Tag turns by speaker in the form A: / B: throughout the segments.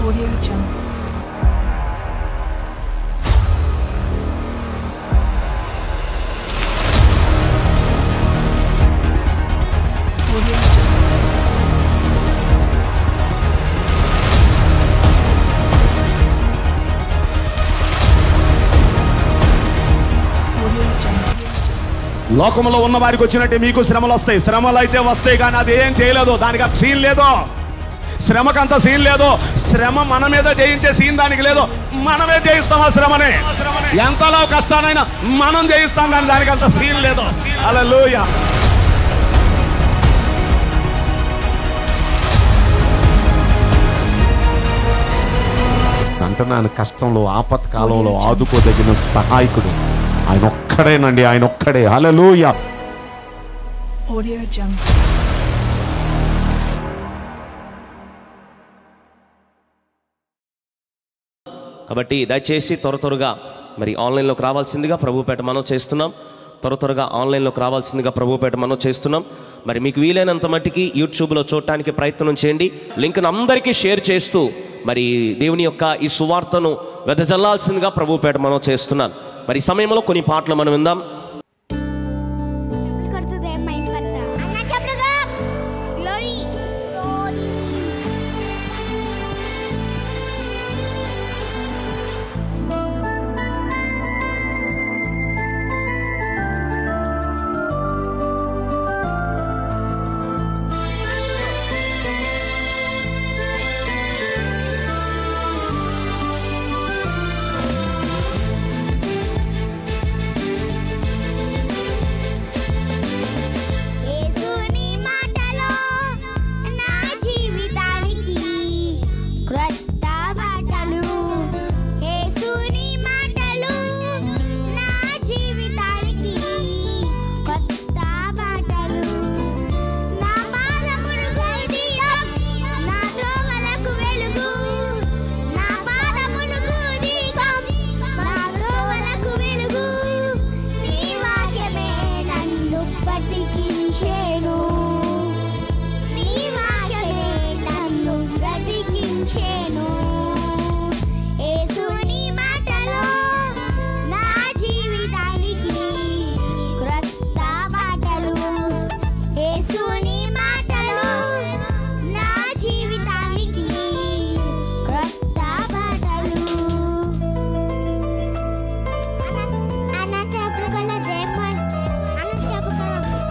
A: Audio Jungle. Audio Jungle. Audio Jungle.
B: లోకంలో ఉన్న వారికి వచ్చినట్టే మీకు శ్రమలు వస్తాయి శ్రమలు అయితే వస్తాయి కానీ అది ఏం చేయలేదు దానికి అంత సీన్ లేదు శ్రమకంత సీన్ లేదు శ్రమ మన మీద జయించే సీన్ దానికి లేదు మనమే జయిస్తాం ఆ శ్రమని ఎంతలో కష్టానైనా మనం జయిస్తాం కానీ దానికి అంత సీన్ లేదు అలా అంటున్నాను కష్టంలో ఆపత్కాలంలో ఆదుకోదగిన సహాయకుడు ఆయన ఒక్కడేనండి ఆయన ఒక్కడే హల్లెలూయా
A: Audio Jungle.
C: కాబట్టి దయచేసి త్వర త్వరగా మరి ఆన్లైన్లోకి రావాల్సిందిగా ప్రభుపేట మనం చేస్తున్నాం త్వర త్వరగా ఆన్లైన్లోకి రావాల్సిందిగా ప్రభుపేట మనం చేస్తున్నాం మరి మీకు వీలైనంత మట్టికి యూట్యూబ్లో చూడటానికి ప్రయత్నం చేయండి లింక్ను అందరికీ షేర్ చేస్తూ మరి దేవుని యొక్క ఈ సువార్తను వెదజల్లాల్సిందిగా ప్రభుపేట మనం చేస్తున్నాం మరి ఈ సమయంలో కొన్ని పాటలు మనం విందాం
D: కొడుతుంది మైండ్ పడతా అన్న చెప్పగా గ్లోరీ గ్లోరీ యేసుని మాటలో నా జీవితానికి క్రొత్త బాటలు యేసుని మాటలు నా జీవితానికి కొత్త బాటలు నా పాదములకు దీపం నా త్రోవలకు వెలుగు నా పాదములకు దీపం నా త్రోవలకు వెలుగు నీ వాక్యమే నన్ను బ్రతికించేను నీ వాక్యమే నన్ను బ్రతికించేను యేసుని మాటలో నా జీవితానికి క్రొత్త బాటలు యేసుని మాటలు నా జీవితానికి క్రొత్త బాటలు అన్న చెప్పగల దేమన్ అన్న చెప్పగల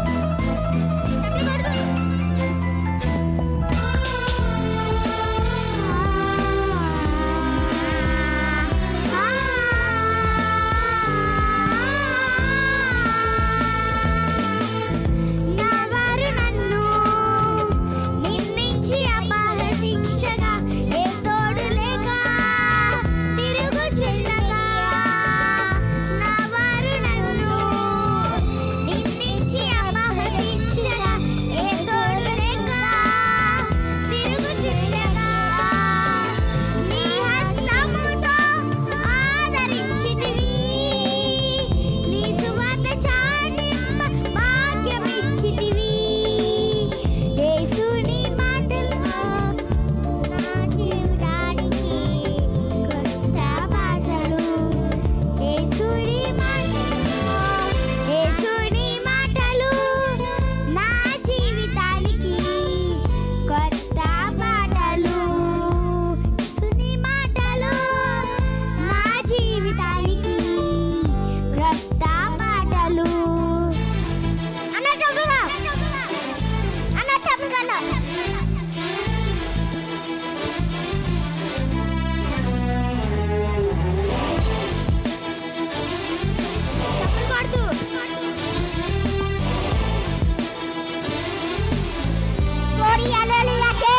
D: నవారు నన్ను నిందించి అపహసించగా ఏ తోడు లేక తిరుగు చెల్లగా నవారు నన్ను నిందించి అపహసించగా ఏ తోడు లేక తిరుగు చెల్లగా నీ హస్తముతో ఆదరించితివి నీ సువాత చాటింప భాగ్యమిచ్చితివి యేసుని మాటల్లో నా జీవితానికి కొత్త పాటలు యేసుని మాటల్లో యేసుని మాటలు నా జీవితానికి కొత్త పాటలు యేసుని మాటలు నా జీవితానికి కొత్త పాటలు అన్న చెప్పుగా అన్న చెప్పుగా చెప్పులు కొడుతూ కోడి అలలియాకే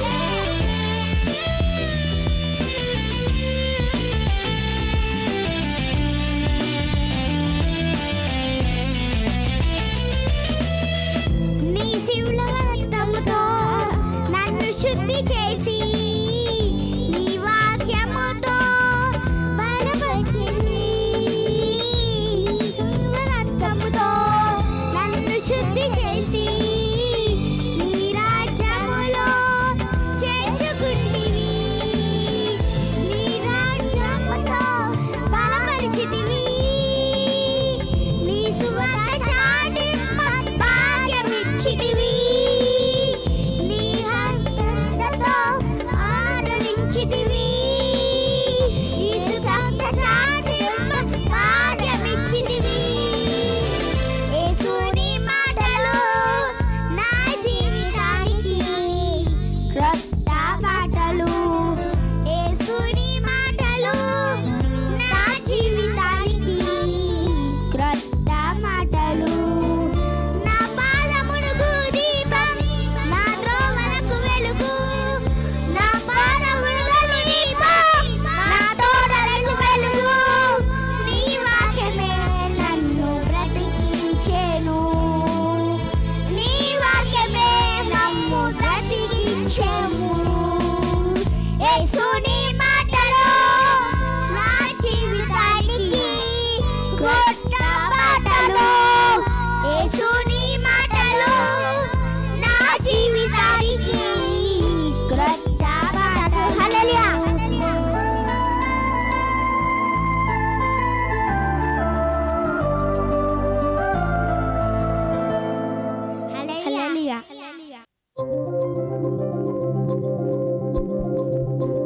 D: నీ శివుల రక్తముతో నన్ను శుద్ధి చేసి నీ వాక్యముతో బలపరిచింది శివుల రక్తముతో నన్ను శుద్ధి చేసి నీ రాజ్యములో చేర్చుకుంటివి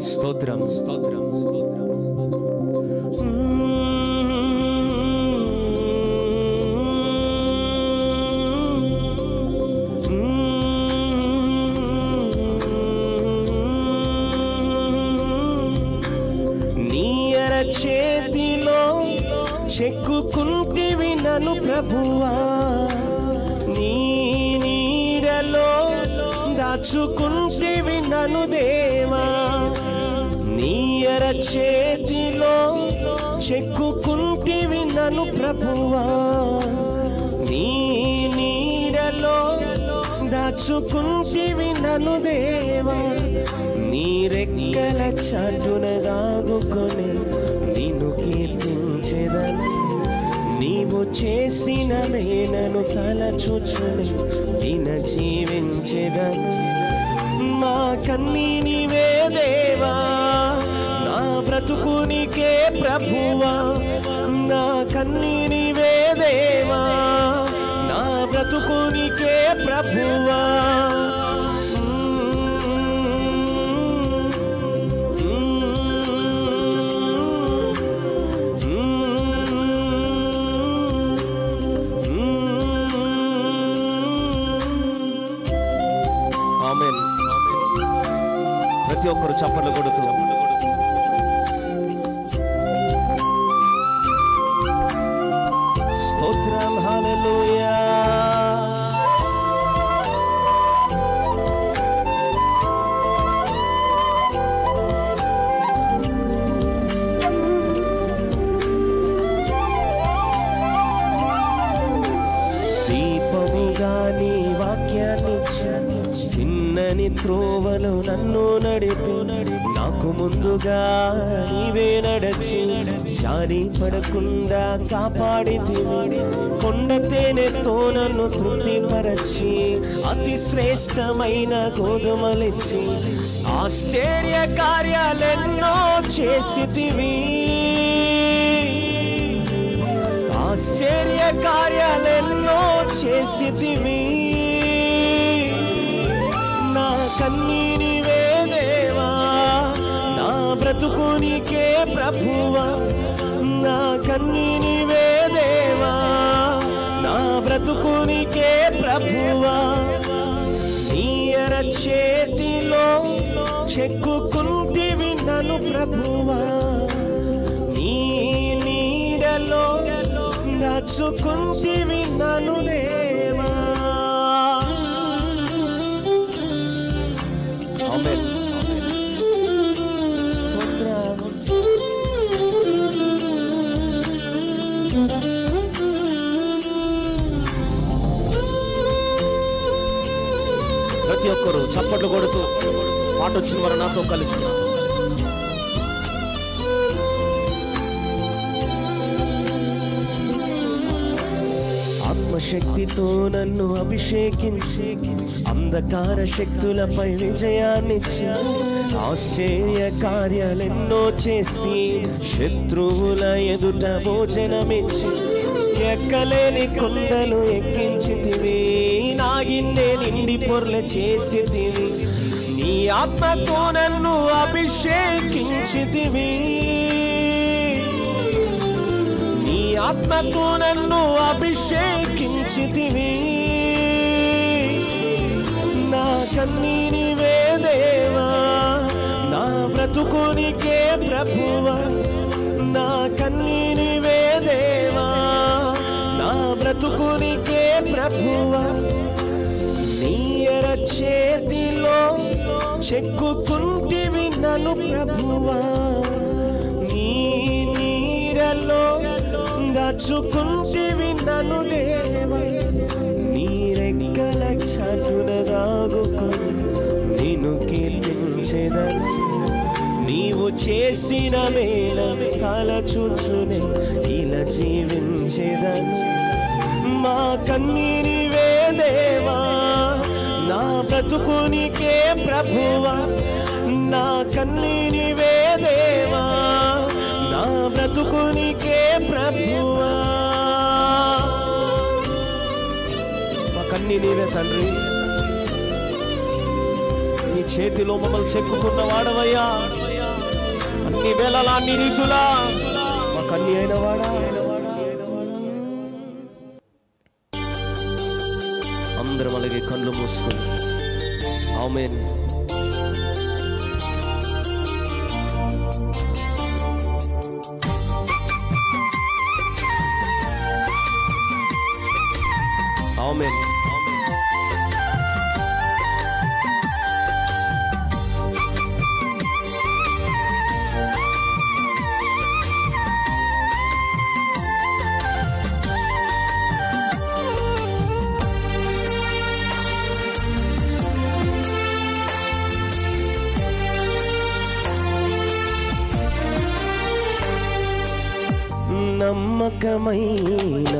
C: స్తోత్రం స్తోత్రం స్తోత్రం నీయర చేతిలో చెక్కుకుంటివి నన్ను ప్రభువా నీ నీడలో దాచుకుంటివి నన్ను దేవా నీయర చేతిలో చెక్కుకుంటివి నన్ను ప్రభువా నీ నీడలో దాచుకుంటివి నన్ను దేవా నీ రెక్కల చాటున దాగుకొని నిన్ను కీర్తించేదని నీవు చేసిన మేనను తలచుచుని దిన జీవించేదని మా కన్నీ నీవే దేవా నా బ్రతుకునికే ప్రభువా నా కన్నీ నీవే దేవా నా బ్రతుకునికే ప్రభువా ఆమెన్ ప్రతి ఒక్కరు చప్పట్లు కొడుతూ స్తోత్రం హల్లెలూయా దీపముగా నీ వాక్యాన్ని చిన్నని త్రోవలు నన్ను నడిపి నాకు ముందుగా నీవే నడచి జారి పడకుండా కాపాడి కొండ తేనెతో నన్ను తృప్తిపరచి అతి శ్రేష్టమైన గోధుమలిచ్చి ఆశ్చర్య కార్యాలెన్నో చేసితివి ఆశ్చర్య కార్యాలెన్నో చేసితివి నా కన్నీనివే దేవా నా బ్రతుకునికే ప్రభువా నా కన్నీనివే దేవా నా బ్రతుకునికే ప్రభువా నీయర చేతిలో చెక్కుకుంటివి నన్ను ప్రభువా నీ నీడలో దాచుకుంటివి నన్ను దేవా ఆమేన్. స్తోత్రం. ప్రతి ఒక్కరు చప్పట్లు కొడుతూ పాట వచ్చిన వారు నాతో కలిసి ఆత్మశక్తితో నన్ను అభిషేకించి అంధకార శక్తులపై విజయాన్నిచ్చి ఆశ్చర్య కార్యాలెన్నో చేసి శత్రువుల ఎదుట భోజనమిచ్చి ఎక్కలేని కొండలు ఎక్కించితివి నాగిన్నే నిండి పొర్ల చేసితివి నీ ఆత్మతో నన్ను అభిషేకించితివి నీ ఆత్మతో నన్ను అభిషేకించితివి నా కన్నీనివే దేవా నా బ్రతుకునికే ప్రభువా నా కన్నీనివే దేవా నా బ్రతుకునికే ప్రభువా నీయర చేతిలో చెక్కుకుంటివి నన్ను ప్రభువా నీ నీడలో దాచుకుంటివి నన్ను దేవా నీ రెక్కల చాటున దాగుకొని నేను కీర్తించేదని నీవు చేసిన మేల కాల చూచునే ఇలా జీవించేదని మా కన్నీరివే దేవా నా బ్రతుకునికే ప్రభువా నా కన్నీరివే దేవా నా బ్రతుకునికే ప్రభువా మా కన్నీ నీవే తండ్రి నీ చేతిలో మమ్మల్ని చెక్కుకున్న వాడవయ్యా అన్ని వేళలా అన్ని రీతులా మాకు అన్ని అయిన వాడా అందరం అలాగే కళ్ళు మూసుకొని ఆమెన్ ఆమెన్ నమ్మకమైన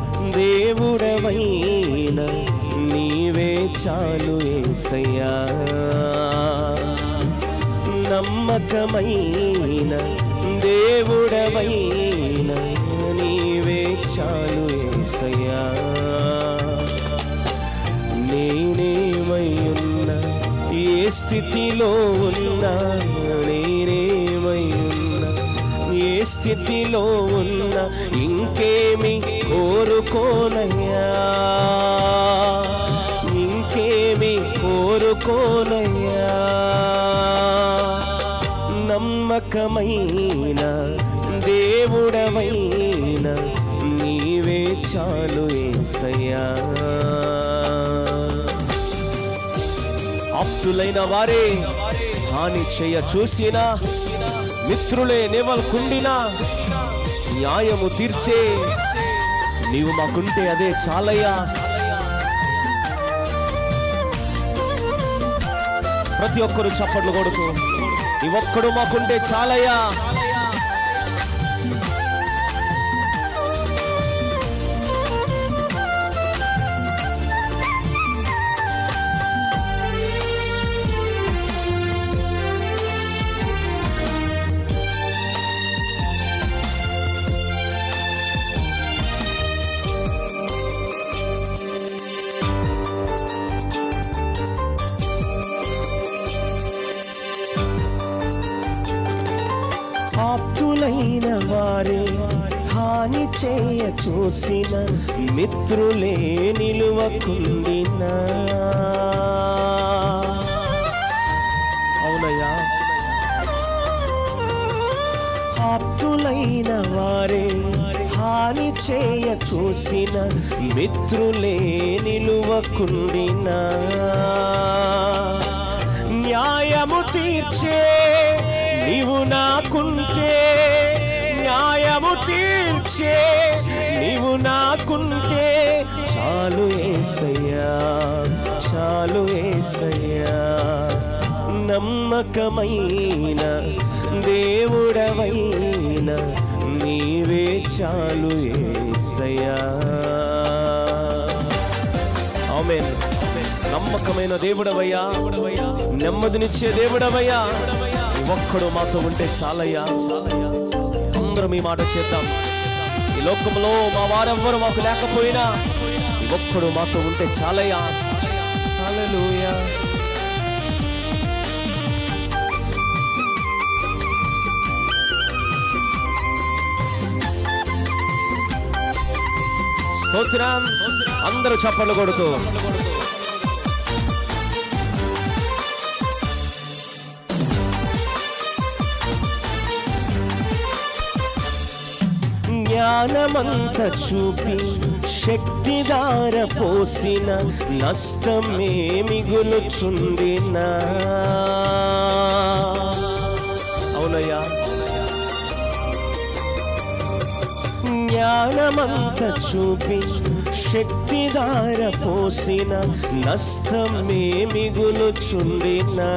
C: దేవుడవైన నీవే చాలు ఏసయ్యా నమ్మకమైన దేవుడవైన నీవే చాలు ఏసయ్యా నేనేమై ఉన్నా ఏ స్థితిలో ఉన్నా నేనేమై ఉన్నా ఏ స్థితిలో ఉన్నా ఇంకేమి కోరుకోనయ్యా ఇంకేమి కోరుకోనయ్యా నమ్మకమైన దేవుడవైన నీవే చాలు ఏసయ్యా ఆప్తులైన వారే హాని చేయ చూసిన మిత్రులే నెవల్కుండినా న్యాయము తీర్చే నీవు మాకుంటే అదే చాలయ్యా ప్రతి ఒక్కరు చప్పట్లు కొడుతూ నీ ఒక్కడు మాకుంటే చాలయ్యా ఆప్తులైన వారే హాని చేయ చూసిన మిత్రులే నిలువకుండినా అవునయ్యా ఆప్తులైన వారే హాని చేయ చూసిన మిత్రులే నిలువకుండినా న్యాయము తీర్చే నీవు నాకుంటే న్యాయము తీర్చే నీవు నాకుంటే చాలు ఏసయ్యా చాలు ఏసయ్యా నమ్మకమైన దేవుడవైన నీవే చాలు ఏసయ్యా ఆమేన్ నమ్మకమైన దేవుడవయ్యా నెమ్మదినిచ్చే దేవుడవయ్యా ఈ ఒక్కడు మాతో ఉంటే చాలయ్యా అందరం ఈ మాట చేద్దాం ఈ లోకంలో మా వారెవ్వరు మాకు లేకపోయినా ఈ ఒక్కడు మాతో ఉంటే చాలయ్యా హల్లెలూయా స్తోత్రం అందరూ చప్పట్లు కొడుతూ జ్ఞానమంత చూపి శక్తిదార పోసిన నష్టమే మిగులుచుండినా అవునయ్యా జ్ఞానమంత చూపి శక్తిదార పోసిన నష్టమే మిగులుచుండినా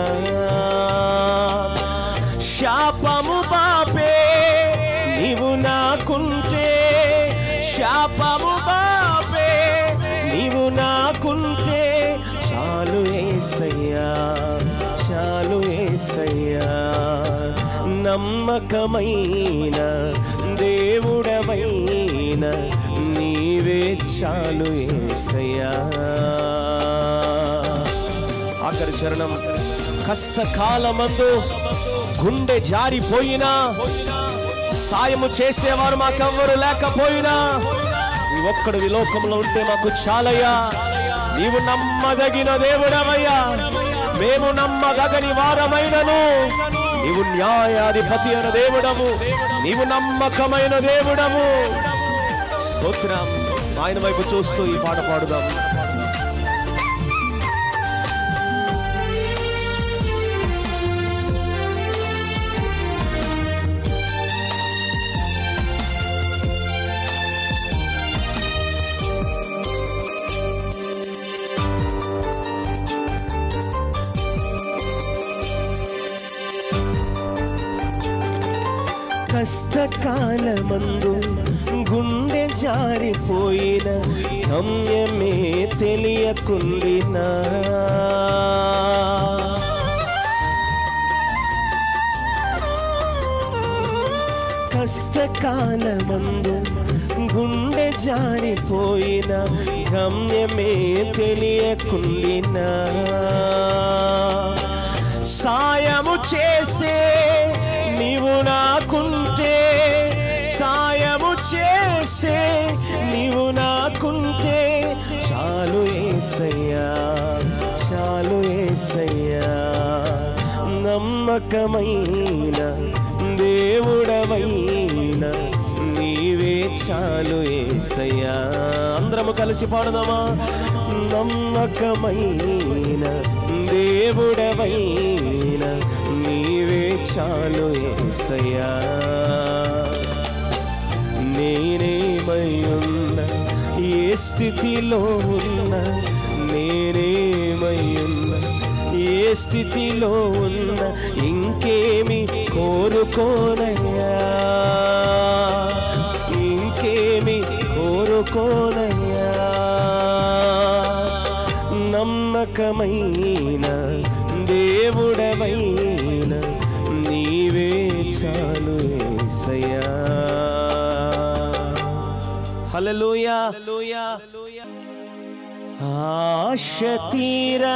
C: శాపము బాపే నీవు నాకుంటే శాపము బాపే నీవు నాకుంటే చాలు ఏసయ్యా చాలు ఏసయ్యా నమ్మకమైన దేవుడవైన నీవే చాలు ఏసయ్యా ఆఖరి చరణం కష్టకాలమందు గుండె జారిపోయినా సాయము చేసేవారు మాకెవ్వరు లేకపోయినా నీ ఒక్కడు ఈ లోకంలో ఉంటే మాకు చాలయ్యా నీవు నమ్మదగిన దేవుడవయ్యా మేము నమ్మదగని వారమైనను నీవు న్యాయాధిపతి అయిన దేవుడము నీవు నమ్మకమైన దేవుడము స్తోత్రం ఆయన వైపు చూస్తూ ఈ పాట పాడుదాం కష్టకాలమందు గుండె జారిపోయిన గమ్యమే తెలియకుండినా కష్టకాలమందు గుండె జారిపోయిన గమ్యమే తెలియకుండినా సాయము చేసే నీవు నాకుంటే సాయము చేసే నీవు నాకుంటే చాలు ఏసయ్యా చాలు ఏసయ్యా నమ్మకమైన దేవుడవైన నీవే చాలు ఏసయ్యా అందరము కలిసి పాడదామా నమ్మకమైన దేవుడవైన నీవే చాలు ఏసయ్యా నేనేమై ఉన్న ఏ స్థితిలో ఉన్న నేనేమై ఉన్న ఏ స్థితిలో ఉన్న ఇంకేమి కోరుకోనయ్యా ఇంకేమి కోరుకోనయ్యా నమ్మకమైన దేవుడవైన నీవే చాలు ఏసయ్యా హల్లెలూయా ఆశ తీరా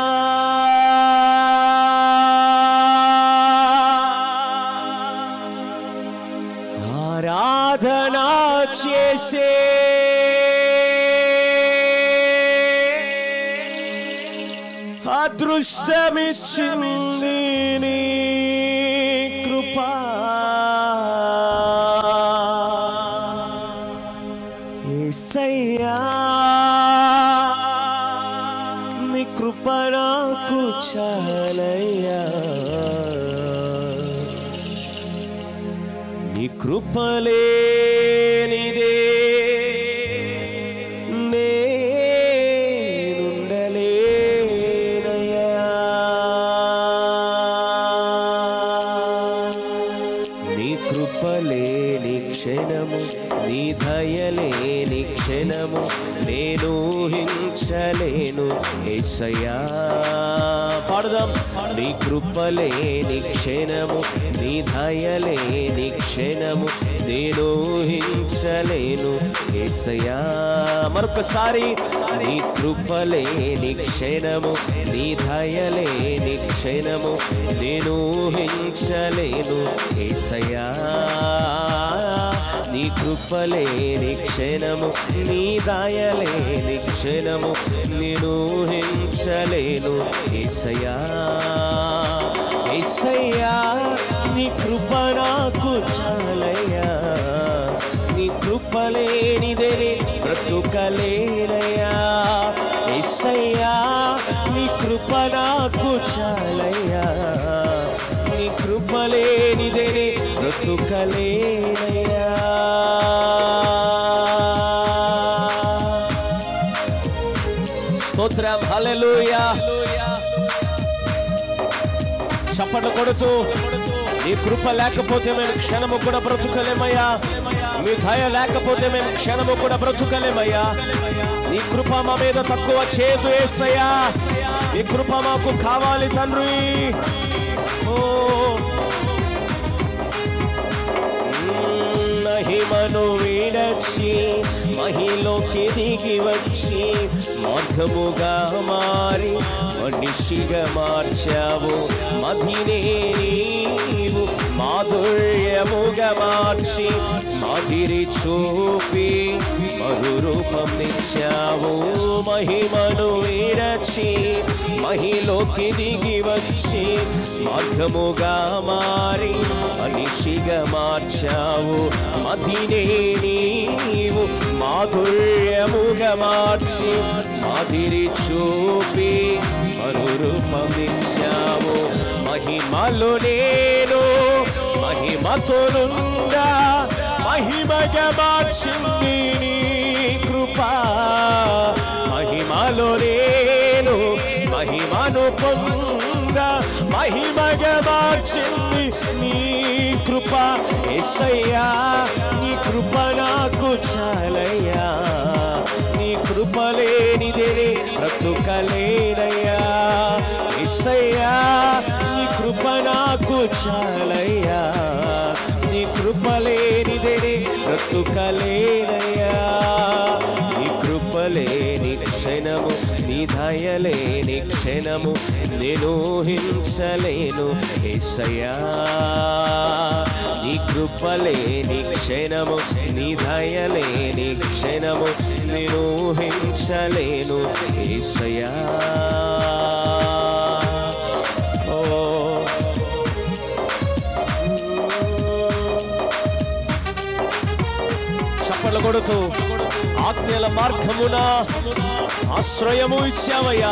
C: ఆరాధనా చేసే అదృష్టమిచ్చింది నీ కృపా ఏసయ్యా నీ కృప నాకు చాలయ్యా నీ కృపలేనిదే నేనుండలేనయ్యా నీ కృపలేని క్షణము నీ దయలేని క్షణము నేను ఊహించలేను ఏసయ్యా పాడదాం నీ కృపలేని క్షణము నీ దయలేని క్షణము నేను ఊహించలేను ఏసయ్యా మరొకసారి నీ కృపలేని క్షణము నీ దయలేని క్షణము నేను ఊహించలేను ఏసయ్యా నీ కృపలేని క్షణము నీ దయలేని క్షణము నేను ఊహించలేను ఏసయ్యా ఏసయ్యా నీ కృప నాకు చాలయ్యా నీ కృపలేనిదే బ్రతుకలేనయ్యా ఏసయ్యా నీ కృప నాకు చాలయ్యా నీ కృపలేనిదే బ్రతుకలేనయ్యా స్తోత్రం హల్లెలూయా చప్పట కొడుతూ నీ కృప లేకపోతే మేము క్షణము కూడా బ్రతుకలేమయ్యా మీ దయ లేకపోతే మేము క్షణము కూడా బ్రతుకలేమయ్యా నీ కృప మా మీద తక్కువ చేదు వేసయ్యా నీ కృప మాకు కావాలి తండ్రి ఓ మహిమను విడచి మహిలోకి దిగి వచ్చి మార్గముగా మారి మనిషిగా మార్చావు మదినే నీవు మాధుర్యముగా మార్చి మాదిరి చూపి మరు రూపం ఇచ్చావు మహిమను విరచి మహిలోకి దిగి వచ్చి మార్గముగా మారి మనిషిగా మార్చావు మదినే నీవు మాధుర్యముగా మార్చి మాదిరి చూపి మరు రూపం ఇచ్చావు మహిమలో నేను మహిమతో నుండా మహిమగా మార్చింది నీ కృప మహిమలో నేను మహిమను పొంద మహిమగా మార్చింది నీ కృప ఎస్సయ్యా నీ కృప నాకు చాలయ్యా నీ కృప లేనిదే బ్రతుకలేనయ్యా ఎస్సయ్యా నీ కృప నాకు చాలయ్యా నీ కృప లేనిదే బ్రతుకలేనయ్యా నీ కృప లేని క్షణము నీ దయలేని క్షణము నేను హింసలేను ఏసయ్యా నీ కృప లేని క్షణము నీ దయలేని క్షణము నేను హింసలేను ఏసయ్యా ఓ చప్పట్లు కొడుతూ ఆజ్ఞల మార్గమున ఆశ్రయము ఇచ్చావయ్యా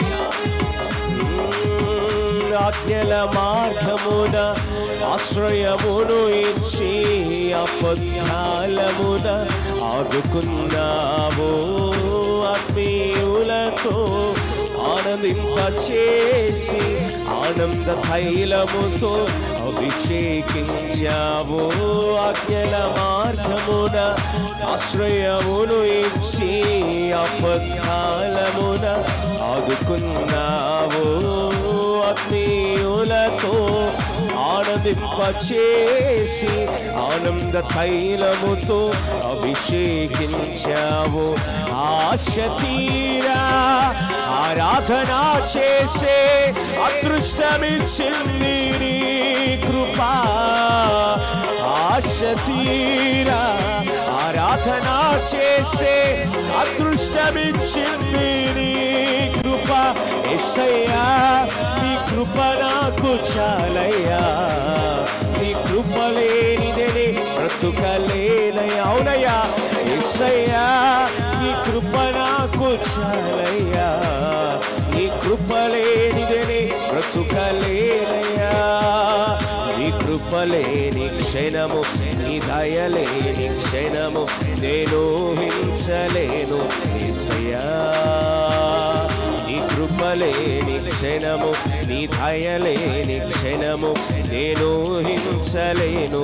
C: మ్మ్, ఆజ్ఞల మార్గమున ఆశ్రయమును ఇచ్చి అపద్కాలమున ఆదుకున్నావు ఆత్మీయులతో ఆనందింప చేసి ఆనంద తైలముతో అభిషేకించావు ఆజ్ఞల మార్గమున ఆశ్రయమును ఇచ్చి అపద్కాలమున ఆదుకున్నావు ఆత్మీయులతో ఆనందింపచేసి ఆనంద తైలముతో అభిషేకించావు ఆశ తీరా ఆరాధన చేసే అదృష్టమిచ్చింది నీ కృపా ఆశ తీరా ఆరాధన చేసే అదృష్టమిచ్చింది నీ కృప ఎస్సయ్యా నీ కృప నాకు చాలయ్యా నీ కృప లేనిదే బ్రతుకలేనయ్యా అవునయ్యా ఎస్సయ్యా నీ కృప నాకు చాలయ్యా నీ కృప లేనిదే బ్రతుకలేనయ్యా నీ కృపలేని క్షణము నీ దయలేని క్షణము నేను హింసలేను ఏసయ్యా నీ కృపలేని క్షణము నీ దయలేని క్షణము నేను హింసలేను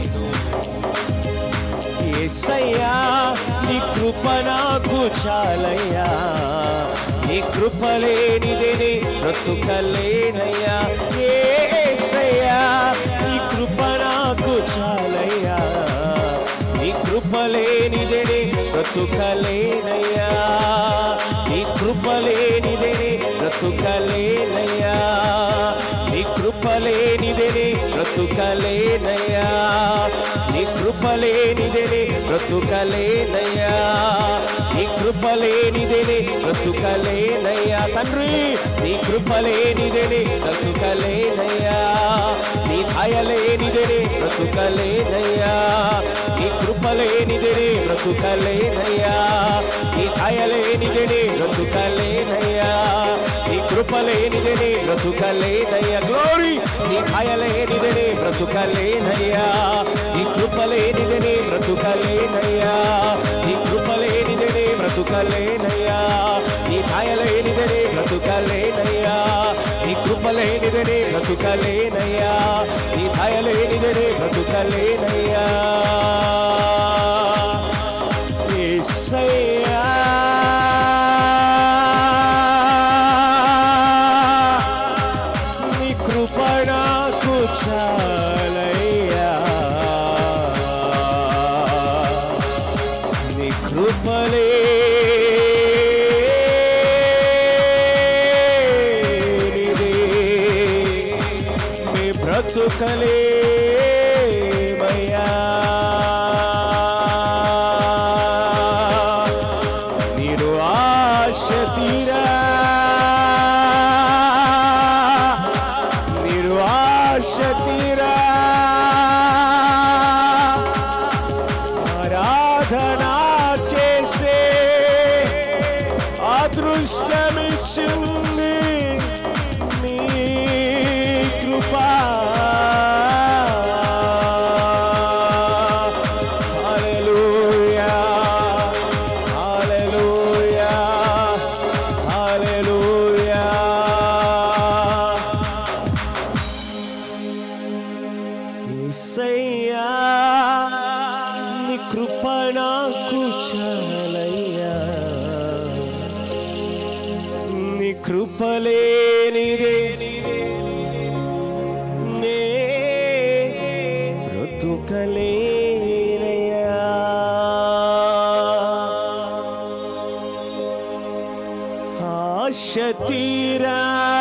C: ఏసయ్యా నీ కృప నాకు చాలయ్యా నీ కృప లేనిదే బ్రతుకలేనయ్యా ఏసయ్యా నీ కృప నాకు చాలయ్యా నీ కృప లేనిదే బ్రతుకలేనయ్యా నీ కృప లేనిదే బ్రతుకలేనయ్యా నీ కృప లేనిదే బ్రతుకలేనయ్యా నీ కృప లేనిదే బ్రతుకలేనయ్యా నీ కృప లేనిదే బ్రతుకలేనయ్యా తండ్రి నీ కృప లేనిదే బ్రతుకలేనయ్యా నీ దయలేనిదే బ్రతుకలేనయ్యా నీ కృప లేనిదే బ్రతుకలేనయ్యా నీ దయలేనిదే బ్రతుకలేనయ్యా నీ కృప లేనిదే బ్రతుకలేనయ్యా గ్లోరీ నీ దయలేనిదే బ్రతుకలేనయ్యా నీ కృప లేనిదే బ్రతుకలేనయ్యా నీ కృప లేనిదే బ్రతుకలేనయ్యా నీ దయలేనిదే బ్రతుకలేనయ్యా నీ కృప లేనిదే బ్రతుకలేనయ్యా నీ దయలేనిదే బ్రతుకలేనయ్యా యేసయ్యా నీ కృప నాకు చాలయ్యా నీ కృపలే బ్రతుకలేమయ్యా నీరు ఆశ తీరా నీరు ఆశ తీరా ఆరాధన చేసే అదృష్టమిచ్చింది నీ కృపా హల్లెలూయా హల్లెలూయా హల్లెలూయా యేసయ్యా నీ కృప నాకు చాలయ్యా నీ కృపలేనిదే నే బ్రతుకలేనయ్యా ఆశ తీరా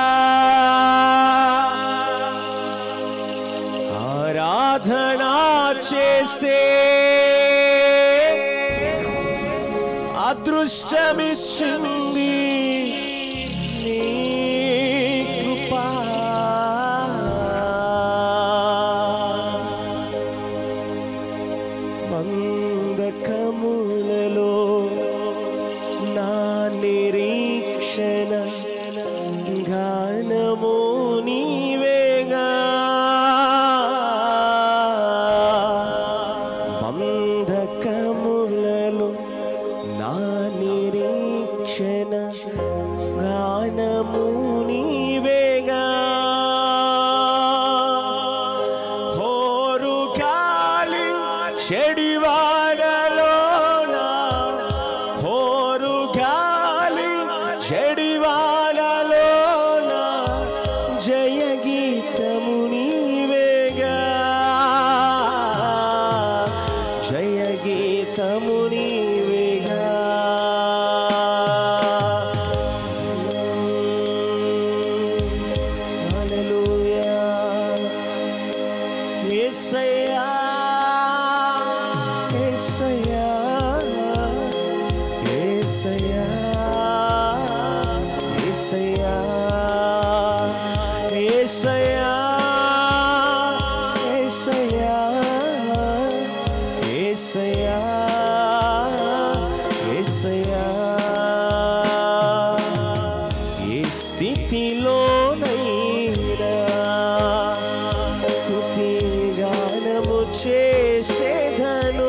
C: ఆరాధన చేసే అదృష్టమిచ్చింది నీ కృపా మందకములలో నా నిరీక్షణ గానము నీవేగా బంధకములలో నా నిరీక్షణ గానము నీవేగా హోరు గాలి చెడివాడలోన హోరు గాలి చెడివాడలోన జయ గీతము నీవేగా జయ గీతము నీవేగా హల్లెలూయా యేసయ్యా యేసయ్యా యేసయ్యా యేసయ్యా యేసయ్యా యేసయ్యా యేసయ్యా యేసయ్యా ఏ స్థితిలోనైనా స్తుతి గానము చేసేదను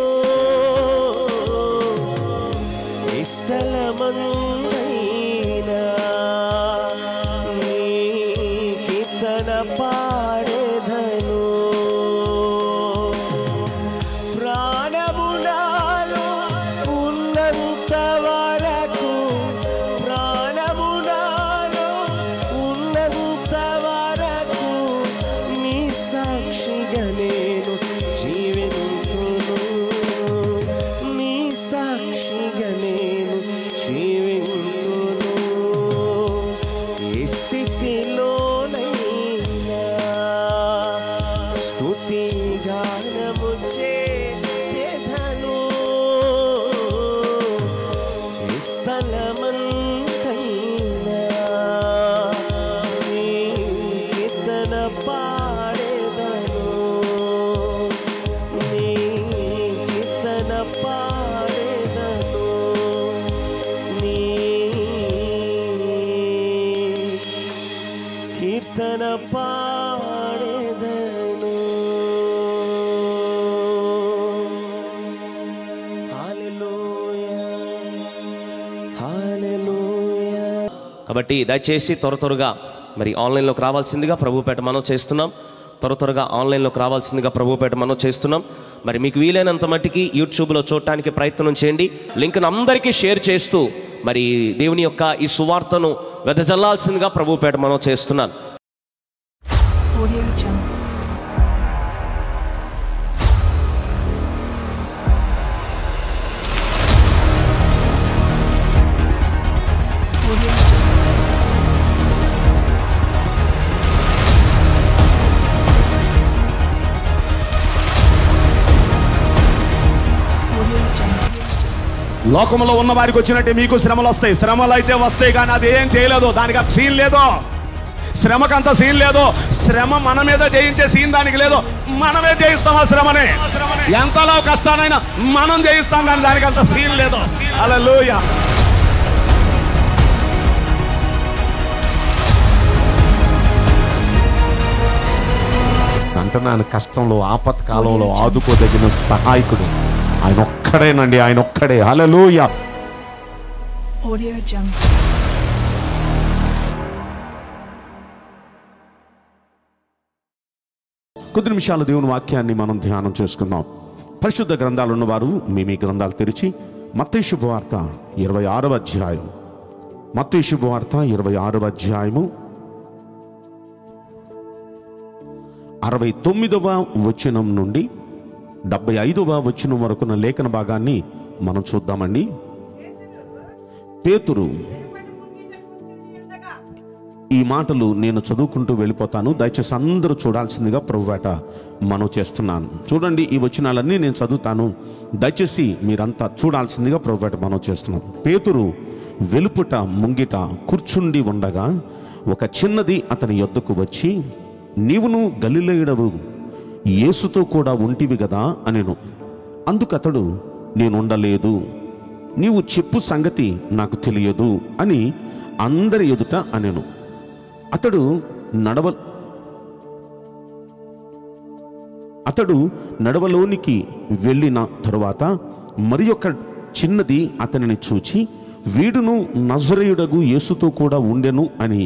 C: ఏ స్థలమందైనా నీ కీర్తన పాడేదను ప్రాణము నాలో ఉన్నంత వరకు ప్రాణము నాలో ఉన్నంత వరకు నీ సాక్షిగా నేను జీవింతును నీ సాక్షిగా నేను జీవింతును ఏ స్థితిలోనైనా స్తుతి గానము చేసేదను ఏ స్థలమంతైనా నీ కీర్తన పాడేదను నీ కీర్తన పాడేదను నీ కీర్తన పాడేదను హల్లెలూయా హల్లెలూయా కాబట్టి దయచేసి త్వర త్వరగా మరి ఆన్లైన్లోకి రావాల్సిందిగా ప్రభుపేట మనం చేస్తున్నాం త్వర త్వరగా ఆన్లైన్లోకి రావాల్సిందిగా ప్రభుపేట మనం చేస్తున్నాం మరి మీకు వీలైనంత మట్టికి యూట్యూబ్లో చూడటానికి ప్రయత్నం చేయండి లింక్ను అందరికీ షేర్ చేస్తూ మరి దేవుని యొక్క ఈ సువార్తను వెదజల్లాల్సిందిగా ప్రభుపేట మనం చేస్తున్నాను
A: Audio Jungle. Audio Jungle.
B: లోకంలో ఉన్న వారికి వచ్చినట్టే మీకు శ్రమలు వస్తాయి శ్రమలు అయితే వస్తాయి కానీ అది ఏం చేయలేదు దానికి అంత సీన్ లేదు శ్రమకంత సీన్ లేదు శ్రమ మన మీద జయించే సీన్ దానికి లేదు మనమే జయిస్తాం ఆ శ్రమని ఎంతలో కష్టానైనా మనం జయిస్తాం కానీ దానికి అంత సీన్ లేదు అలా అంటున్నాను కష్టంలో ఆపత్కాలంలో ఆదుకోదగిన సహాయకుడు ఆయన ఒక్కడేనండి ఆయన ఒక్కడే హల్లెలూయా
A: Audio Jungle.
B: కొద్ది నిమిషాలు దేవుని వాక్యాన్ని మనం ధ్యానం చేసుకుందాం పరిశుద్ధ గ్రంథాలు ఉన్నవారు మీ మీ గ్రంథాలు తెరిచి మత్తయి శుభవార్త ఇరవై ఆరవ అధ్యాయం మత్తయి శుభవార్త ఇరవై ఆరవ అధ్యాయము అరవై తొమ్మిదవ వచనం నుండి డెబ్బై ఐదవ వచనం వరకున్న లేఖన భాగాన్ని మనం చూద్దామండి పేతురు ఈ మాటలు నేను చదువుకుంటూ వెళ్ళిపోతాను దయచేసి అందరూ చూడాల్సిందిగా ప్రభువేట మనం చేస్తున్నాను చూడండి ఈ వచనాలన్నీ నేను చదువుతాను దయచేసి మీరంతా చూడాల్సిందిగా ప్రభువేట మనం చేస్తున్నాం పేతురు వెలుపుట ముంగిట కూర్చుండి ఉండగా ఒక చిన్నది అతని యొద్దకు వచ్చి నీవును గలిలేయుడవు యేసుతో కూడా ఉంటివి కదా అనెను అందుకతడు నేనుండలేదు నీవు చెప్పు సంగతి నాకు తెలియదు అని అందరి ఎదుట అనెను అతడు నడవ అతడు నడవలోనికి వెళ్ళిన తరువాత మరి ఒక చిన్నది అతనిని చూచి వీడును నజరేయుడగు యేసుతో కూడా ఉండెను అని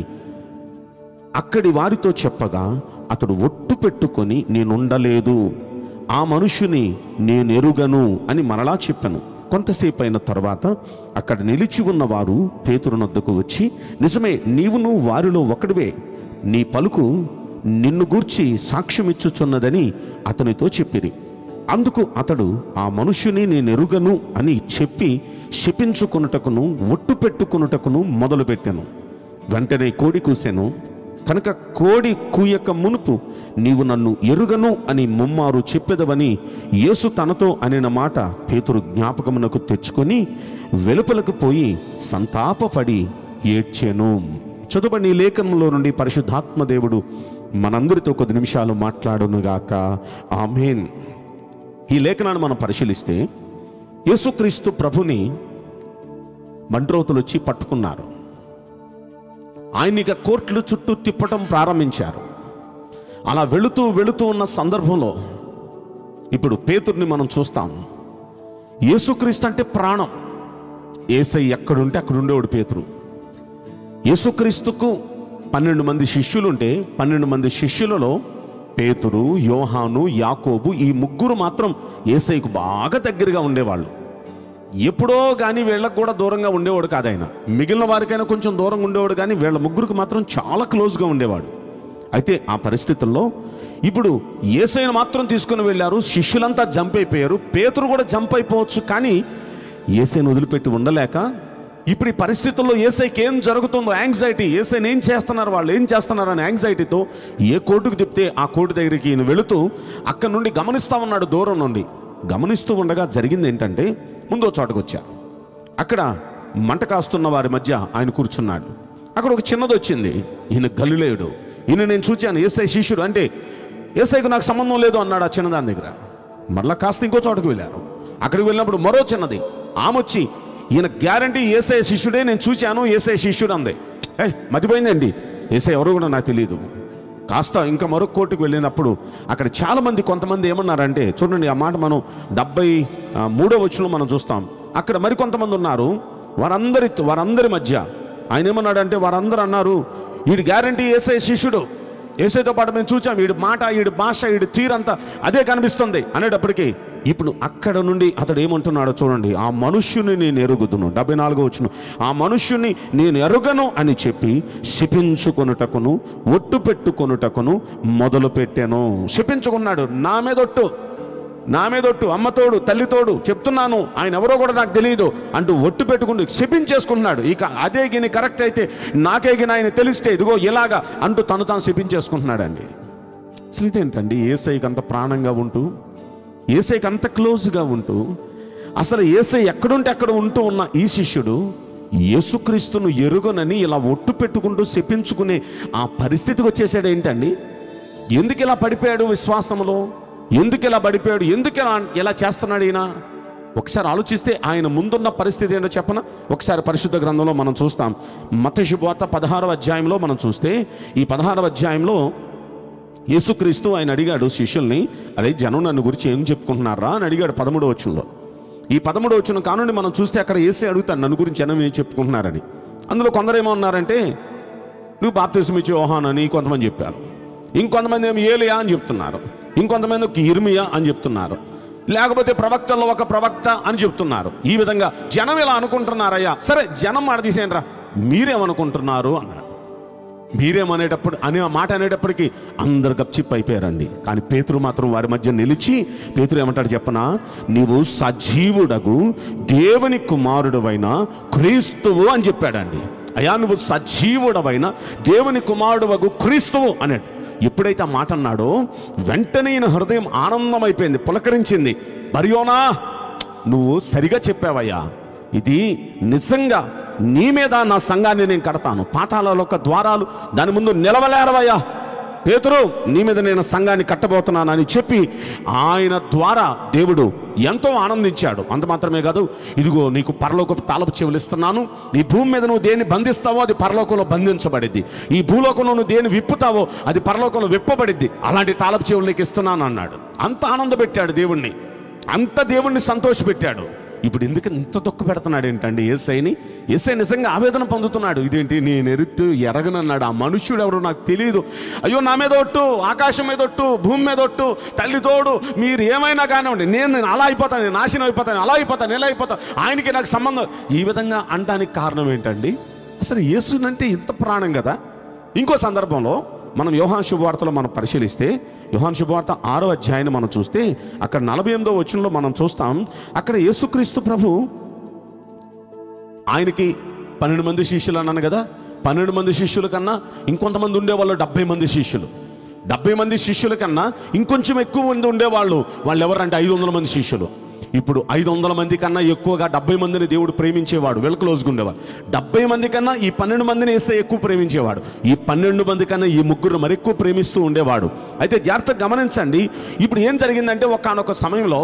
B: అక్కడి వారితో చెప్పగా అతడు ఒట్టు పెట్టుకొని నేనుండలేదు ఆ మనుషుని నేనెరుగను అని మరలా చెప్పాను కొంతసేపు అయిన తర్వాత అక్కడ నిలిచి ఉన్న వారు పేతురునొద్దకు వచ్చి నిజమే నీవును వారిలో ఒకడివే నీ పలుకు నిన్ను గూర్చి సాక్ష్యమిచ్చుచున్నదని అతనితో చెప్పిరి అందుకు అతడు ఆ మనుష్యుని నేనెరుగను అని చెప్పి శపించుకొనుటకును ఒట్టు పెట్టుకొనుటకును మొదలుపెట్టాను వెంటనే కోడి కూసెను కనుక కోడి కూయక మునుపు నీవు నన్ను ఎరుగను అని ముమ్మారు చెప్పెదవని యేసు తనతో అనిన మాట పేతురు జ్ఞాపకమునకు తెచ్చుకొని వెలుపలకు పోయి సంతాపపడి ఏడ్చెను చదువుబడి ఈ లేఖనంలో నుండి పరిశుద్ధాత్మ దేవుడు మనందరితో కొద్ది నిమిషాలు మాట్లాడునుగాక ఆమెన్ ఈ లేఖనాన్ని మనం పరిశీలిస్తే యేసుక్రీస్తు ప్రభుని మండ్రోతులు వచ్చి పట్టుకున్నారు ఆయన ఇక కోర్టులు చుట్టూ తిప్పటం ప్రారంభించారు అలా వెళుతూ వెళుతూ ఉన్న సందర్భంలో ఇప్పుడు పేతుర్ని మనం చూస్తాం యేసుక్రీస్తు అంటే ప్రాణం ఏసై ఎక్కడుంటే అక్కడ ఉండేవాడు పేతురు యేసుక్రీస్తుకు పన్నెండు మంది శిష్యులుంటే పన్నెండు మంది శిష్యులలో పేతురు యోహాను యాకోబు ఈ ముగ్గురు మాత్రం ఏసైకు బాగా దగ్గరగా ఉండేవాళ్ళు ఎప్పుడో కానీ వీళ్ళకు కూడా దూరంగా ఉండేవాడు కాదు ఆయన మిగిలిన వారికైనా కొంచెం దూరంగా ఉండేవాడు కానీ వీళ్ళ ముగ్గురికి మాత్రం చాలా క్లోజ్గా ఉండేవాడు అయితే ఆ పరిస్థితుల్లో ఇప్పుడు ఏసైను మాత్రం తీసుకుని వెళ్ళారు శిష్యులంతా జంప్ అయిపోయారు పేతురు కూడా జంప్ అయిపోవచ్చు కానీ ఏసైను వదిలిపెట్టి ఉండలేక ఇప్పుడు ఈ పరిస్థితుల్లో ఏసైకి ఏం జరుగుతుందో యాంగ్జైటీ ఏసైని ఏం చేస్తున్నారు వాళ్ళు ఏం చేస్తున్నారు అనే యాంగ్జైటీతో ఏ కోర్టుకు తిప్పితే ఆ కోర్టు దగ్గరికి ఈయన వెళుతూ అక్కడ నుండి గమనిస్తా ఉన్నాడు దూరం నుండి గమనిస్తూ ఉండగా జరిగింది ఏంటంటే ముందో చోటకు వచ్చారు అక్కడ మంట కాస్తున్న వారి మధ్య ఆయన కూర్చున్నాడు అక్కడ ఒక చిన్నది వచ్చింది ఈయన గల్లులేయుడు ఈయన నేను చూచాను ఏసై శిష్యుడు అంటే ఏసైకు నాకు సంబంధం లేదు అన్నాడు ఆ చిన్నదాని దగ్గర మరలా కాస్త ఇంకో చోటకు వెళ్ళారు అక్కడికి వెళ్ళినప్పుడు మరో చిన్నది ఆమె వచ్చి ఈయన గ్యారంటీ ఏసై శిష్యుడే నేను చూచాను ఏసై శిష్యుడు అంది ఏ మతిపోయిందండి ఏసై ఎవరు కూడా నాకు తెలియదు కాస్త ఇంకా మరొక కోర్టుకు వెళ్ళినప్పుడు అక్కడ చాలా మంది కొంతమంది ఏమన్నారంటే చూడండి ఆ మాట మనం డెబ్బై ఆ, మూడో వచ్చులో మనం చూస్తాం అక్కడ మరికొంతమంది ఉన్నారు వారందరి వారందరి మధ్య ఆయన ఏమన్నాడంటే వారందరూ అన్నారు వీడి గ్యారంటీ ఏసై శిష్యుడు ఏసైతో పాటు మేము చూచాం వీడి మాట వీడి భాష వీడి తీరంతా అదే కనిపిస్తుంది అనేటప్పటికీ ఇప్పుడు అక్కడ నుండి అతడు ఏమంటున్నాడో చూడండి ఆ మనుష్యుని నేను ఎరుగుదును డెబ్బై నాలుగో వచ్చును ఆ మనుష్యుని నేను ఎరుగను అని చెప్పి శపించుకొనుటకును ఒట్టు పెట్టుకొనుటకును మొదలు పెట్టాను శపించుకున్నాడు నా మీదొట్టు నా మీదొట్టు అమ్మతోడు తల్లితోడు చెప్తున్నాను ఆయన ఎవరో కూడా నాకు తెలియదు అంటూ ఒట్టు పెట్టుకుంటూ శపించేసుకుంటున్నాడు ఇక అదే గిని కరెక్ట్ అయితే నాకే గిని ఆయన తెలిస్తే ఇదిగో ఇలాగా అంటూ తను తాను శపించేసుకుంటున్నాడండి అసలు ఇదేంటండి ఏసైకి అంత ప్రాణంగా ఉంటూ ఏసైకి అంత క్లోజ్గా ఉంటూ అసలు ఏసై ఎక్కడుంటే అక్కడ ఉంటూ ఉన్న ఈ శిష్యుడు యేసుక్రీస్తును ఎరుగనని ఇలా ఒట్టు పెట్టుకుంటూ శపించుకునే ఆ పరిస్థితికి వచ్చేసాడు ఏంటండి ఎందుకు ఇలా పడిపోయాడు విశ్వాసంలో ఎందుకు ఇలా పడిపోయాడు ఎందుకు ఇలా ఇలా చేస్తున్నాడు ఈయన ఒకసారి ఆలోచిస్తే ఆయన ముందున్న పరిస్థితి ఏంటో చెప్పన ఒకసారి పరిశుద్ధ గ్రంథంలో మనం చూస్తాం మత శుభవార్త పదహారవ అధ్యాయంలో మనం చూస్తే ఈ పదహారవ అధ్యాయంలో యేసుక్రీస్తు ఆయన అడిగాడు శిష్యుల్ని అరే జనం నన్ను గురించి ఏం చెప్పుకుంటున్నారా అని అడిగాడు పదమూడో వచ్చంలో ఈ పదమూడో వచ్చిన కానుండి మనం చూస్తే అక్కడ ఏసే అడుగుతాడు నన్ను గురించి జనం ఏం చెప్పుకుంటున్నారని అందులో కొందరు ఏమో ఉన్నారంటే నువ్వు బాప్తిసం ఇచ్చే యోహాన్ అని కొంతమంది చెప్పారు ఇంకొంతమంది ఏమో ఏలియా అని చెప్తున్నారు ఇంకొంతమంది ఒక ఇర్మియా అని చెప్తున్నారు లేకపోతే ప్రవక్తల్లో ఒక ప్రవక్త అని చెప్తున్నారు ఈ విధంగా జనం ఇలా అనుకుంటున్నారయ్యా సరే జనం మాట తీసేయండిరా మీరేమనుకుంటున్నారు అన్నాడు మీరేమనేటప్పుడు అనే ఆ మాట అనేటప్పటికీ అందరు గప్చిప్ అయిపోయారండి కానీ పేతురు మాత్రం వారి మధ్య నిలిచి పేతురు ఏమంటాడు చెప్పనా నీవు సజీవుడగు దేవుని కుమారుడువైన క్రీస్తువు అని చెప్పాడండి అయా నువ్వు సజీవుడవైన దేవుని కుమారుడువగు క్రీస్తువు అన్నాడు ఎప్పుడైతే ఆ మాట అన్నాడో వెంటనే ఈయన హృదయం ఆనందమైపోయింది పులకరించింది బరియోనా నువ్వు సరిగా చెప్పావయ్యా ఇది నిజంగా నీ మీద నా సంఘాన్ని నేను కడతాను పాఠాలలో ఒక ద్వారాలు దాని ముందు నిలవలేరవయ్యా పేతురు నీ మీద నేను సంఘాన్ని కట్టబోతున్నానని చెప్పి ఆయన ద్వారా దేవుడు ఎంతో ఆనందించాడు అంత మాత్రమే కాదు ఇదిగో నీకు పరలోకపు తాలపు చెవులు ఇస్తున్నాను ఈ భూమి మీద నువ్వు దేన్ని బంధిస్తావో అది పరలోకంలో బంధించబడిద్ది ఈ భూలోకంలో నువ్వు దేన్ని విప్పుతావో అది పరలోకంలో విప్పబడిద్ది అలాంటి తాలపు చెవులు నీకు ఇస్తున్నాను అన్నాడు అంత ఆనందపెట్టాడు దేవుణ్ణి అంత దేవుణ్ణి సంతోషపెట్టాడు ఇప్పుడు ఎందుకు ఇంత దుఃఖ పెడుతున్నాడు ఏంటండి ఏసైని ఏసై నిజంగా ఆవేదన పొందుతున్నాడు ఇదేంటి నేను ఎరుట్టు ఎరగనన్నాడు ఆ మనుష్యుడు ఎవరు నాకు తెలియదు అయ్యో నా మీద ఒట్టు ఆకాశం మీద ఒట్టు భూమి మీద ఒట్టు తల్లి తోడు మీరు ఏమైనా కానివ్వండి నేను నేను అలా అయిపోతాను నేను నాశనం అయిపోతాను అలా అయిపోతాను ఎలా అయిపోతాను ఆయనకి నాకు సంబంధం ఈ విధంగా అనడానికి కారణం ఏంటండి అసలు యేసునంటే ఇంత ప్రాణం కదా ఇంకో సందర్భంలో మనం యోహాన్ శుభవార్తలో మనం పరిశీలిస్తే యోహాన్ శుభవార్త ఆరో అధ్యాయాన్ని మనం చూస్తే అక్కడ నలభై ఎనిమిదో వచనంలో మనం చూస్తాం అక్కడ యేసుక్రీస్తు ప్రభు ఆయనకి పన్నెండు మంది శిష్యులు అన్నాను కదా పన్నెండు మంది శిష్యుల కన్నా ఇంకొంతమంది ఉండేవాళ్ళు డెబ్బై మంది శిష్యులు డెబ్బై మంది శిష్యుల కన్నా ఇంకొంచెం ఎక్కువ మంది ఉండేవాళ్ళు వాళ్ళు ఎవరంటే ఐదు వందల మంది శిష్యులు ఇప్పుడు ఐదు వందల మంది కన్నా ఎక్కువగా డెబ్బై మందిని దేవుడు ప్రేమించేవాడు వెల్ క్లోజ్గా ఉండేవాడు డెబ్బై మంది కన్నా ఈ పన్నెండు మందిని వేస్తే ఎక్కువ ప్రేమించేవాడు ఈ పన్నెండు మంది కన్నా ఈ ముగ్గురు మరెక్కువ ప్రేమిస్తూ ఉండేవాడు అయితే జాగ్రత్తగా గమనించండి ఇప్పుడు ఏం జరిగిందంటే ఒకనొక సమయంలో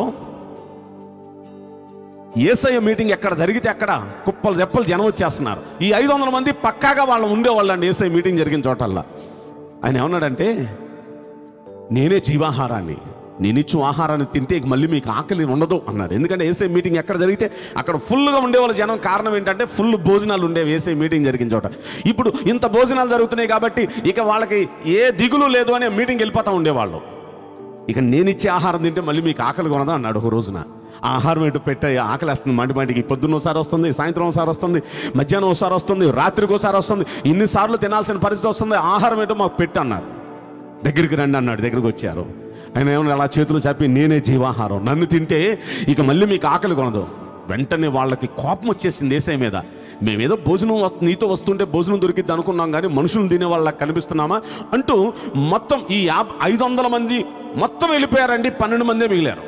B: ఏసఐ మీటింగ్ ఎక్కడ జరిగితే అక్కడ కుప్పలు రెప్పలు జనం వచ్చేస్తున్నారు ఈ ఐదు వందల మంది పక్కాగా వాళ్ళు ఉండేవాళ్ళండి ఏసఐ మీటింగ్ జరిగిన చోటల్లా ఆయన ఏమన్నాడంటే నేనే జీవాహారాన్ని నేను ఇచ్చు ఆహారాన్ని తింటే ఇక మళ్ళీ మీకు ఆకలి ఉండదు అన్నాడు ఎందుకంటే ఏసఐ మీటింగ్ ఎక్కడ జరిగితే అక్కడ ఫుల్గా ఉండేవాళ్ళ జనం కారణం ఏంటంటే ఫుల్ భోజనాలు ఉండేవి ఏసఐ మీటింగ్ జరిగిన చోట ఇప్పుడు ఇంత భోజనాలు జరుగుతున్నాయి కాబట్టి ఇక వాళ్ళకి ఏ దిగులు లేదు అని మీటింగ్ వెళ్ళిపోతూ ఉండేవాళ్ళు ఇక నేను ఇచ్చే ఆహారం తింటే మళ్ళీ మీకు ఆకలి కొనదా అన్నాడు ఒక రోజున ఆ ఆహారం ఏంటో పెట్టాయి ఆకలి వస్తుంది మాటి మాటికి పొద్దున్న ఒకసారి వస్తుంది సాయంత్రం ఒకసారి వస్తుంది మధ్యాహ్నం ఒకసారి వస్తుంది రాత్రికి ఒకసారి వస్తుంది ఇన్నిసార్లు తినాల్సిన పరిస్థితి వస్తుంది ఆహారం ఏంటో మాకు పెట్టు అన్నారు దగ్గరికి రండి అన్నాడు దగ్గరికి వచ్చారు ఆయన ఏమన్నా అలా చేతులు చెప్పి నేనే జీవాహారం నన్ను తింటే ఇక మళ్ళీ మీకు ఆకలి కొనదు వెంటనే వాళ్ళకి కోపం వచ్చేసింది ఏసై మీద మేమేదో భోజనం వస్తు- నీతో వస్తుంటే భోజనం దొరికిద్ది అనుకున్నాం కానీ మనుషులు తినే వాళ్ళకి కనిపిస్తున్నామా అంటూ మొత్తం ఈ యాభ ఐదు వందల మంది మొత్తం వెళ్ళిపోయారండి పన్నెండు మందే మిగిలారు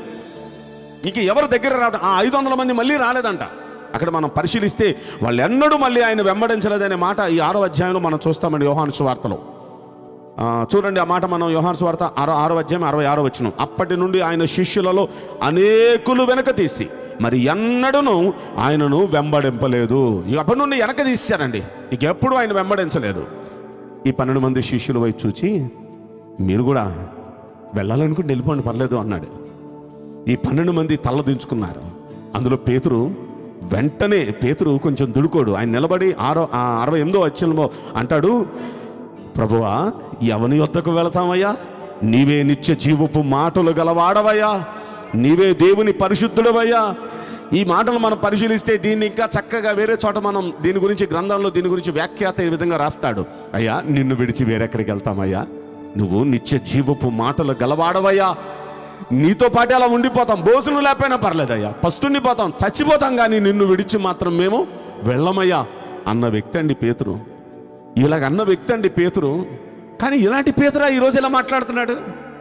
B: ఇక ఎవరు దగ్గర రావడం ఆ ఐదు వందల మంది మళ్ళీ రాలేదంట అక్కడ మనం పరిశీలిస్తే వాళ్ళు ఎన్నడూ మళ్ళీ ఆయన వెంబడించలేదనే మాట ఈ ఆరో అధ్యాయంలో మనం చూస్తామండి యోహాను సువార్తలో ఆ, చూడండి ఆ మాట మనం యోహాను సువార్త ఆరో ఆరో అధ్యాయం అరవై ఆరో వచ్చిన అప్పటి నుండి ఆయన శిష్యులలో అనేకులు వెనక తీసి మరి ఎన్నడూను ఆయనను వెంబడింపలేదు ఇక అప్పటి నుండి వెనక తీశారండి ఇక ఎప్పుడు ఆయన వెంబడించలేదు ఈ పన్నెండు మంది శిష్యుల వైపు చూచి మీరు కూడా వెళ్ళాలనుకుంటే వెళ్ళిపోండి పర్లేదు అన్నాడు ఈ పన్నెండు మంది తల్ల దించుకున్నారు అందులో పేతురు వెంటనే పేతురు కొంచెం దుడుకోడు ఆయన నిలబడి ఆరో ఆ అరవై ఎనిమిదో వచ్చంలో అంటాడు ప్రభువా ఎవని యొద్దకు వెళతామయ్యా నీవే నిత్య జీవపు మాటలు గలవాడవయ్యా నీవే దేవుని పరిశుద్ధుడవయ్యా ఈ మాటలు మనం పరిశీలిస్తే దీన్ని ఇంకా చక్కగా వేరే చోట మనం దీని గురించి గ్రంథంలో దీని గురించి వ్యాఖ్యాత ఈ విధంగా రాస్తాడు అయ్యా నిన్ను విడిచి వేరెక్కడికి వెళ్తామయ్యా నువ్వు నిత్య జీవపు మాటలు గలవాడవయ్యా నీతో పాటే అలా ఉండిపోతాం భోజనం లేకపోయినా పర్లేదయ్యా పస్తుండిపోతాం చచ్చిపోతాం కానీ నిన్ను విడిచి మాత్రం మేము వెళ్ళమయ్యా అన్న వ్యక్తి అండి పేతురు ఇలాగ అన్న వ్యక్తి అండి పేతురు కానీ ఇలాంటి పేతురా ఈరోజు ఎలా మాట్లాడుతున్నాడు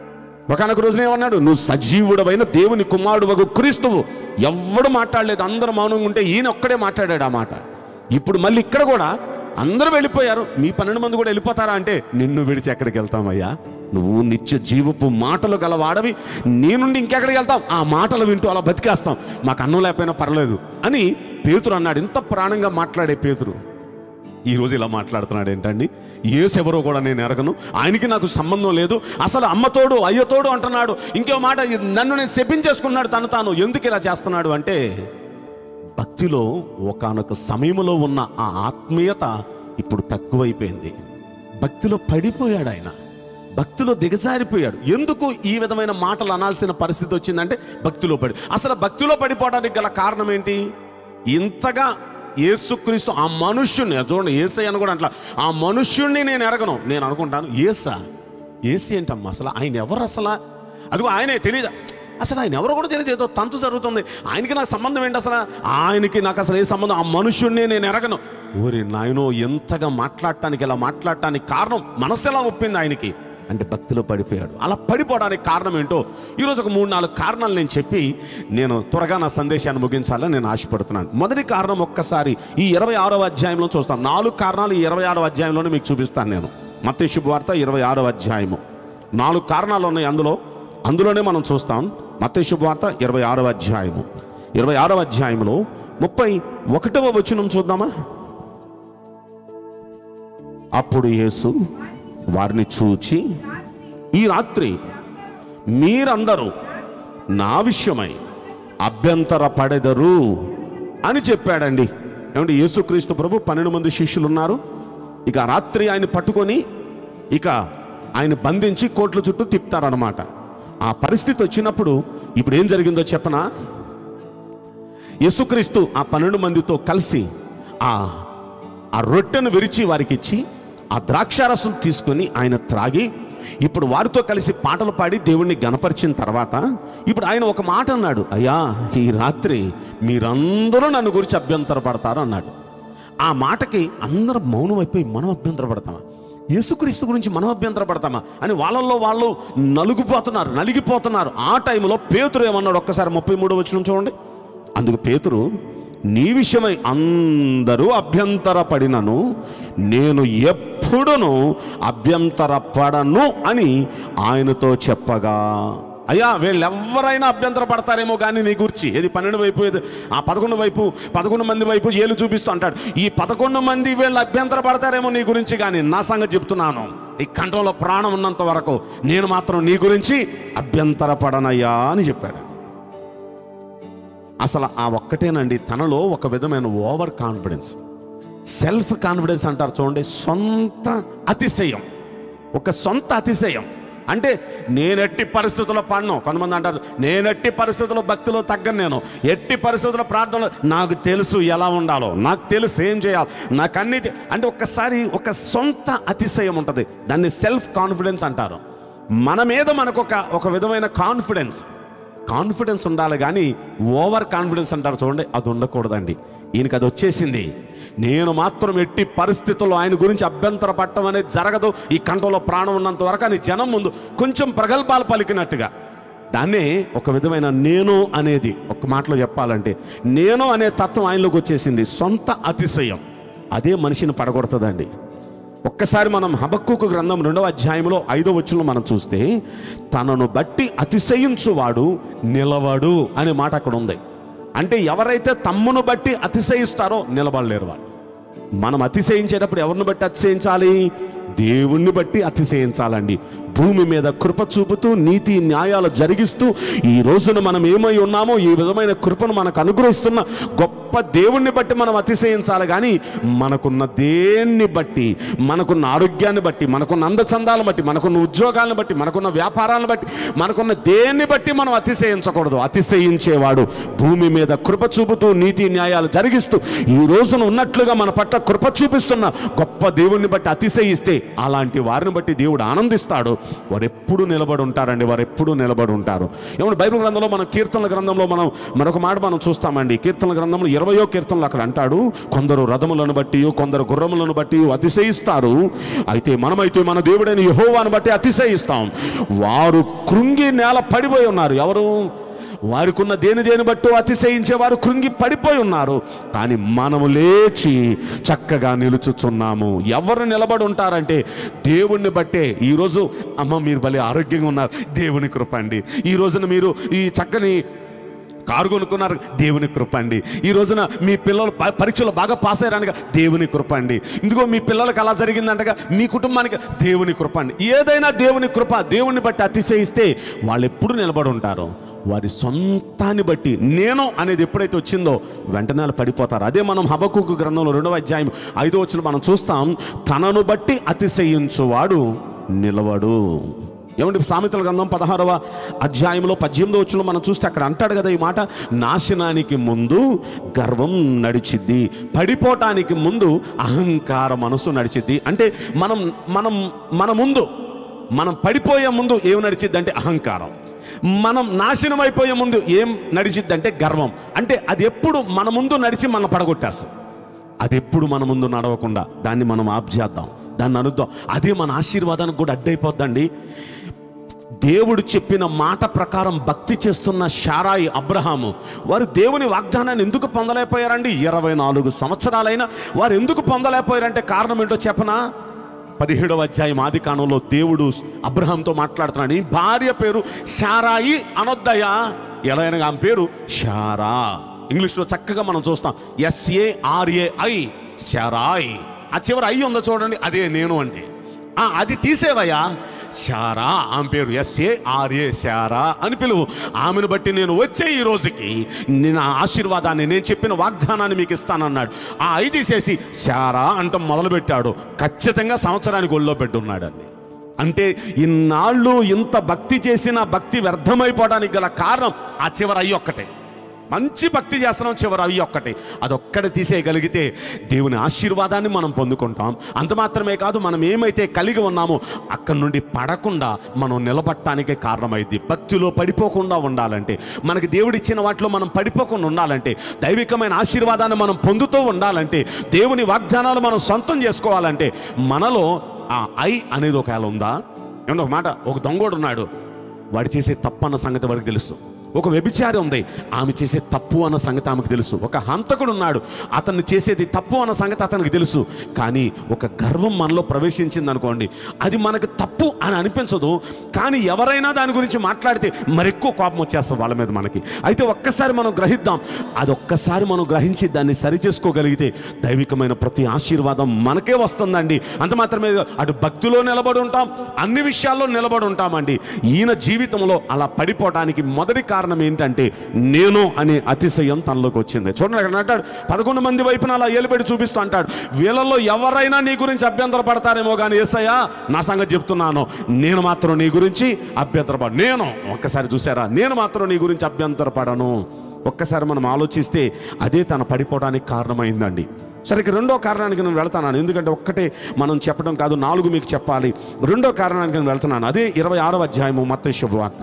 B: ఒకనొక రోజున ఏమన్నాడు నువ్వు సజీవుడమైన దేవుని కుమారుడు వగు క్రీస్తువు ఎవ్వడు మాట్లాడలేదు అందరూ మౌనంగా ఉంటే ఈయన ఒక్కడే మాట్లాడాడు ఆ మాట ఇప్పుడు మళ్ళీ ఇక్కడ కూడా అందరూ వెళ్ళిపోయారు మీ పన్నెండు మంది కూడా వెళ్ళిపోతారా అంటే నిన్ను విడిచి ఎక్కడికి వెళ్తామయ్యా నువ్వు నిత్య జీవపు మాటలు గలవాడవి నీ నుండి ఇంకెక్కడికి వెళ్తాం ఆ మాటలు వింటూ అలా బతికేస్తాం మాకు అన్నం లేకపోయినా పర్లేదు అని పేతురు అన్నాడు ఇంత ప్రాణంగా మాట్లాడే పేతురు ఈ రోజు ఇలా మాట్లాడుతున్నాడు ఏంటండి ఏసెవరో కూడా నేను ఎరగను ఆయనకి నాకు సంబంధం లేదు అసలు అమ్మతోడు అయ్యతోడు అంటున్నాడు ఇంకో మాట నన్ను నేను శపించేసుకున్నాడు తను తాను ఎందుకు ఇలా చేస్తున్నాడు అంటే భక్తిలో ఒకానొక సమయంలో ఉన్న ఆ ఆత్మీయత ఇప్పుడు తక్కువైపోయింది భక్తిలో పడిపోయాడు ఆయన భక్తిలో దిగజారిపోయాడు ఎందుకు ఈ విధమైన మాటలు అనాల్సిన పరిస్థితి వచ్చిందంటే భక్తిలో పడి అసలు భక్తిలో పడిపోవడానికి గల కారణం ఏంటి ఇంతగా యేసుక్రీస్తు ఆ మనుష్యుణ్ణి చూడండి ఏసై అని కూడా అట్లా ఆ మనుష్యుణ్ణి నేను ఎరగను నేను అనుకుంటాను ఏసా ఏసీ ఏంటమ్మా అసలు ఆయన ఎవరు అసలు అదిగో ఆయనే తెలియదు అసలు ఆయన ఎవరో కూడా తెలియదు ఏదో తంతు జరుగుతుంది ఆయనకి నాకు సంబంధం ఏంటి అసలు ఆయనకి నాకు అసలు ఏ సంబంధం ఆ మనుష్యుణ్ణి నేను ఎరగను ఓరి నాయనో ఎంతగా మాట్లాడటానికి ఇలా మాట్లాడటానికి కారణం మనసు ఎలా ఒప్పింది ఆయనకి అంటే భక్తిలో పడిపోయాడు అలా పడిపోవడానికి కారణం ఏంటో ఈరోజు ఒక మూడు నాలుగు కారణాలు నేను చెప్పి నేను త్వరగా నా సందేశాన్ని ముగించాలని నేను ఆశపడుతున్నాను మొదటి కారణం ఒక్కసారి ఈ ఇరవై ఆరవ అధ్యాయంలో చూస్తాం నాలుగు కారణాలు ఈ ఇరవై ఆరవ అధ్యాయంలోనే మీకు చూపిస్తాను నేను మత్తే శుభవార్త ఇరవై ఆరవ అధ్యాయము నాలుగు కారణాలు ఉన్నాయి అందులో అందులోనే మనం చూస్తాం మత్తే శుభవార్త ఇరవై ఆరవ అధ్యాయము ఇరవై ఆరవ అధ్యాయంలో ముప్పై ఒకటవ వచనం చూద్దామా అప్పుడు యేసు వారిని చూచి ఈ రాత్రి మీరందరూ నా విషయమై అభ్యంతర పడెదరు అని చెప్పాడండి ఏమంటే యేసుక్రీస్తు ప్రభు పన్నెండు మంది శిష్యులు ఉన్నారు ఇక ఆ రాత్రి ఆయన పట్టుకొని ఇక ఆయన బంధించి కోట్ల చుట్టూ తిప్పుతారనమాట ఆ పరిస్థితి వచ్చినప్పుడు ఇప్పుడు ఏం జరిగిందో చెప్పనా యేసుక్రీస్తు ఆ పన్నెండు మందితో కలిసి ఆ ఆ రొట్టెను విరిచి వారికి ఇచ్చి ఆ ద్రాక్షారసం తీసుకొని ఆయన త్రాగి ఇప్పుడు వారితో కలిసి పాటలు పాడి దేవుణ్ణి గనపరిచిన తర్వాత ఇప్పుడు ఆయన ఒక మాట అన్నాడు అయ్యా ఈ రాత్రి మీరందరూ నన్ను గురించి అభ్యంతర పడతారు అన్నాడు ఆ మాటకి అందరూ మౌనం అయిపోయి మనం అభ్యంతర పడతామా యేసుక్రీస్తు గురించి మనం అభ్యంతర పడతామా అని వాళ్ళల్లో వాళ్ళు నలుగుపోతున్నారు నలిగిపోతున్నారు ఆ టైంలో పేతురు ఏమన్నాడు ఒక్కసారి ముప్పై మూడు వచ్చిన చూడండి అందుకు పేతురు నీ విషయమై అందరూ అభ్యంతర పడినను నేను ఎప్పుడును అభ్యంతర పడను అని ఆయనతో చెప్పగా అయ్యా వీళ్ళెవరైనా అభ్యంతర పడతారేమో కానీ నీ గురించి ఏది పన్నెండు వైపు ఏది ఆ పదకొండు వైపు పదకొండు మంది వైపు ఏలు చూపిస్తూ అంటాడు ఈ పదకొండు మంది వీళ్ళు అభ్యంతర పడతారేమో నీ గురించి కానీ నా సంగతి చెప్తున్నాను ఈ కంఠంలో ప్రాణం ఉన్నంత వరకు నేను మాత్రం నీ గురించి అభ్యంతర పడనయ్యా అని చెప్పాడు అసలు ఆ ఒక్కటేనండి తనలో ఒక విధమైన ఓవర్ కాన్ఫిడెన్స్ సెల్ఫ్ కాన్ఫిడెన్స్ అంటారు చూడండి సొంత అతిశయం ఒక సొంత అతిశయం అంటే నేనెట్టి పరిస్థితుల్లో పడను కొంతమంది అంటారు నేనెట్టి పరిస్థితుల్లో భక్తిలో తగ్గను నేను ఎట్టి పరిస్థితుల్లో ప్రార్థనలో నాకు తెలుసు ఎలా ఉండాలో నాకు తెలుసు ఏం చేయాలి నాకు అన్ని తె- అంటే ఒక్కసారి ఒక సొంత అతిశయం ఉంటుంది దాన్ని సెల్ఫ్ కాన్ఫిడెన్స్ అంటారు మన మీద మనకు ఒక ఒక విధమైన కాన్ఫిడెన్స్ కాన్ఫిడెన్స్ ఉండాలి కానీ ఓవర్ కాన్ఫిడెన్స్ అంటారు చూడండి అది ఉండకూడదండి ఈయనకి అది వచ్చేసింది నేను మాత్రం ఎట్టి పరిస్థితుల్లో ఆయన గురించి అభ్యంతర పట్టడం అనేది జరగదు ఈ కంఠంలో ప్రాణం ఉన్నంత వరకు అని జనం ముందు కొంచెం ప్రగల్భాలు పలికినట్టుగా దాన్నే ఒక విధమైన నేను అనేది ఒక మాటలో చెప్పాలంటే నేను అనే తత్వం ఆయనలోకి వచ్చేసింది సొంత అతిశయం అదే మనిషిని పడగొడుతుందండి ఒక్కసారి మనం హబక్కుకు గ్రంథం రెండవ అధ్యాయంలో ఐదో వచ్చులో మనం చూస్తే తనను బట్టి అతిశయించువాడు నిలవడు అనే మాట అక్కడ ఉంది అంటే ఎవరైతే తమ్మును బట్టి అతిశయిస్తారో నిలబడలేరు వాళ్ళు మనం అతిశయించేటప్పుడు ఎవరిని బట్టి అతిశయించాలి దేవుణ్ణి బట్టి అతిశయించాలండి భూమి మీద కృప చూపుతూ నీతి న్యాయాలు జరిగిస్తూ ఈ రోజున మనం ఏమై ఉన్నామో ఈ విధమైన కృపను మనకు అనుగ్రహిస్తున్న గొప్ప దేవుణ్ణి బట్టి మనం అతిశయించాలి కానీ మనకున్న దేన్ని బట్టి మనకున్న ఆరోగ్యాన్ని బట్టి మనకున్న అందచందాలను బట్టి మనకున్న ఉద్యోగాలను బట్టి మనకున్న వ్యాపారాలను బట్టి మనకున్న దేన్ని బట్టి మనం అతిశయించకూడదు అతిశయించేవాడు భూమి మీద కృప చూపుతూ నీతి న్యాయాలు జరిగిస్తూ ఈ రోజున ఉన్నట్లుగా మన పట్ల కృప చూపిస్తున్న గొప్ప దేవుణ్ణి బట్టి అతిశయిస్తే అలాంటి వారిని బట్టి దేవుడు ఆనందిస్తాడు వారు ఎప్పుడు నిలబడి ఉంటారండి వారు ఎప్పుడు నిలబడి ఉంటారు ఏమంటే బైబిల్ గ్రంథంలో మనం కీర్తనల గ్రంథంలో మనం మరొక మాట మనం చూస్తామండి కీర్తనల గ్రంథంలో ఇరవై ఇరవయో కీర్తనలో అక్కడ అంటాడు కొందరు రథములను బట్టి కొందరు గుర్రములను బట్టి అతిశయిస్తారు అయితే మనమైతే మన దేవుడైన యహోవాను బట్టి అతిశయిస్తాం వారు కృంగి నేల పడిపోయి ఉన్నారు ఎవరు వారికి ఉన్న దేని దేని బట్టి అతిశయించే వారు కృంగి పడిపోయి ఉన్నారు కానీ మనము లేచి చక్కగా నిలుచుచున్నాము ఎవరు నిలబడి ఉంటారంటే దేవుణ్ణి బట్టే ఈరోజు అమ్మ మీరు భలే ఆరోగ్యంగా ఉన్నారు దేవుని కృప అండి ఈ రోజున మీరు ఈ చక్కని కారు కొనుక్కున్నారు దేవుని కృప అండి ఈ రోజున మీ పిల్లలు ప- పరీక్షలు బాగా పాస్ అయ్యారనగా దేవుని కృప అండి ఇందుకో మీ పిల్లలకు అలా జరిగిందంటగా మీ కుటుంబానికి దేవుని కృప అండి ఏదైనా దేవుని కృప దేవుని బట్టి అతిశయిస్తే వాళ్ళు ఎప్పుడు నిలబడి ఉంటారు వారి సొంతాన్ని బట్టి నేను అనేది ఎప్పుడైతే వచ్చిందో వెంటనే వాళ్ళు పడిపోతారు అదే మనం హబకుకు గ్రంథంలో రెండవ అధ్యాయం ఐదో వచ్చిన మనం చూస్తాం తనను బట్టి అతిశయించువాడు నిలవడు ఏమంటే సామెతల గ్రంథం పదహారవ అధ్యాయంలో పద్దెనిమిదో వచ్చిన మనం చూస్తే అక్కడ అంటాడు కదా ఈ మాట నాశనానికి ముందు గర్వం నడిచిద్ది పడిపోవటానికి ముందు అహంకార మనసు నడిచిద్ది అంటే మనం మనం మన ముందు మనం పడిపోయే ముందు ఏం నడిచిద్ది అంటే అహంకారం మనం నాశనం అయిపోయే ముందు ఏం నడిచిద్ది అంటే గర్వం అంటే అది ఎప్పుడు మన ముందు నడిచి మన పడగొట్టేస్తుంది అది ఎప్పుడు మన ముందు నడవకుండా దాన్ని మనం ఆప్ చేద్దాం దాన్ని అనుద్దాం అదే మన ఆశీర్వాదానికి కూడా అడ్డైపోద్దండి దేవుడు చెప్పిన మాట ప్రకారం భక్తి చేస్తున్న షారాయి అబ్రహాము వారు దేవుని వాగ్దానాన్ని ఎందుకు పొందలేకపోయారండి ఇరవై నాలుగు సంవత్సరాలైనా వారు ఎందుకు పొందలేకపోయారంటే కారణం ఏంటో చెప్పనా పదిహేడవ అధ్యాయం ఆది కాలంలో దేవుడు అబ్రహాంతో మాట్లాడుతున్నాడు ఈ భార్య పేరు షారాయి అనొద్దయా ఎలా అయినా ఆమె పేరు షారా ఇంగ్లీష్లో చక్కగా మనం చూస్తాం ఎస్ఏఆర్ఏఐ షారాయ్ ఆ చివరి అయ్యి ఉందో చూడండి అదే నేను అంటే ఆ, అది తీసేవయ్యా శారా ఆమె పేరు ఎస్ఏ ఆర్ఏ శారా అని పిలువు ఆమెను బట్టి నేను వచ్చే ఈ రోజుకి నేను ఆ ఆశీర్వాదాన్ని నేను చెప్పిన వాగ్దానాన్ని మీకు ఇస్తానన్నాడు ఆ ఐదు తీసేసి శారా అంటాం మొదలుపెట్టాడు ఖచ్చితంగా సంవత్సరానికి ఒళ్ళో పెట్టున్నాడండి అంటే ఇన్నాళ్ళు ఇంత భక్తి చేసిన భక్తి వ్యర్థమైపోవడానికి గల కారణం ఆ చివరి అయ్యి ఒక్కటే మంచి భక్తి చేస్తున్నాం చివరి అవి ఒక్కటి అదొక్కటి తీసేయగలిగితే దేవుని ఆశీర్వాదాన్ని మనం పొందుకుంటాం అంత మాత్రమే కాదు మనం ఏమైతే కలిగి ఉన్నామో అక్కడి నుండి పడకుండా మనం నిలబట్టడానికి కారణమైంది భక్తిలో పడిపోకుండా ఉండాలంటే మనకి దేవుడిచ్చిన వాటిలో మనం పడిపోకుండా ఉండాలంటే దైవికమైన ఆశీర్వాదాన్ని మనం పొందుతూ ఉండాలంటే దేవుని వాగ్దానాలు మనం సొంతం చేసుకోవాలంటే మనలో ఆ ఐ అనేది ఒక ఉందా ఏమన్నా ఒక మాట ఒక దొంగోడు ఉన్నాడు వాడు చేసే తప్పు అన్న సంగతి వాడికి తెలుసు ఒక వ్యభిచారి ఉంది ఆమె చేసే తప్పు అన్న సంగతి ఆమెకు తెలుసు ఒక హంతకుడు ఉన్నాడు అతన్ని చేసేది తప్పు అన్న సంగతి అతనికి తెలుసు కానీ ఒక గర్వం మనలో ప్రవేశించింది అనుకోండి అది మనకు తప్పు అని అనిపించదు కానీ ఎవరైనా దాని గురించి మాట్లాడితే మరెక్కువ కోపం వచ్చేస్తుంది వాళ్ళ మీద మనకి అయితే ఒక్కసారి మనం గ్రహిద్దాం అది ఒక్కసారి మనం గ్రహించి దాన్ని సరిచేసుకోగలిగితే దైవికమైన ప్రతి ఆశీర్వాదం మనకే వస్తుందండి అంత మాత్రమే కాదు, అటు భక్తిలో నిలబడి ఉంటాం అన్ని విషయాల్లో నిలబడి ఉంటామండి ఈయన జీవితంలో అలా పడిపోవడానికి మొదటి కారణం ఏంటంటే నేను అనే అతిశయం తనలోకి వచ్చింది చూడండి అక్కడ అంటాడు పదకొండు మంది వైపున అలా ఏలుబెట్టి చూపిస్తూ అంటాడు వీళ్ళల్లో ఎవరైనా నీ గురించి అభ్యంతర పడతారేమో కానీ ఏసయ్యా నా సంగతి చెప్తున్నాను నేను మాత్రం నీ గురించి అభ్యంతరపడ నేను ఒక్కసారి చూసారా నేను మాత్రం నీ గురించి అభ్యంతరపడను ఒక్కసారి మనం ఆలోచిస్తే అదే తన పడిపోవడానికి కారణమైందండి సరే ఇక రెండో కారణానికి నేను వెళ్తున్నాను ఎందుకంటే ఒక్కటే మనం చెప్పడం కాదు నాలుగు మీకు చెప్పాలి రెండో కారణానికి నేను వెళ్తున్నాను అదే ఇరవై ఆరవ అధ్యాయము మత శుభవార్త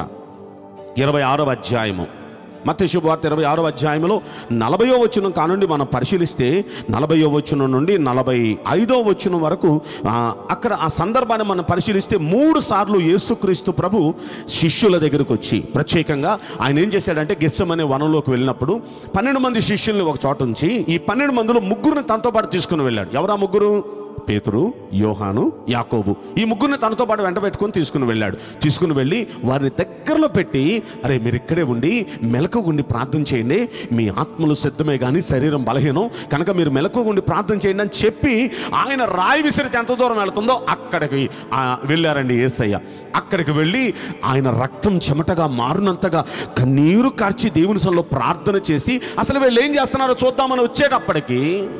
B: ఇరవై ఆరవ అధ్యాయము మత శుభవార్త ఇరవై ఆరవ అధ్యాయంలో నలభయో వచనం కానుండి మనం పరిశీలిస్తే నలభయో వచనం నుండి నలభై ఐదో వచనం వరకు ఆ, అక్కడ ఆ సందర్భాన్ని మనం పరిశీలిస్తే మూడు సార్లు యేసుక్రీస్తు ప్రభు శిష్యుల దగ్గరకు వచ్చి ప్రత్యేకంగా ఆయన ఏం చేశాడంటే గెస్సమనే వనంలోకి వెళ్ళినప్పుడు పన్నెండు మంది శిష్యుల్ని ఒక చోట ఉంచి ఈ పన్నెండు మందిలో ముగ్గురిని తనతో పాటు తీసుకుని వెళ్ళాడు ఎవరా ముగ్గురు పేతురు యోహాను యాకోబు ఈ ముగ్గురిని తనతో పాటు వెంట పెట్టుకొని తీసుకుని వెళ్ళాడు తీసుకుని వెళ్ళి వారిని దగ్గరలో పెట్టి అరే మీరు ఇక్కడే ఉండి మెలకుగుండి ప్రార్థన చేయండి మీ ఆత్మలు సిద్ధమే కానీ శరీరం బలహీనం కనుక మీరు మెలకుగుండి ప్రార్థన చేయండి అని చెప్పి ఆయన రాయి విసిరితే ఎంత దూరం వెళ్తుందో అక్కడికి ఆ, వెళ్ళారండి ఏసయ్య అక్కడికి వెళ్ళి ఆయన రక్తం చెమటగా మారినంతగా కన్నీరు కార్చి దేవుని సన్నిధిలో ప్రార్థన చేసి అసలు వీళ్ళు ఏం చేస్తున్నారో చూద్దామని వచ్చేటప్పటికి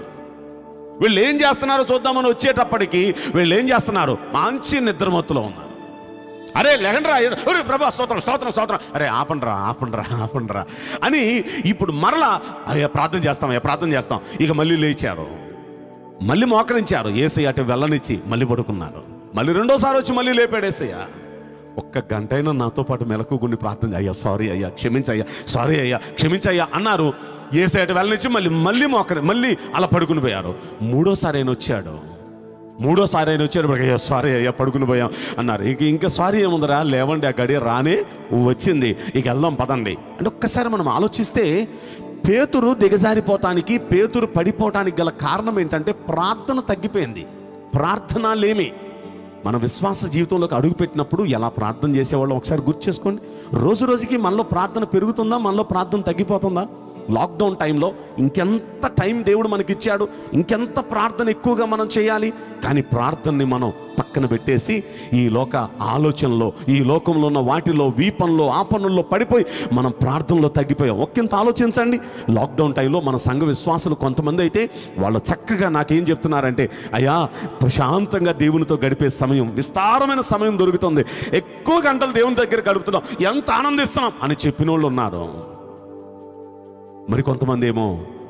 B: వీళ్ళు ఏం చేస్తున్నారో చూద్దామని వచ్చేటప్పటికి వీళ్ళు ఏం చేస్తున్నారు మంచి నిద్రమత్తులో ఉన్నారు అరే లెగండ్రా అరే ప్రభా స్తోత్రం స్తోత్రం స్తోత్రం అరే ఆపండ్రా ఆపండ్రా ఆపండ్రా అని ఇప్పుడు మరలా అయ్యా ప్రార్థన చేస్తాం అయ్యా ప్రార్థన చేస్తాం ఇక మళ్ళీ లేచారు మళ్ళీ మోకరించారు ఏసయ్య అటు వెళ్ళనిచ్చి మళ్ళీ పడుకున్నారు మళ్ళీ రెండోసారి వచ్చి మళ్ళీ లేపాడు ఏసయ్య ఒక్క గంట అయినా నాతో పాటు మెలకుగుండి ప్రార్థన చేయ. అయ్యా సారీ అయ్యా క్షమించయ్యా సారీ అయ్యా క్షమించయ్యా అన్నారు ఏసైట వెళ్ళనిచ్చి మళ్ళీ మళ్ళీ మోకరి మళ్ళీ అలా పడుకుని పోయారు మూడోసారి ఆయన వచ్చాడు మూడోసారి ఆయన వచ్చాడు అయ్యా సారీ అయ్యా పడుకుని పోయాం అన్నారు ఇంక ఇంకా సారీ ఏముందరా లేవండి ఆ గడియ రానే వచ్చింది ఇక వెళ్దాం పదండి అంటే ఒక్కసారి మనం ఆలోచిస్తే పేతురు దిగజారిపోవటానికి పేతురు పడిపోవటానికి గల కారణం ఏంటంటే ప్రార్థన తగ్గిపోయింది ప్రార్థన లేమి మన విశ్వాస జీవితంలోకి అడుగుపెట్టినప్పుడు ఎలా ప్రార్థన చేసేవాళ్ళం ఒకసారి గుర్తు చేసుకోండి రోజు రోజుకి మనలో ప్రార్థన పెరుగుతుందా మనలో ప్రార్థన తగ్గిపోతుందా లాక్డౌన్ టైంలో ఇంకెంత టైం దేవుడు మనకి ఇచ్చాడు ఇంకెంత ప్రార్థన ఎక్కువగా మనం చేయాలి కానీ ప్రార్థనని మనం పక్కన పెట్టేసి ఈ లోక ఆలోచనలో ఈ లోకంలో ఉన్న వాటిలో వీపంలో ఆపనల్లో పడిపోయి మనం ప్రార్థనలో తగ్గిపోయాం ఒకంత ఆలోచించండి లాక్డౌన్ టైంలో మన సంఘ విశ్వాసులు కొంతమంది అయితే వాళ్ళు చక్కగా నాకేం చెప్తున్నారంటే అయ్యా ప్రశాంతంగా దేవునితో గడిపే సమయం విస్తారమైన సమయం దొరుకుతుంది ఎక్కువ గంటలు దేవుని దగ్గర గడుపుతున్నాం ఎంత ఆనందిస్తున్నాం అని చెప్పిన వాళ్ళు ఉన్నారు మరి కొంతమంది ఏమో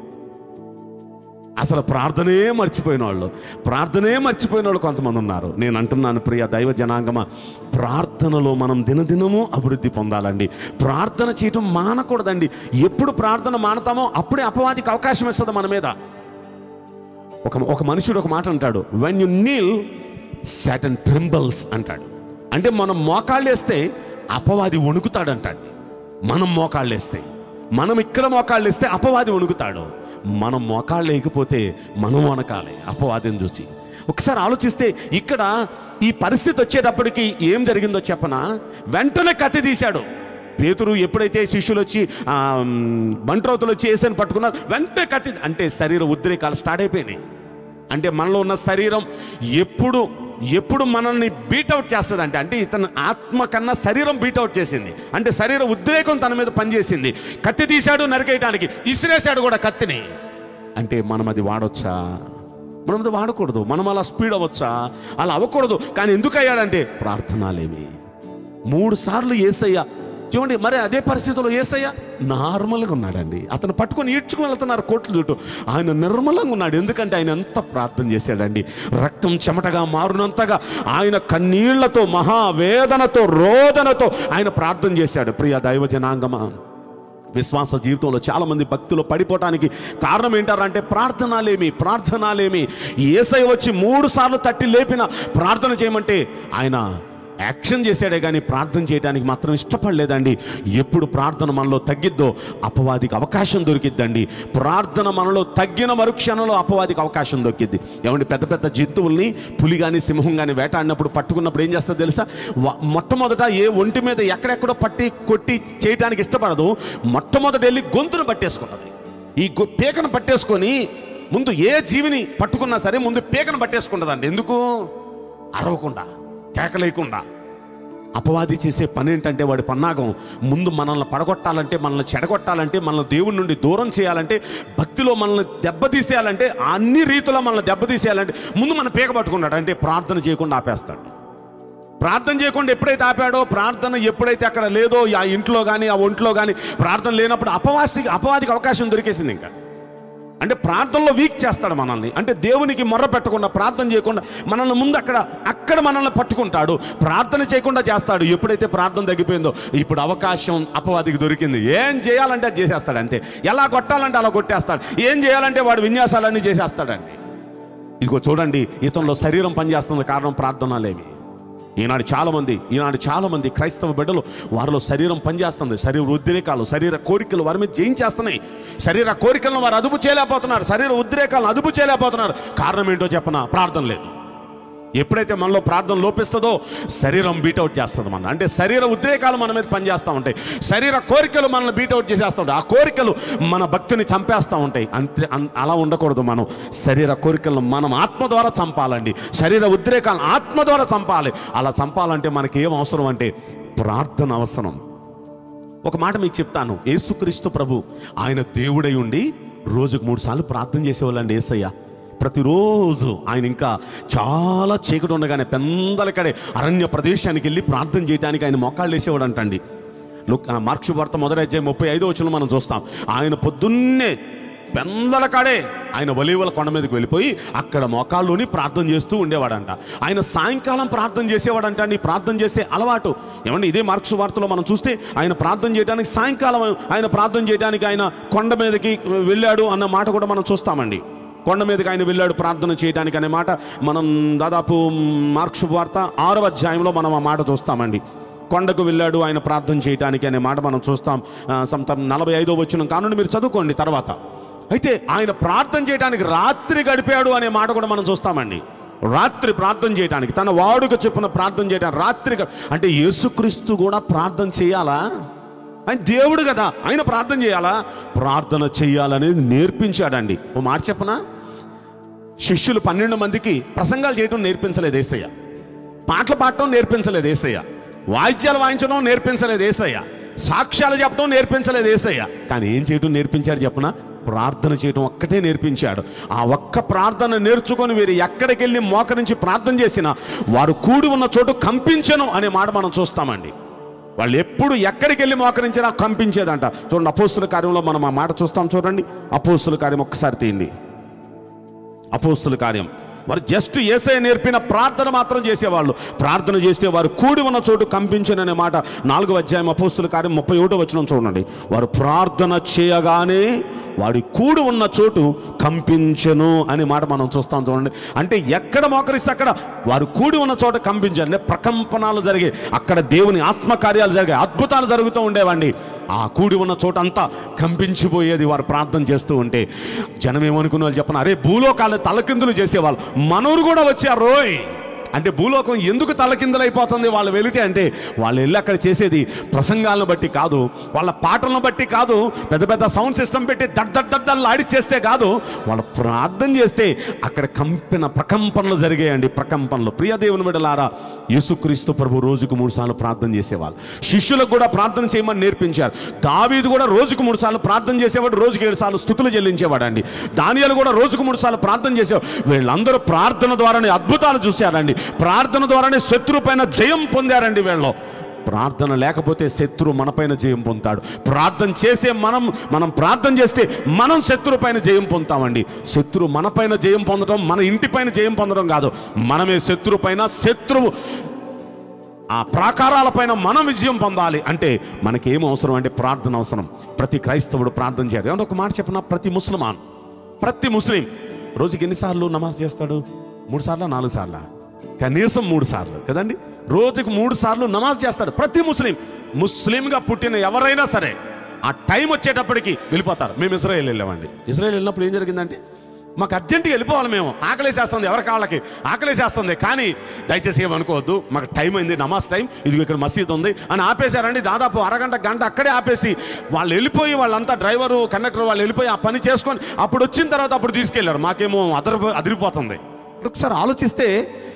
B: అసలు ప్రార్థనే మర్చిపోయిన వాళ్ళు ప్రార్థనే మర్చిపోయిన వాళ్ళు కొంతమంది ఉన్నారు నేను అంటున్నాను ప్రియ దైవ జనాంగమ ప్రార్థనలో మనం దినదినము అభివృద్ధి పొందాలండి ప్రార్థన చేయటం మానకూడదండి ఎప్పుడు ప్రార్థన మానతామో అప్పుడే అపవాదికి అవకాశం ఇస్తుంది మన మీద ఒక ఒక మనుషుడు ఒక మాట అంటాడు when you kneel Satan trembles అంటాడు అంటే మనం మోకాళ్ళు వేస్తే అపవాది వణుకుతాడు అంటాడు మనం మోకాళ్ళు వేస్తే మనం ఇక్కడ మోకాళ్ళు వేస్తే అపవాది వణుకుతాడు మనం మోకాళ్ళు లేకపోతే మనం వణకాలి అపవాదిని చూసి ఒకసారి ఆలోచిస్తే ఇక్కడ ఈ పరిస్థితి వచ్చేటప్పటికి ఏం జరిగిందో చెప్పనా వెంటనే కత్తి తీశాడు పేతురు ఎప్పుడైతే శిష్యులు వచ్చి ఆ, మ్, బంట్రోతులు వచ్చి వేసని పట్టుకున్నారు వెంటనే కత్తి అంటే శరీర ఉద్రేకాలు స్టార్ట్ అయిపోయినాయి అంటే మనలో ఉన్న శరీరం ఎప్పుడు ఎప్పుడు మనల్ని బీటౌట్ చేస్తుంది అంటే అంటే ఇతను ఆత్మ కన్నా శరీరం బీటౌట్ చేసింది అంటే శరీర ఉద్రేకం తన మీద పనిచేసింది కత్తి తీశాడు నరికేయడానికి ఇసిరేశాడు కూడా కత్తిని అంటే మనం అది వాడొచ్చా మనం అది వాడకూడదు మనం అలా స్పీడ్ అవ్వచ్చా అలా అవ్వకూడదు కానీ ఎందుకు అయ్యాడంటే ప్రార్థనాలేమి మూడు సార్లు ఏసయ్య చూడండి మరి అదే పరిస్థితిలో ఏసయ్య నార్మల్గా ఉన్నాడండి అతను పట్టుకొని ఈడ్చుకుని వెళ్తున్నారు కోట్ల చుట్టూ ఆయన నిర్మలంగా ఉన్నాడు ఎందుకంటే ఆయన ఎంత ప్రార్థన చేశాడండి రక్తం చెమటగా మారునంతగా ఆయన కన్నీళ్లతో మహావేదనతో రోదనతో ఆయన ప్రార్థన చేశాడు ప్రియ దైవ జనాంగమా విశ్వాస జీవితంలో చాలా మంది భక్తులు పడిపోవటానికి కారణం ఏంటారంటే ప్రార్థనలేమి ప్రార్థనలేమి ఏసై వచ్చి మూడు సార్లు తట్టి లేపిన ప్రార్థన చేయమంటే ఆయన యాక్షన్ చేశాడే కానీ ప్రార్థన చేయడానికి మాత్రం ఇష్టపడలేదండి ఎప్పుడు ప్రార్థన మనలో తగ్గిద్దో అపవాదికి అవకాశం దొరికిద్దండి ప్రార్థన మనలో తగ్గిన మరుక్షణంలో అపవాదికి అవకాశం దొరికిద్ది ఏమంటే పెద్ద పెద్ద జంతువుల్ని పులి కానీ సింహం కానీ వేటాడినప్పుడు పట్టుకున్నప్పుడు ఏం చేస్తుందో తెలుసా వ- మొట్టమొదట ఏ ఒంటి మీద ఎక్కడెక్కడో పట్టి కొట్టి చేయడానికి ఇష్టపడదు మొట్టమొదట వెళ్ళి గొంతును పట్టేసుకుంటుంది ఈ గొ- పీకను పట్టేసుకొని ముందు ఏ జీవిని పట్టుకున్నా సరే ముందు పీకను పట్టేసుకుంటుందండి ఎందుకు అరవకుండా కేకలేయకుండా అపవాది చేసే పని ఏంటంటే వాడి పన్నాగం ముందు మనల్ని పడగొట్టాలంటే మనల్ని చెడగొట్టాలంటే మనల్ని దేవుడి నుండి దూరం చేయాలంటే భక్తిలో మనల్ని దెబ్బతీసేయాలంటే అన్ని రీతిలో మనల్ని దెబ్బతీసేయాలంటే ముందు మన పీక పట్టుకున్నాడు అంటే ప్రార్థన చేయకుండా ఆపేస్తాడు ప్రార్థన చేయకుండా ఎప్పుడైతే ఆపాడో ప్రార్థన ఎప్పుడైతే అక్కడ లేదో ఆ ఇంట్లో కానీ ఆ ఒంట్లో కానీ ప్రార్థన లేనప్పుడు అపవాసికి అపవాదికి అవకాశం దొరికేసింది ఇంకా అంటే ప్రార్థనలో వీక్ చేస్తాడు మనల్ని అంటే దేవునికి మొర్ర పెట్టకుండా ప్రార్థన చేయకుండా మనల్ని ముందు అక్కడ అక్కడ మనల్ని పట్టుకుంటాడు ప్రార్థన చేయకుండా చేస్తాడు ఎప్పుడైతే ప్రార్థన తగ్గిపోయిందో ఇప్పుడు అవకాశం అపవాదికి దొరికింది ఏం చేయాలంటే అది చేసేస్తాడు అంతే ఎలా కొట్టాలంటే అలా కొట్టేస్తాడు ఏం చేయాలంటే వాడు విన్యాసాలన్నీ చేసేస్తాడండి ఇదిగో చూడండి ఇతనిలో శరీరం పనిచేస్తుంది కారణం ప్రార్థనలేమి ఈనాడు చాలామంది ఈనాడు చాలామంది క్రైస్తవ బిడ్డలు వారిలో శరీరం పనిచేస్తుంది శరీర ఉద్రేకాలు శరీర కోరికలు వారి మీద జయించేస్తున్నాయి శరీర కోరికలను వారు అదుపు చేయలేకపోతున్నారు శరీర ఉద్రేకాలను అదుపు చేయలేకపోతున్నారు కారణం ఏంటో చెప్పనా ప్రార్థన లేదు ఎప్పుడైతే మనలో ప్రార్థన లోపిస్తుందో శరీరం బీటౌట్ చేస్తుంది మన అంటే శరీర ఉద్రేకాలు మన మీద పనిచేస్తూ ఉంటాయి శరీర కోరికలు మనల్ని బీటౌట్ చేసేస్తూ ఉంటాయి ఆ కోరికలు మన భక్తిని చంపేస్తూ ఉంటాయి అంతే అన్- అలా ఉండకూడదు మనం శరీర కోరికలను మనం ఆత్మ ద్వారా చంపాలండి శరీర ఉద్రేకాలను ఆత్మ ద్వారా చంపాలి అలా చంపాలంటే మనకి ఏం అవసరం అంటే ప్రార్థన అవసరం ఒక మాట మీకు చెప్తాను యేసుక్రీస్తు ప్రభు ఆయన దేవుడై ఉండి రోజుకు మూడు సార్లు ప్రార్థన చేసేవాళ్ళండి ఏసయ్య ప్రతిరోజు ఆయన ఇంకా చాలా చీకటి ఉండగానే పెందలకడే అరణ్య ప్రదేశానికి వెళ్ళి ప్రార్థన చేయడానికి ఆయన మొక్కాళ్ళు వేసేవాడు అంటండి లుక్ మార్క్స్ వార్త మొదటి అధ్యాయం ముప్పై ఐదో వచ్చిన మనం చూస్తాం ఆయన పొద్దున్నే పెందల కాడే ఆయన ఒలీవల కొండ మీదకి వెళ్ళిపోయి అక్కడ మోకాళ్ళుని ప్రార్థన చేస్తూ ఉండేవాడంట ఆయన సాయంకాలం ప్రార్థన చేసేవాడంట అండి ప్రార్థన చేసే అలవాటు ఏమండి ఇదే మార్క్స్ వార్తలో మనం చూస్తే ఆయన ప్రార్థన చేయడానికి సాయంకాలం ఆయన ప్రార్థన చేయడానికి ఆయన కొండ మీదకి వెళ్ళాడు అన్న మాట కూడా మనం చూస్తామండి కొండ మీదకి ఆయన వెళ్ళాడు ప్రార్థన చేయడానికి అనే మాట మనం దాదాపు మార్క్స్ వార్త ఆరో అధ్యాయంలో మనం ఆ మాట చూస్తామండి కొండకు వెళ్ళాడు ఆయన ప్రార్థన చేయడానికి అనే మాట మనం చూస్తాం సొంతం నలభై ఐదో వచ్చిన కానుండి మీరు చదువుకోండి తర్వాత అయితే ఆయన ప్రార్థన చేయడానికి రాత్రి గడిపాడు అనే మాట కూడా మనం చూస్తామండి రాత్రి ప్రార్థన చేయడానికి తన వాడుక చెప్పున ప్రార్థన చేయడానికి రాత్రి గ- అంటే యేసుక్రీస్తు కూడా ప్రార్థన చేయాలా ఆయన దేవుడు కదా ఆయన ప్రార్థన చేయాలా ప్రార్థన చేయాలనేది నేర్పించాడండి ఓ మాట చెప్పనా శిష్యులు పన్నెండు మందికి ప్రసంగాలు చేయడం నేర్పించలేదు ఏసయ్య పాటలు పాడటం నేర్పించలేదు ఏసయ్య వాయిద్యాలు వాయించడం నేర్పించలేదు ఏసయ్య సాక్ష్యాలు చెప్పడం నేర్పించలేదు ఏసయ్య కానీ ఏం చేయటం నేర్పించాడు చెప్పనా ప్రార్థన చేయటం ఒక్కటే నేర్పించాడు ఆ ఒక్క ప్రార్థన నేర్చుకొని వీరు ఎక్కడికి వెళ్ళి మోకరించి ప్రార్థన చేసినా వారు కూడి ఉన్న చోటు కంపించను అనే మాట మనం చూస్తామండి వాళ్ళు ఎప్పుడు ఎక్కడికి వెళ్ళి మోకరించినా కంపించేదంట చూడండి అపోస్తుల కార్యంలో మనం ఆ మాట చూస్తాం చూడండి అపోస్తుల కార్యం ఒక్కసారి తీయండి అపోస్తుల కార్యం వారు జస్ట్ ఏసై నేర్పిన ప్రార్థన మాత్రం చేసేవాళ్ళు ప్రార్థన చేస్తే వారు కూడి ఉన్న చోటు కంపించననే మాట నాలుగో అధ్యాయం అపోస్తుల కార్యం ముప్పై ఒకటో వచ్చిన చూడండి వారు ప్రార్థన చేయగానే వాడి కూడి ఉన్న చోటు కంపించెను అనే మాట మనం చూస్తాం చూడండి అంటే ఎక్కడ మోకరిస్తే అక్కడ వారు కూడి ఉన్న చోట కంపించారు అంటే ప్రకంపనాలు జరిగాయి అక్కడ దేవుని ఆత్మకార్యాలు జరిగాయి అద్భుతాలు జరుగుతూ ఉండేవండి ఆ కూడి ఉన్న చోట అంతా కంపించిపోయేది వారు ప్రార్థన చేస్తూ ఉంటే జనం ఏమనుకున్న వాళ్ళు చెప్పను అరే భూలోకాలు తలకిందులు చేసేవాళ్ళు మనూరు కూడా వచ్చారు రోయ్ అంటే భూలోకం ఎందుకు తలకిందులైపోతుంది వాళ్ళు వెళితే అంటే వాళ్ళు వెళ్ళి అక్కడ చేసేది ప్రసంగాలను బట్టి కాదు వాళ్ళ పాటలను బట్టి కాదు పెద్ద పెద్ద సౌండ్ సిస్టమ్ పెట్టి దడ్ దడ్ దడ్డలు ఆడిచ్చేస్తే కాదు వాళ్ళు ప్రార్థన చేస్తే అక్కడ కంపిన ప్రకంపనలు జరిగాయండి ప్రకంపనలు ప్రియ దేవుని బిడ్డలారా యేసుక్రీస్తు ప్రభు రోజుకు మూడు సార్లు ప్రార్థన చేసేవాళ్ళు శిష్యులకు కూడా ప్రార్థన చేయమని నేర్పించారు దావీదు కూడా రోజుకు మూడు సార్లు ప్రార్థన చేసేవాడు రోజుకు ఏడు సార్లు స్థుతులు చెల్లించేవాడు అండి దానియాలు కూడా రోజుకు మూడు సార్లు ప్రార్థన చేసేవాడు వీళ్ళందరూ ప్రార్థన ద్వారానే అద్భుతాలు చూశారండి ప్రార్థన ద్వారానే శత్రు పైన జయం పొందారండి వీళ్ళు ప్రార్థన లేకపోతే శత్రు మనపైన జయం పొందుతాడు ప్రార్థన చేసే మనం మనం ప్రార్థన చేస్తే మనం శత్రు పైన జయం పొందుతామండి శత్రు మనపైన జయం పొందడం మన ఇంటిపైన జయం పొందడం కాదు మనమే శత్రు పైన శత్రువు ఆ ప్రాకారాలపైన మనం విజయం పొందాలి అంటే మనకి ఏం అవసరం అంటే ప్రార్థన అవసరం ప్రతి క్రైస్తవుడు ప్రార్థన చేయాలి ఏమన్నా ఒక మాట చెప్పిన ప్రతి ముస్లిమాన్ ప్రతి ముస్లిం రోజుకి ఎన్నిసార్లు నమాజ్ చేస్తాడు మూడు సార్లు నాలుగు సార్లు కనీసం మూడు సార్లు కదండి రోజుకు మూడు సార్లు నమాజ్ చేస్తాడు ప్రతి ముస్లిం ముస్లింగా పుట్టిన ఎవరైనా సరే ఆ టైం వచ్చేటప్పటికి వెళ్ళిపోతారు మేము ఇజ్రాయేల్ వెళ్ళామండి ఇజ్రాయేల్ వెళ్ళినప్పుడు ఏం జరిగిందంటే మాకు అర్జెంటుగా వెళ్ళిపోవాలి మేము ఆకలేసేస్తుంది ఎవరి కాళ్ళకి ఆకలేసేస్తుంది కానీ దయచేసి ఏమనుకోవద్దు మాకు టైం అయింది నమాజ్ టైం ఇది ఇక్కడ మసీద్ ఉంది అని ఆపేశారండి దాదాపు అరగంట గంట అక్కడే ఆపేసి వాళ్ళు వెళ్ళిపోయి వాళ్ళంతా డ్రైవరు కండక్టర్ వాళ్ళు వెళ్ళిపోయి ఆ పని చేసుకొని అప్పుడు వచ్చిన తర్వాత అప్పుడు తీసుకెళ్లారు మాకేమో అదరి అదిరిపోతుంది ఒకసారి ఆలోచిస్తే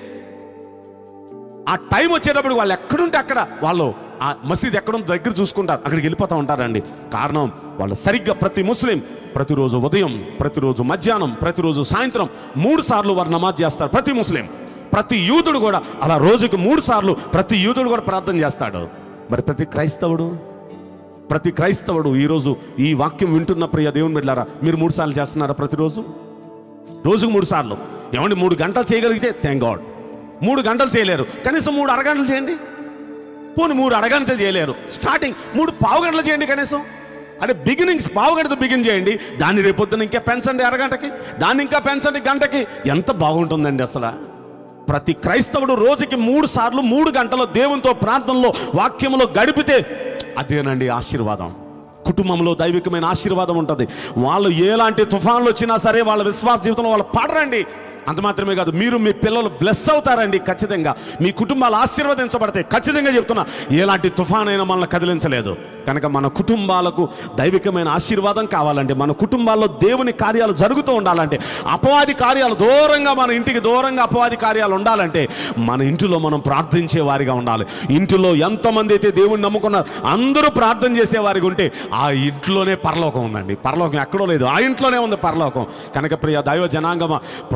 B: ఆ టైం వచ్చేటప్పుడు వాళ్ళు ఎక్కడుంటే అక్కడ వాళ్ళు ఆ మసీద్ ఎక్కడుందో దగ్గర చూసుకుంటారు అక్కడికి వెళ్ళిపోతూ ఉంటారండి కారణం వాళ్ళు సరిగ్గా ప్రతి ముస్లిం ప్రతిరోజు ఉదయం ప్రతిరోజు మధ్యాహ్నం ప్రతిరోజు సాయంత్రం మూడు సార్లు వారు నమాజ్ చేస్తారు ప్రతి ముస్లిం ప్రతి యూదుడు కూడా అలా రోజుకి మూడు సార్లు ప్రతి యూదుడు కూడా ప్రార్థన చేస్తాడు మరి ప్రతి క్రైస్తవుడు ప్రతి క్రైస్తవుడు ఈరోజు ఈ వాక్యం వింటున్న ప్రియ దేవుని బిడ్డారా మీరు మూడు సార్లు చేస్తున్నారా ప్రతిరోజు రోజుకు మూడు సార్లు ఏమండి మూడు గంటలు చేయగలిగితే థ్యాంక్ గాడ్ మూడు గంటలు చేయలేరు కనీసం మూడు అరగంటలు చేయండి పోనీ మూడు అరగంటలు చేయలేరు స్టార్టింగ్ మూడు పావు గంటలు చేయండి కనీసం అంటే బిగినింగ్స్ పావు గంటతో బిగిన్ చేయండి దాన్ని రేపొద్దున ఇంకా పెంచండి అరగంటకి దాన్ని ఇంకా పెంచండి గంటకి ఎంత బాగుంటుందండి అసలు ప్రతి క్రైస్తవుడు రోజుకి మూడు సార్లు మూడు గంటలు దేవునితో ప్రార్థనలో వాక్యంలో గడిపితే అదేనండి ఆశీర్వాదం కుటుంబంలో దైవికమైన ఆశీర్వాదం ఉంటుంది వాళ్ళు ఎలాంటి తుఫాన్లు వచ్చినా సరే వాళ్ళ విశ్వాస జీవితంలో వాళ్ళు పాడరండి అంత మాత్రమే కాదు మీరు మీ పిల్లలు బ్లెస్ అవుతారండి ఖచ్చితంగా మీ కుటుంబాలు ఆశీర్వదించబడతాయి ఖచ్చితంగా చెప్తున్నా ఎలాంటి తుఫాన్ అయినా మనల్ని కదిలించలేదు కనుక మన కుటుంబాలకు దైవికమైన ఆశీర్వాదం కావాలంటే మన కుటుంబాల్లో దేవుని కార్యాలు జరుగుతూ ఉండాలంటే అపవాది కార్యాలు దూరంగా మన ఇంటికి దూరంగా అపవాది కార్యాలు ఉండాలంటే మన ఇంటిలో మనం ప్రార్థించే వారిగా ఉండాలి ఇంటిలో ఎంతమంది అయితే దేవుని నమ్ముకున్నారు అందరూ ప్రార్థన చేసే వారిగా ఉంటే ఆ ఇంట్లోనే పరలోకం ఉందండి పరలోకం ఎక్కడో లేదు ఆ ఇంట్లోనే ఉంది పరలోకం కనుక ప్రియ దైవ జనాంగమ ప్రార్థించే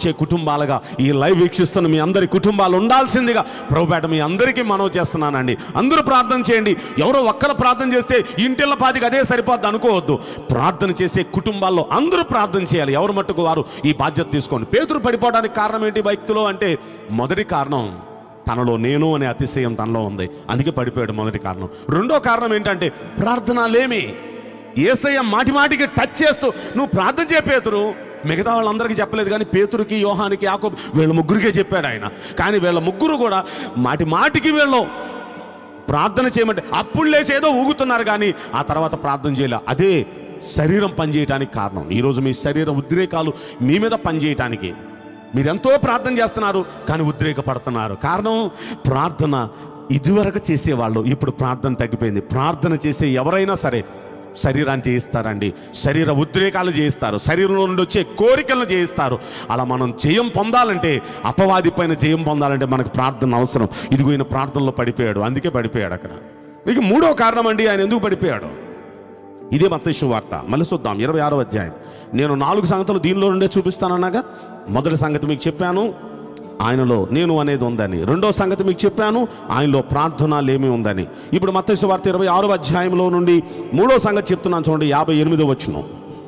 B: ప్రార్థించే కుటుంబాలుగా ఈ లైవ్ వీక్షిస్తున్న మీ అందరి కుటుంబాలు ఉండాల్సిందిగా ప్రభుపేట మీ అందరికీ మనవి చేస్తున్నానండి అందరూ ప్రార్థన చేయండి ఎవరో ఒక్కరు ప్రార్థన చేస్తే ఇంటిళ్ళ పాతికి అదే సరిపోద్ది అనుకోవద్దు ప్రార్థన చేసే కుటుంబాల్లో అందరూ ప్రార్థన చేయాలి ఎవరు మట్టుకు వారు ఈ బాధ్యత తీసుకోండి పేతురు పడిపోవడానికి కారణం ఏంటి భక్తులు అంటే మొదటి కారణం తనలో నేను అనే అతిశయం తనలో ఉంది అందుకే పడిపోయాడు మొదటి కారణం రెండో కారణం ఏంటంటే ప్రార్థన లేమి ఏసయ్య మాటి మాటికి టచ్ చేస్తూ నువ్వు ప్రార్థన చేయ పేతురు మిగతా వాళ్ళందరికీ చెప్పలేదు కానీ పేతురికి యోహానికి యాకో వీళ్ళ ముగ్గురికే చెప్పాడు ఆయన కానీ వీళ్ళ ముగ్గురు కూడా మాటి మాటికి వీళ్ళు ప్రార్థన చేయమంటే అప్పుడు లేచి ఏదో ఊగుతున్నారు కానీ ఆ తర్వాత ప్రార్థన చేయలే అదే శరీరం పనిచేయటానికి కారణం ఈరోజు మీ శరీర ఉద్రేకాలు మీ మీద పనిచేయటానికి మీరెంతో ప్రార్థన చేస్తున్నారు కానీ ఉద్రేకపడుతున్నారు కారణం ప్రార్థన ఇదివరకు చేసేవాళ్ళు ఇప్పుడు ప్రార్థన తగ్గిపోయింది ప్రార్థన చేసే ఎవరైనా సరే శరీరాన్ని చేయిస్తారండి శరీర ఉద్రేకాలు చేయిస్తారు శరీరంలో నుండి వచ్చే కోరికలను చేయిస్తారు అలా మనం జయం పొందాలంటే అపవాది పైన జయం పొందాలంటే మనకు ప్రార్థన అవసరం ఇదిగో ఈయన ప్రార్థనలో పడిపోయాడు అందుకే పడిపోయాడు అక్కడ ఇక మూడో కారణం అండి ఆయన ఎందుకు పడిపోయాడు ఇదే మత్తయి వార్త మళ్ళీ చూద్దాం ఇరవై ఆరో అధ్యాయం నేను నాలుగు సంగతులు దీనిలో నుండే చూపిస్తానన్నాగా మొదటి సంగతి మీకు చెప్పాను ఆయనలో నేను అనేది ఉందని రెండో సంగతి మీకు చెప్పాను ఆయనలో ప్రార్థన లేమి ఉందని ఇప్పుడు మత్తయి వార్త ఇరవై ఆరో అధ్యాయంలో నుండి మూడో సంగతి చెప్తున్నాను చూడండి యాభై ఎనిమిదో వచ్చిన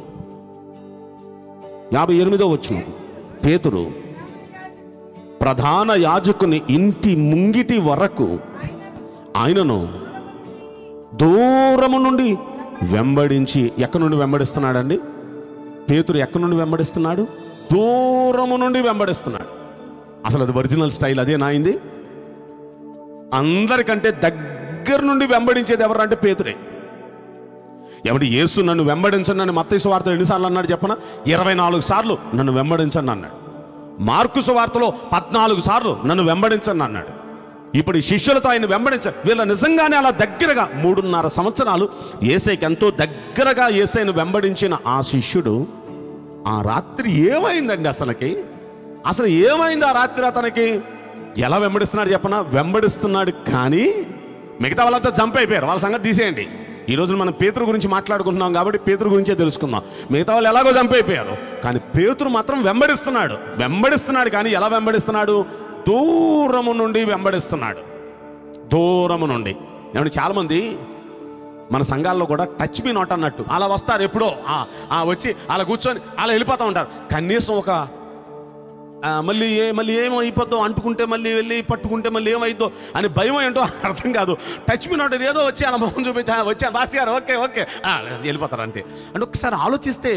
B: యాభై ఎనిమిదో వచ్చిన పేతురు ప్రధాన యాజకుని ఇంటి ముంగిటి వరకు ఆయనను దూరము నుండి వెంబడించి ఎక్కడి నుండి వెంబడిస్తున్నాడండి పేతురు ఎక్కడి నుండి వెంబడిస్తున్నాడు దూరము నుండి వెంబడిస్తున్నాడు అసలు అది ఒరిజినల్ స్టైల్ అదే నాయింది అందరికంటే దగ్గర నుండి వెంబడించేది ఎవరు అంటే పేతురే ఎవడి యేసు నన్ను వెంబడించండి అని మత్తయి సువార్త ఎన్నిసార్లు అన్నాడు చెప్పన ఇరవై నాలుగు సార్లు నన్ను వెంబడించండి అన్నాడు మార్కు సువార్తలో పద్నాలుగు సార్లు నన్ను వెంబడించండి అన్నాడు ఇప్పుడు ఈ శిష్యులతో ఆయన వెంబడించారు వీళ్ళ నిజంగానే అలా దగ్గరగా మూడున్నర సంవత్సరాలు ఏసైకి ఎంతో దగ్గరగా ఏసైను వెంబడించిన ఆ శిష్యుడు ఆ రాత్రి ఏమైందండి అసలుకి అసలు ఏమైంది ఆ రాత్రి అతనికి ఎలా వెంబడిస్తున్నాడు చెప్పనా వెంబడిస్తున్నాడు కానీ మిగతా వాళ్ళంతా జంప్ అయిపోయారు వాళ్ళ సంగతి తీసేయండి ఈ రోజు మనం పేతురు గురించి మాట్లాడుకుంటున్నాం కాబట్టి పేతురు గురించే తెలుసుకుందాం మిగతా వాళ్ళు ఎలాగో జంప్ అయిపోయారు కానీ పేతురు మాత్రం వెంబడిస్తున్నాడు వెంబడిస్తున్నాడు కానీ ఎలా వెంబడిస్తున్నాడు దూరము నుండి వెంబడిస్తున్నాడు దూరము నుండి ఏమంటే చాలామంది మన సంఘాల్లో కూడా టచ్ మీ నాట్ అన్నట్టు అలా వస్తారు ఎప్పుడో ఆ, ఆ, వచ్చి అలా కూర్చొని అలా వెళ్ళిపోతూ ఉంటారు కనీసం ఒక ఆ, మళ్ళీ ఏ మళ్ళీ ఏమో అయిపోద్దో అంటుకుంటే మళ్ళీ వెళ్ళి పట్టుకుంటే మళ్ళీ ఏమైద్దో అని భయం ఏంటో అర్థం కాదు టచ్ మీ నాట్ ఏదో వచ్చి అలా మొహం చూపించి "ఆ, వచ్చా బాస్ గారు ఓకే ఓకే ఆ, వెళ్ళిపోతారు అంతే అంటే ఒకసారి ఆలోచిస్తే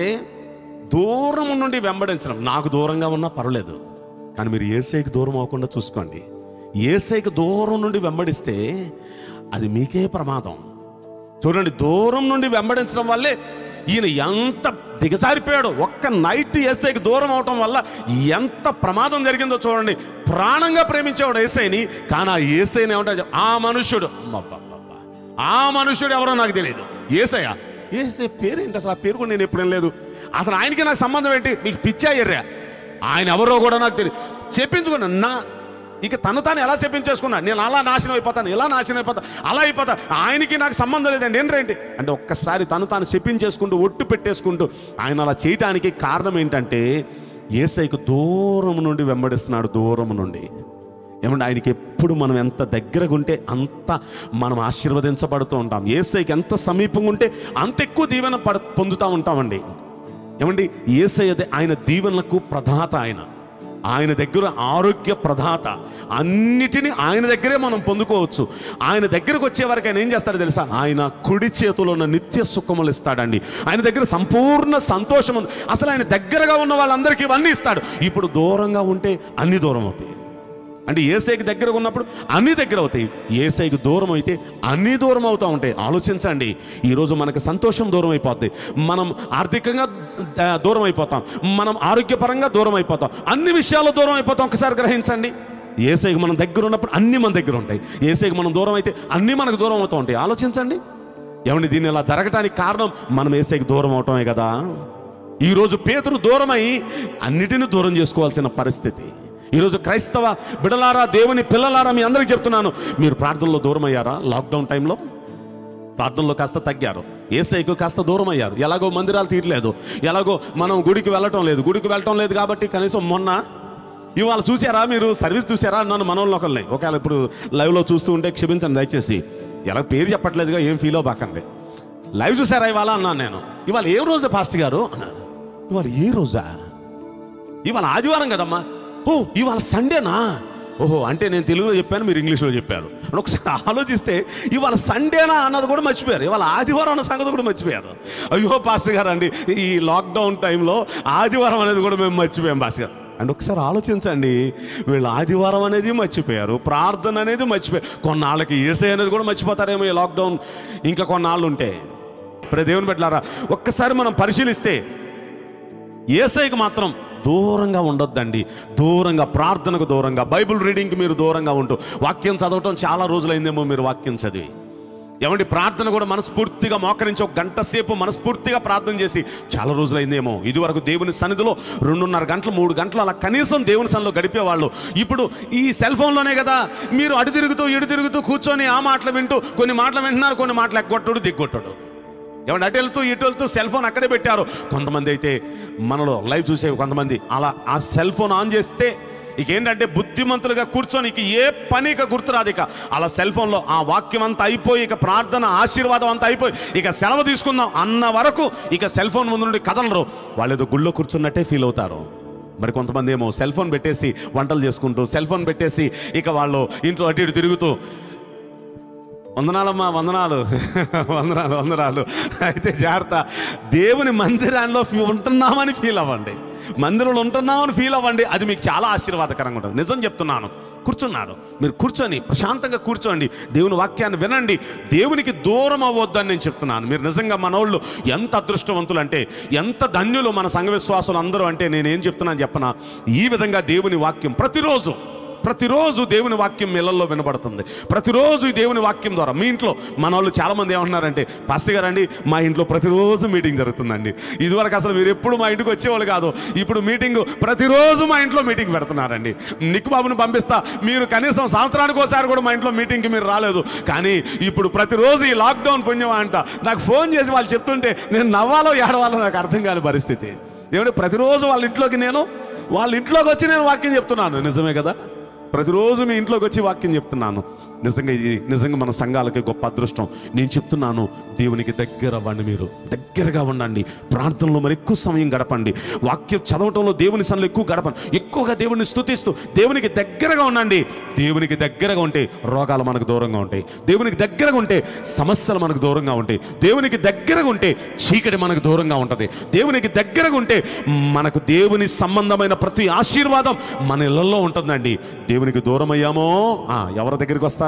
B: దూరం నుండి వెంబడించడం నాకు దూరంగా ఉన్నా పర్వాలేదు కానీ మీరు ఏసైకి దూరం అవ్వకుండా చూసుకోండి ఏసైకి దూరం నుండి వెంబడిస్తే అది మీకే ప్రమాదం చూడండి దూరం నుండి వెంబడించడం వల్లే ఈయన ఎంత దిగజారిపోయాడు ఒక్క నైట్ ఏసైకి దూరం అవటం వల్ల ఎంత ప్రమాదం జరిగిందో చూడండి ప్రాణంగా ప్రేమించేవాడు ఏసైని కానీ ఆ ఏసైని ఏమంటారు ఆ మనుష్యుడు అబ్బబ్బబ్బా. ఆ మనుష్యుడు ఎవరో నాకు తెలియదు ఏసయ్య ఏసై పేరేంటి అసలు ఆ పేరు కూడా నేను ఎప్పుడేం లేదు అసలు ఆయనకి నాకు సంబంధం ఏంటి మీకు పిచ్చా ఎర్రా ఆయన ఎవరో కూడా నాకు తెలియదు చెప్పించుకున్నా నా ఇక తను తాను ఎలా చెప్పించేసుకున్నా నేను అలా నాశనం అయిపోతాను ఇలా నాశనం అయిపోతా అలా అయిపోతా ఆయనకి నాకు సంబంధం లేదండి ఏంటంటే అంటే ఒక్కసారి తను తాను చెప్పించేసుకుంటూ ఒట్టు పెట్టేసుకుంటూ ఆయన అలా చేయటానికి కారణం ఏంటంటే ఏసైకు దూరం నుండి వెంబడిస్తున్నాడు దూరం నుండి ఏమంటే ఆయనకి ఎప్పుడు మనం ఎంత దగ్గరగా ఉంటే అంత మనం ఆశీర్వదించబడుతూ ఉంటాం ఏసైకి ఎంత సమీపంగా ఉంటే అంత ఎక్కువ దీవెన పడ పొందుతూ ఉంటామండి ఏమండి ఏసయ్య దే- ఆయన దీవెనలకు ప్రధాత ఆయన ఆయన దగ్గర ఆరోగ్య ప్రధాత అన్నిటినీ ఆయన దగ్గరే మనం పొందుకోవచ్చు ఆయన దగ్గరకు వచ్చే వరకు ఆయన ఏం చేస్తాడో తెలుసా ఆయన కుడి చేతిలో ఉన్న నిత్య సుఖములు ఇస్తాడండి ఆయన దగ్గర సంపూర్ణ సంతోషం ఉంది అసలు ఆయన దగ్గరగా ఉన్న వాళ్ళందరికీ ఇవన్నీ ఇస్తాడు ఇప్పుడు దూరంగా ఉంటే అన్ని దూరం అవుతాయి అంటే ఏసైకి దగ్గర ఉన్నప్పుడు అన్ని దగ్గర అవుతాయి ఏసైకి దూరం అయితే అన్ని దూరం అవుతూ ఉంటాయి ఆలోచించండి ఈరోజు మనకు సంతోషం దూరం అయిపోద్ది మనం ఆర్థికంగా ద- దూరం అయిపోతాం మనం ఆరోగ్యపరంగా దూరం అయిపోతాం అన్ని విషయాల్లో దూరం అయిపోతాం ఒకసారి గ్రహించండి ఏసైకి మనం దగ్గర ఉన్నప్పుడు అన్ని మన దగ్గర ఉంటాయి ఏసైకి మనం దూరం అయితే అన్నీ మనకు దూరం అవుతూ ఉంటాయి ఆలోచించండి ఏమండి దీన్ని ఇలా జరగటానికి కారణం మనం ఏసైకి దూరం అవటమే కదా ఈరోజు పేతురు దూరమై అన్నిటిని దూరం చేసుకోవాల్సిన పరిస్థితి ఈరోజు క్రైస్తవ బిడలారా దేవుని పిల్లలారా మీ అందరికీ చెప్తున్నాను మీరు ప్రార్థనలో దూరం అయ్యారా లాక్డౌన్ టైంలో ప్రార్థనలో కాస్త తగ్గారు ఏసైకు కాస్త దూరం అయ్యారు ఎలాగో మందిరాలు తీయట్లేదు ఎలాగో మనం గుడికి వెళ్ళటం లేదు గుడికి వెళ్ళటం లేదు కాబట్టి కనీసం మొన్న ఇవాళ చూసారా మీరు సర్వీస్ చూసారా అన్నాను మనోళ్ళు ఒకళ్ళని ఒకవేళ ఇప్పుడు లైవ్లో చూస్తూ ఉంటే క్షమించండి దయచేసి ఎలా పేరు చెప్పట్లేదుగా ఏం ఫీల్ అవ్వకండి లైవ్ చూసారా ఇవాళ అన్నాను నేను ఇవాళ ఏ రోజు పాస్ట్ గారు అన్నాను ఇవాళ ఏ రోజా ఇవాళ ఆదివారం కదమ్మా ఓ ఇవాళ సండేనా ఓహో అంటే నేను తెలుగులో చెప్పాను మీరు ఇంగ్లీష్లో చెప్పారు అని ఒకసారి ఆలోచిస్తే ఇవాళ సండేనా అన్నది కూడా మర్చిపోయారు ఇవాళ ఆదివారం అన్న సంగతి కూడా మర్చిపోయారు అయ్యో పాస్టర్ గారు అండి ఈ లాక్డౌన్ టైంలో ఆదివారం అనేది కూడా మేము మర్చిపోయాం పాస్టర్ గారు అండ్ ఒకసారి ఆలోచించండి వీళ్ళు ఆదివారం అనేది మర్చిపోయారు ప్రార్థన అనేది మర్చిపోయారు కొన్నాళ్ళకి ఏసై అనేది కూడా మర్చిపోతారేమో ఈ లాక్డౌన్ ఇంకా కొన్నాళ్ళు ఉంటే ఇప్పుడు దేవుని పెట్టారా ఒక్కసారి మనం పరిశీలిస్తే ఏసైకి మాత్రం దూరంగా ఉండొద్దండి దూరంగా ప్రార్థనకు దూరంగా బైబిల్ రీడింగ్కి మీరు దూరంగా ఉంటూ వాక్యం చదవటం చాలా రోజులైందేమో మీరు వాక్యం చదివి ఏమండి ప్రార్థన కూడా మనస్ఫూర్తిగా మోకరించి ఒక గంట సేపు మనస్ఫూర్తిగా ప్రార్థన చేసి చాలా రోజులైందేమో ఇదివరకు దేవుని సన్నిధిలో రెండున్నర గంటలు మూడు గంటలు అలా కనీసం దేవుని సన్నిధిలో గడిపేవాళ్ళు ఇప్పుడు ఈ సెల్ ఫోన్లోనే కదా మీరు అటు తిరుగుతూ ఇటు తిరుగుతూ కూర్చొని ఆ మాటలు వింటూ కొన్ని మాటలు వింటున్నారు కొన్ని మాటలు ఎగ్గొట్టడు దిగ్గొట్టడు ఏమంటే అటు వెళ్తూ ఇటు వెళ్తూ సెల్ ఫోన్ అక్కడే పెట్టారు కొంతమంది అయితే మనలో లైవ్ చూసే కొంతమంది అలా ఆ సెల్ ఫోన్ ఆన్ చేస్తే ఇక ఏంటంటే బుద్ధిమంతులుగా కూర్చొని ఇక ఏ పని ఇక గుర్తురాదు ఇక అలా సెల్ ఫోన్లో ఆ వాక్యం అంతా అయిపోయి ఇక ప్రార్థన ఆశీర్వాదం అంతా అయిపోయి ఇక సెలవు తీసుకుందాం అన్న వరకు ఇక సెల్ ఫోన్ ముందు నుండి కదలరు వాళ్ళు ఏదో గుళ్ళో కూర్చున్నట్టే ఫీల్ అవుతారు మరి కొంతమంది ఏమో సెల్ ఫోన్ పెట్టేసి వంటలు చేసుకుంటూ సెల్ ఫోన్ పెట్టేసి ఇక వాళ్ళు ఇంట్లో అటు ఇటు తిరుగుతూ వందనాలమ్మా వందనాలు వందనాలు వందనాలు అయితే జాగ్రత్త దేవుని మందిరాల్లో ఫీ- ఉంటున్నామని ఫీల్ అవ్వండి మందిరంలో ఉంటున్నామని ఫీల్ అవ్వండి అది మీకు చాలా ఆశీర్వాదకరంగా ఉంటుంది నిజం చెప్తున్నాను కూర్చున్నారు మీరు కూర్చొని ప్రశాంతంగా కూర్చోండి దేవుని వాక్యాన్ని వినండి దేవునికి దూరం అవ్వద్దని నేను చెప్తున్నాను మీరు నిజంగా మనోళ్ళు ఎంత అదృష్టవంతులు అంటే ఎంత ధన్యులు మన సంఘ విశ్వాసులు అందరూ అంటే నేనేం చెప్తున్నాను చెప్పనా ఈ విధంగా దేవుని వాక్యం ప్రతిరోజు ప్రతిరోజు దేవుని వాక్యం మిల్లల్లో వినబడుతుంది ప్రతిరోజు ఈ దేవుని వాక్యం ద్వారా మీ ఇంట్లో మన వాళ్ళు చాలామంది ఏమంటున్నారంటే పాస్టర్ గారు అండి మా ఇంట్లో ప్రతిరోజు మీటింగ్ జరుగుతుందండి ఇదివరకు అసలు మీరు ఎప్పుడు మా ఇంటికి వచ్చేవాళ్ళు కాదు ఇప్పుడు మీటింగ్ ప్రతిరోజు మా ఇంట్లో మీటింగ్ పెడుతున్నారండి నిక్ బాబుని పంపిస్తా మీరు కనీసం సంవత్సరానికి ఒకసారి కూడా మా ఇంట్లో మీటింగ్కి మీరు రాలేదు కానీ ఇప్పుడు ప్రతిరోజు ఈ లాక్డౌన్ పుణ్యం అంట నాకు ఫోన్ చేసి వాళ్ళు చెప్తుంటే నేను నవ్వాలో ఏడవాలో నాకు అర్థం కాని పరిస్థితి ఏమంటే ప్రతిరోజు వాళ్ళ ఇంట్లోకి నేను వాళ్ళ ఇంట్లోకి వచ్చి నేను వాక్యం చెప్తున్నాను నిజమే కదా ప్రతిరోజు మీ ఇంట్లోకి వచ్చి వాక్యం చెప్తున్నాను నిజంగా ఇది నిజంగా మన సంఘాలకి గొప్ప అదృష్టం నేను చెప్తున్నాను దేవునికి దగ్గర అవ్వండి మీరు దగ్గరగా ఉండండి ప్రార్థనలో మరి ఎక్కువ సమయం గడపండి వాక్యం చదవటంలో దేవుని సన్నిలో ఎక్కువ గడపండి ఎక్కువగా దేవుని స్తుతిస్తూ దేవునికి దగ్గరగా ఉండండి దేవునికి దగ్గరగా ఉంటే రోగాలు మనకు దూరంగా ఉంటాయి దేవునికి దగ్గరగా ఉంటే సమస్యలు మనకు దూరంగా ఉంటాయి దేవునికి దగ్గరగా ఉంటే చీకటి మనకు దూరంగా ఉంటుంది దేవునికి దగ్గరగా ఉంటే మనకు దేవుని సంబంధమైన ప్రతి ఆశీర్వాదం మన ఇళ్లలో ఉంటుందండి దేవునికి దూరం అయ్యామో ఆ, ఎవరి దగ్గరికి వస్తారు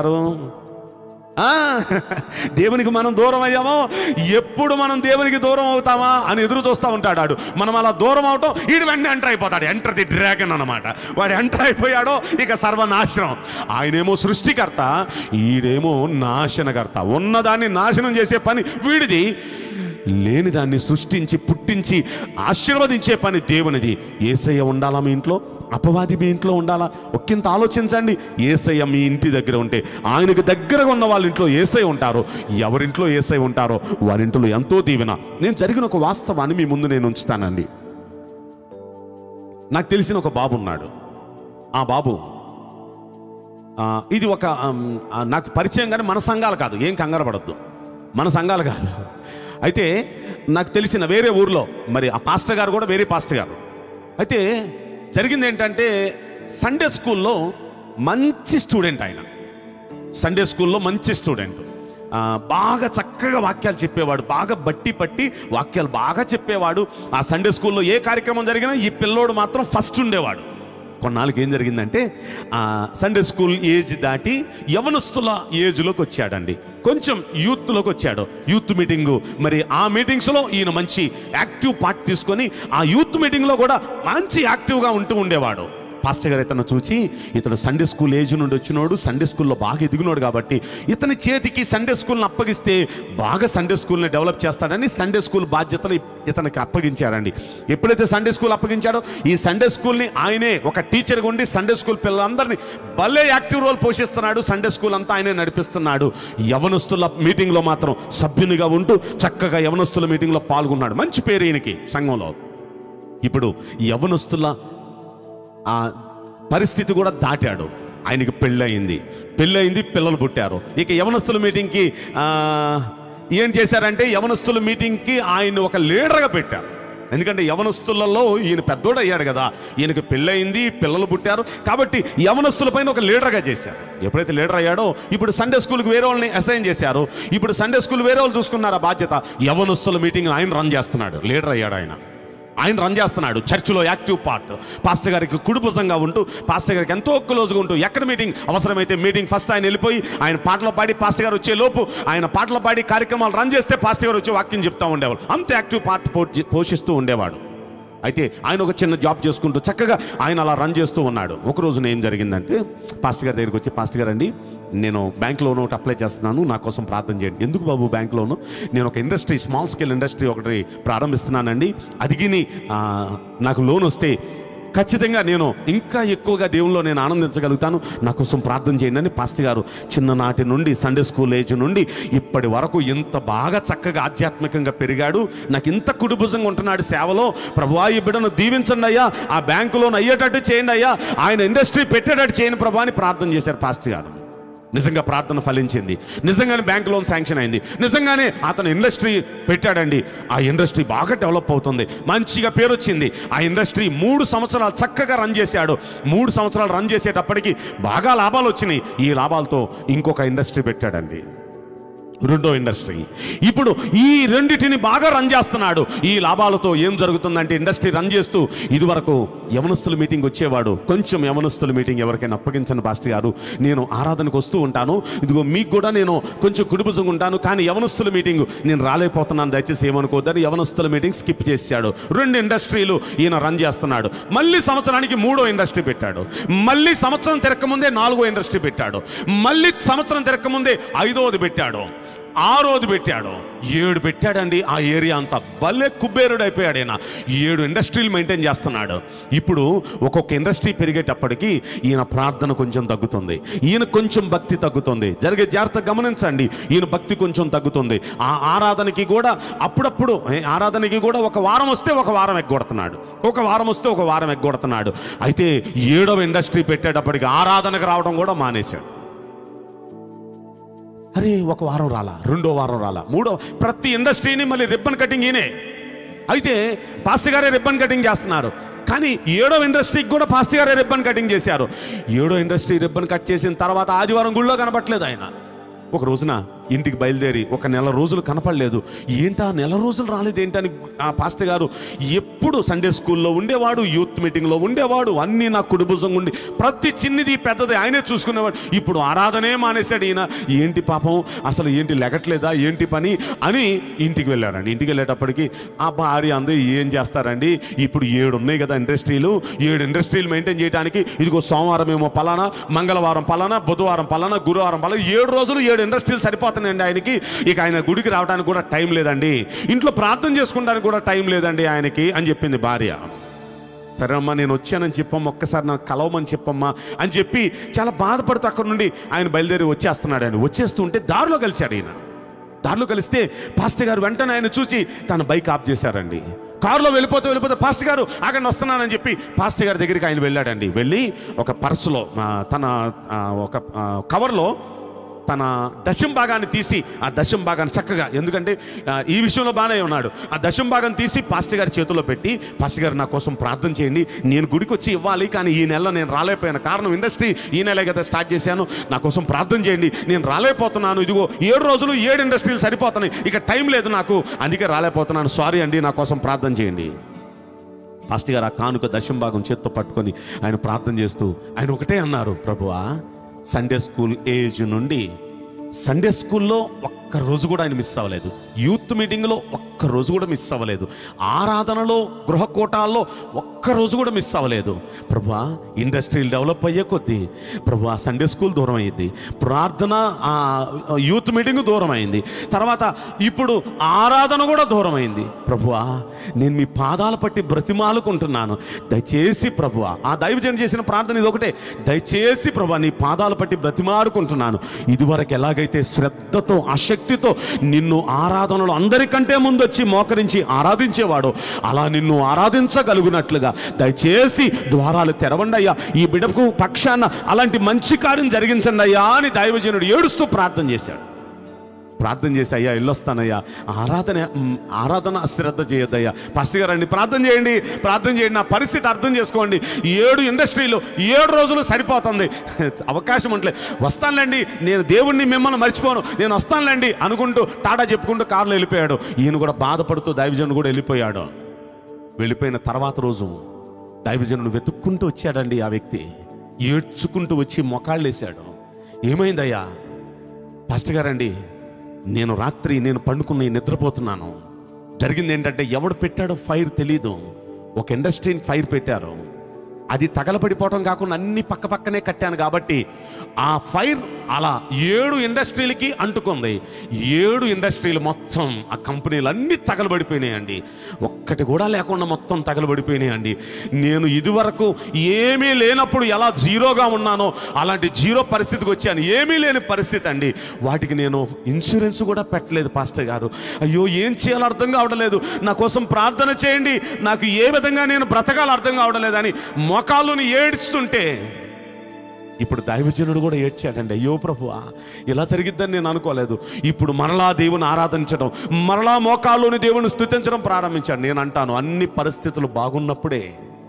B: ఆ, దేవునికి మనం దూరం అయ్యామో ఎప్పుడు మనం దేవునికి దూరం అవుతామా అని ఎదురు చూస్తూ ఉంటాడు ఆడు మనం అలా దూరం అవటం ఈడు వెంటనే ఎంటర్ అయిపోతాడు ఎంటర్ ది డ్రాగన్ అన్నమాట వాడు ఎంటర్ అయిపోయాడో ఇక సర్వనాశనం ఆయనేమో సృష్టికర్త ఈడేమో నాశనకర్త ఉన్నదాన్ని నాశనం చేసే పని వీడిది లేని దాన్ని సృష్టించి పుట్టించి ఆశీర్వదించే పని దేవునిది ఏసయ్య ఉండాలా మీ ఇంట్లో అపవాది మీ ఇంట్లో ఉండాలా ఒక్కింత ఆలోచించండి ఏసయ్య మీ ఇంటి దగ్గర ఉంటే ఆయనకు దగ్గరగా ఉన్న వాళ్ళ ఇంట్లో ఏసై ఉంటారు ఎవరింట్లో ఏసై ఉంటారో వారింట్లో ఎంతో దీవెన నేను జరిగిన ఒక వాస్తవాన్ని మీ ముందు నేను ఉంచుతానండి నాకు తెలిసిన ఒక బాబు ఉన్నాడు ఆ బాబు ఆ, ఇది ఒక ఆమ్, ఆ, నాకు పరిచయం కానీ మన సంఘాలు కాదు ఏం కంగారు పడద్దు మన సంఘాలు కాదు అయితే నాకు తెలిసిన వేరే ఊర్లో మరి ఆ పాస్టర్ గారు కూడా వేరే పాస్టర్ గారు అయితే జరిగింది ఏంటంటే సండే స్కూల్లో మంచి స్టూడెంట్ ఆయన సండే స్కూల్లో మంచి స్టూడెంట్ ఆ, బాగా చక్కగా వాక్యాలు చెప్పేవాడు బాగా బట్టి పట్టి వాక్యాలు బాగా చెప్పేవాడు ఆ సండే స్కూల్లో ఏ కార్యక్రమం జరిగినా ఈ పిల్లోడు మాత్రం ఫస్ట్ ఉండేవాడు కొన్నాళ్ళకి ఏం జరిగిందంటే ఆ సండే స్కూల్ ఏజ్ దాటి యవనస్తుల ఏజ్లోకి వచ్చాడండి కొంచెం యూత్లోకి వచ్చాడు యూత్ మీటింగు మరి ఆ మీటింగ్స్లో ఈయన మంచి యాక్టివ్ పార్ట్ తీసుకొని ఆ యూత్ మీటింగ్లో కూడా మంచి యాక్టివ్గా ఉంటూ ఉండేవాడు పాస్టర్ గారు ఇతను చూచి ఇతను సండే స్కూల్ ఏజ్ నుండి వచ్చినోడు సండే స్కూల్లో బాగా ఎదిగినోడు కాబట్టి ఇతని చేతికి సండే స్కూల్ని అప్పగిస్తే బాగా సండే స్కూల్ని డెవలప్ చేస్తాడని సండే స్కూల్ బాధ్యతలు ఇతనికి అప్పగించారండి ఎప్పుడైతే సండే స్కూల్ అప్పగించాడో ఈ సండే స్కూల్ని ఆయనే ఒక టీచర్గా ఉండి సండే స్కూల్ పిల్లలందరినీ భలే యాక్టివ్ రోల్ పోషిస్తున్నాడు సండే స్కూల్ అంతా ఆయనే నడిపిస్తున్నాడు యవనస్తుల మీటింగ్లో మాత్రం సభ్యునిగా ఉంటూ చక్కగా యవనస్తుల మీటింగ్లో పాల్గొన్నాడు మంచి పేరు ఈయనకి సంఘంలో ఇప్పుడు యవనస్తుల ఆ పరిస్థితి కూడా దాటాడు ఆయనకి పెళ్ళయింది పెళ్ళయింది పిల్లలు పుట్టారు ఇక యవనస్తుల మీటింగ్కి ఆ, ఏం చేశారంటే యవనస్తుల మీటింగ్కి ఆయన ఒక లీడర్గా పెట్టారు ఎందుకంటే యవనస్తులలో ఈయన పెద్దోడు అయ్యాడు కదా ఈయనకి పెళ్ళయింది పిల్లలు పుట్టారు కాబట్టి యవనస్తుల పైన ఒక లీడర్గా చేశారు ఎప్పుడైతే లీడర్ అయ్యాడో ఇప్పుడు సండే స్కూల్కి వేరే వాళ్ళని అసైన్ చేశారు ఇప్పుడు సండే స్కూల్ వేరే వాళ్ళు చూసుకున్నారు ఆ బాధ్యత యవనస్తుల మీటింగ్ ఆయన రన్ చేస్తున్నాడు లీడర్ అయ్యాడు ఆయన ఆయన రన్ చేస్తున్నాడు చర్చిలో యాక్టివ్ పార్ట్ పాస్టర్ గారికి కుడిభుజంగా ఉంటూ పాస్టర్ గారికి ఎంతో క్లోజ్గా ఉంటూ ఎక్కడ మీటింగ్ అవసరమైతే మీటింగ్ ఫస్ట్ ఆయన వెళ్ళిపోయి ఆయన పాటలు పాడి పాస్టర్ గారు వచ్చే లోపు ఆయన పాటలు పాడి కార్యక్రమాలు రన్ చేస్తే పాస్టర్ గారు వచ్చి వాక్యం చెప్తా ఉండేవాళ్ళు అంత యాక్టివ్ పార్ట్ పో- పోషిస్తూ ఉండేవాడు అయితే ఆయన ఒక చిన్న జాబ్ చేసుకుంటూ చక్కగా ఆయన అలా రన్ చేస్తూ ఉన్నాడు ఒక రోజున ఏం జరిగిందంటే పాస్టర్ గారి దగ్గరికి వచ్చి పాస్టర్ గారు అండి నేను బ్యాంక్ లోన్ ఒకటి అప్లై చేస్తున్నాను నా కోసం ప్రార్థన చేయండి ఎందుకు బాబు బ్యాంక్ లోను నేను ఒక ఇండస్ట్రీ స్మాల్ స్కేల్ ఇండస్ట్రీ ఒకటి ప్రారంభిస్తున్నానండి అదిగిని ఆ, నాకు లోన్ వస్తే ఖచ్చితంగా నేను ఇంకా ఎక్కువగా దేవుల్లో నేను ఆనందించగలుగుతాను నా కోసం ప్రార్థన చేయండి అని పాస్టర్ గారు చిన్ననాటి నుండి సండే స్కూల్ ఏజ్ నుండి ఇప్పటి వరకు ఇంత బాగా చక్కగా ఆధ్యాత్మికంగా పెరిగాడు నాకు ఇంత కుడిభుజంగా ఉంటున్నాడు సేవలో ప్రభువా ఈ బిడ్డను దీవించండి అయ్యా ఆ బ్యాంకులోను అయ్యేటట్టు చేయండి అయ్యా ఆయన ఇండస్ట్రీ పెట్టేటట్టు చేయండి ప్రభా అని ప్రార్థన చేశారు పాస్టర్ గారు నిజంగా ప్రార్థన ఫలించింది నిజంగానే బ్యాంక్ లోన్ శాంక్షన్ అయింది నిజంగానే అతను ఇండస్ట్రీ పెట్టాడండి ఆ ఇండస్ట్రీ బాగా డెవలప్ అవుతుంది మంచిగా పేరు వచ్చింది ఆ ఇండస్ట్రీ మూడు సంవత్సరాలు చక్కగా రన్ చేశాడు మూడు సంవత్సరాలు రన్ చేసేటప్పటికి బాగా లాభాలు వచ్చినాయి ఈ లాభాలతో ఇంకొక ఇండస్ట్రీ పెట్టాడండి రెండో ఇండస్ట్రీ ఇప్పుడు ఈ రెండిటిని బాగా రన్ చేస్తున్నాడు ఈ లాభాలతో ఏం జరుగుతుందంటే ఇండస్ట్రీ రన్ చేస్తూ ఇదివరకు యవనస్తుల మీటింగ్ వచ్చేవాడు కొంచెం యవనస్తుల మీటింగ్ ఎవరికైనా అప్పగించను పాస్టర్ గారు నేను ఆరాధనకు వస్తూ ఉంటాను ఇదిగో మీకు కూడా నేను కొంచెం కుడిభుజంగా ఉంటాను కానీ యవనస్తుల మీటింగ్ నేను రాలేకపోతున్నాను దయచేసి ఏమనుకోవద్దని యవనస్తుల మీటింగ్ స్కిప్ చేశాడు రెండు ఇండస్ట్రీలు ఈయన రన్ చేస్తున్నాడు మళ్ళీ సంవత్సరానికి మూడో ఇండస్ట్రీ పెట్టాడు మళ్ళీ సంవత్సరం తిరక్కముందే నాలుగో ఇండస్ట్రీ పెట్టాడు మళ్ళీ సంవత్సరం తిరక్కముందే ఐదోది పెట్టాడు ఆరోది పెట్టాడు ఏడు పెట్టాడండి ఆ ఏరియా అంతా భలే కుబేరుడు అయిపోయాడు ఈయన ఏడు ఇండస్ట్రీలు మెయింటైన్ చేస్తున్నాడు ఇప్పుడు ఒక్కొక్క ఇండస్ట్రీ పెరిగేటప్పటికి ఈయన ప్రార్థన కొంచెం తగ్గుతుంది ఈయన కొంచెం భక్తి తగ్గుతుంది జరిగే జాగ్రత్త గమనించండి ఈయన భక్తి కొంచెం తగ్గుతుంది ఆ ఆరాధనకి కూడా అప్పుడప్పుడు ఏ, ఆరాధనకి కూడా ఒక వారం వస్తే ఒక వారం ఎగ్గొడుతున్నాడు ఒక వారం వస్తే ఒక వారం ఎగ్గొడుతున్నాడు అయితే ఏడవ ఇండస్ట్రీ పెట్టేటప్పటికి ఆరాధనకు రావడం కూడా మానేశాడు అరే ఒక వారం రాలా రెండో వారం రాలా మూడో ప్రతి ఇండస్ట్రీని మళ్ళీ రిబ్బన్ కటింగ్ ఈయనే అయితే పాస్టర్ గారే రిబ్బన్ కటింగ్ చేస్తున్నారు కానీ ఏడో ఇండస్ట్రీకి కూడా పాస్టర్ గారే రిబ్బన్ కటింగ్ చేశారు ఏడో ఇండస్ట్రీ రిబ్బన్ కట్ చేసిన తర్వాత ఆదివారం గుళ్ళో కనపట్లేదు ఆయన ఒక రోజున ఇంటికి బయలుదేరి ఒక నెల రోజులు కనపడలేదు ఏంటా నెల రోజులు రాలేదు ఏంటని ఆ పాస్టర్ గారు ఎప్పుడు సండే స్కూల్లో ఉండేవాడు యూత్ మీటింగ్లో ఉండేవాడు అన్నీ నా కుడిభుజంగా ఉండి ప్రతి చిన్నది పెద్దది ఆయనే చూసుకునేవాడు ఇప్పుడు ఆరాధనే మానేశాడు ఈయన ఏంటి పాపం అసలు ఏంటి లెగట్లేదా ఏంటి పని అని ఇంటికి వెళ్ళారండి ఇంటికి వెళ్ళేటప్పటికి ఆ భార్య అంది ఏం చేస్తారండి ఇప్పుడు ఏడు ఉన్నాయి కదా ఇండస్ట్రీలు ఏడు ఇండస్ట్రీలు మెయింటైన్ చేయడానికి ఇదిగో సోమవారం ఏమో పలానా మంగళవారం పలానా బుధవారం పలానా గురువారం పలానా ఏడు రోజులు ఏడు ఇండస్ట్రీలు సరిపోతున్నాయండి ఆయనకి ఇక ఆయన గుడికి రావడానికి కూడా టైం లేదండి ఇంట్లో ప్రార్థన చేసుకోవడానికి కూడా టైం లేదండి ఆయనకి అని చెప్పింది భార్య సరే అమ్మా నేను వచ్చానని చెప్పమ్మా ఒక్కసారి నాకు కలవమని చెప్పమ్మా అని చెప్పి చాలా బాధపడుతూ అక్కడ నుండి ఆయన బయలుదేరి వచ్చేస్తున్నాడు ఆయన వచ్చేస్తుంటే దారిలో కలిశాడు ఈయన దారిలో కలిస్తే పాస్టర్ గారు వెంటనే ఆయన చూసి తన బైక్ ఆఫ్ చేశారండి కారులో వెళ్ళిపోతే వెళ్ళిపోతే పాస్టర్ గారు అక్కడ వస్తున్నానని చెప్పి పాస్టర్ గారి దగ్గరికి ఆయన వెళ్ళాడండి వెళ్ళి ఒక పర్సులో ఆ, తన ఆ, ఒక ఆ, కవర్లో తన దశం భాగాన్ని తీసి ఆ దశం భాగాన్ని చక్కగా ఎందుకంటే ఆ, ఈ విషయంలో బాగానే ఉన్నాడు ఆ దశం భాగాన్ని తీసి పాస్టర్ గారి చేతిలో పెట్టి పాస్టర్ గారు నా కోసం ప్రార్థన చేయండి నేను గుడికి వచ్చి ఇవ్వాలి కానీ ఈ నెల నేను రాలేకపోయాను కారణం ఇండస్ట్రీ ఈ నెలే కదా స్టార్ట్ చేశాను నా కోసం ప్రార్థన చేయండి నేను రాలేకపోతున్నాను ఇదిగో ఏడు రోజులు ఏడు ఇండస్ట్రీలు సరిపోతున్నాయి ఇక టైం లేదు నాకు అందుకే రాలేకపోతున్నాను సారీ అండి నా కోసం ప్రార్థన చేయండి పాస్టర్ గారు ఆ కానుక దశం భాగం చేత్తో పట్టుకొని ఆయన ప్రార్థన చేస్తూ ఆయన ఒకటే అన్నారు ప్రభువా సండే స్కూల్ ఏజ్ నుండి సండే స్కూల్లో ఒక్క రోజు కూడా ఆయన మిస్ అవ్వలేదు యూత్ మీటింగ్లో ఒక్క రోజు కూడా మిస్ అవ్వలేదు ఆరాధనలో గృహకూటాల్లో ఒక్క రోజు కూడా మిస్ అవ్వలేదు ప్రభా ఇండస్ట్రీలు డెవలప్ అయ్యే కొద్దీ ప్రభా సండే స్కూల్ దూరం అయ్యింది ప్రార్థన ఆ, యూత్ మీటింగ్ దూరం అయింది తర్వాత ఇప్పుడు ఆరాధన కూడా దూరం అయింది ప్రభువా నేను మీ పాదాల పట్టి బ్రతిమాలుకుంటున్నాను దయచేసి ప్రభువా ఆ దైవజనం చేసిన ప్రార్థన ఇది ఒకటే దయచేసి ప్రభా నీ పాదాల పట్టి బ్రతిమాలుకుంటున్నాను ఇదివరకు ఎలాగైతే శ్రద్ధతో ఆసక్తితో నిన్ను ఆరాధనలో అందరికంటే ముందు వచ్చి మోకరించి ఆరాధించేవాడు అలా నిన్ను ఆరాధించగలుగునట్లుగా దయచేసి ద్వారాలు తెరవండి అయ్యా ఈ బిడకు పక్షాన అలాంటి మంచి కార్యం జరిగించండి అయ్యా అని దైవజనుడు ఏడుస్తూ ప్రార్థన చేశాడు ప్రార్థన చేసి అయ్యా వెళ్ళొస్తానయ్యా ఆరాధన మ్, ఆరాధన అశ్రద్ధ చేయొద్దయ్యా పాస్టర్ గారు అండి ప్రార్థన చేయండి ప్రార్థన చేయండి నా పరిస్థితి అర్థం చేసుకోండి ఏడు ఇండస్ట్రీలు ఏడు రోజులు సరిపోతుంది అవకాశం ఉంటలే వస్తానులేండి నేను దేవుణ్ణి మిమ్మల్ని మర్చిపోను నేను వస్తానులేండి అనుకుంటూ టాటా చెప్పుకుంటూ కారులో వెళ్ళిపోయాడు ఈయన కూడా బాధపడుతూ దైవజనుడు కూడా వెళ్ళిపోయాడు వెళ్ళిపోయిన తర్వాత రోజు దైవజనుడు వెతుక్కుంటూ వచ్చాడండి ఆ వ్యక్తి ఏడ్చుకుంటూ వచ్చి మొకాళ్ళు వేశాడు ఏమైందయ్యా పాస్టర్ గారండి నేను రాత్రి నేను పండుకుని నిద్రపోతున్నాను జరిగింది ఏంటంటే ఎవడు పెట్టాడో ఫైర్ తెలీదు ఒక ఇండస్ట్రీని ఫైర్ పెట్టారు అది తగలబడిపోవడం కాకుండా అన్ని పక్క పక్కనే కట్టాను కాబట్టి ఆ ఫైర్ అలా ఏడు ఇండస్ట్రీలకి అంటుకుంది ఏడు ఇండస్ట్రీలు మొత్తం ఆ కంపెనీలు అన్నీ తగలబడిపోయినాయండి ఒక్కటి కూడా లేకుండా మొత్తం తగలబడిపోయినాయండి నేను ఇదివరకు ఏమీ లేనప్పుడు ఎలా జీరోగా ఉన్నానో అలాంటి జీరో పరిస్థితికి వచ్చాను ఏమీ లేని పరిస్థితి అండి వాటికి నేను ఇన్సూరెన్స్ కూడా పెట్టలేదు పాస్టర్ గారు అయ్యో ఏం చేయాలో అర్థం కావడం లేదు నా కోసం ప్రార్థన చేయండి నాకు ఏ విధంగా నేను బ్రతకాలో అర్థం కావడం లేదని మోకాళ్ళుని ఏడుస్తుంటే ఇప్పుడు దైవజనుడు కూడా ఏడ్చాడండి అయ్యో ప్రభువా ఇలా జరిగిద్దని నేను అనుకోలేదు ఇప్పుడు మరలా దేవుని ఆరాధించడం మరలా మోకాల్లోని దేవుని స్థుతించడం ప్రారంభించాడు నేను అంటాను అన్ని పరిస్థితులు బాగున్నప్పుడే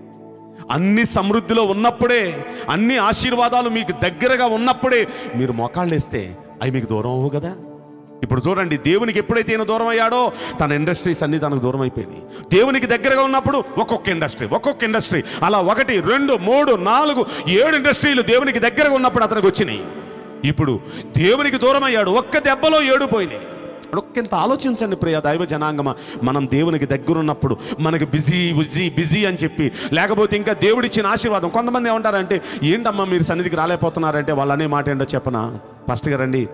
B: అన్ని సమృద్ధిలో ఉన్నప్పుడే అన్ని ఆశీర్వాదాలు మీకు దగ్గరగా ఉన్నప్పుడే మీరు మోకాళ్ళేస్తే అవి మీకు దూరం అవ్వు కదా ఇప్పుడు చూడండి దేవునికి ఎప్పుడైతే ఈయన దూరం అయ్యాడో తన ఇండస్ట్రీస్ అన్ని తనకు దూరం అయిపోయినాయి దేవునికి దగ్గరగా ఉన్నప్పుడు ఒక్కొక్క ఇండస్ట్రీ ఒక్కొక్క ఇండస్ట్రీ అలా ఒకటి రెండు మూడు నాలుగు ఏడు ఇండస్ట్రీలు దేవునికి దగ్గరగా ఉన్నప్పుడు అతనికి వచ్చినాయి ఇప్పుడు దేవునికి దూరం అయ్యాడు ఒక్క దెబ్బలో ఏడు పోయినాయి ఒక్కింత ఆలోచించండి ప్రియ దైవ జనాంగమ మనం దేవునికి దగ్గరున్నప్పుడు మనకి బిజీ బిజీ బిజీ అని చెప్పి లేకపోతే ఇంకా దేవుడిచ్చిన ఆశీర్వాదం కొంతమంది ఏమంటారంటే ఏంటమ్మా మీరు సన్నిధికి రాలేకపోతున్నారంటే వాళ్ళు అనే మాట ఏంటో చెప్పనా ఫస్ట్ గారండి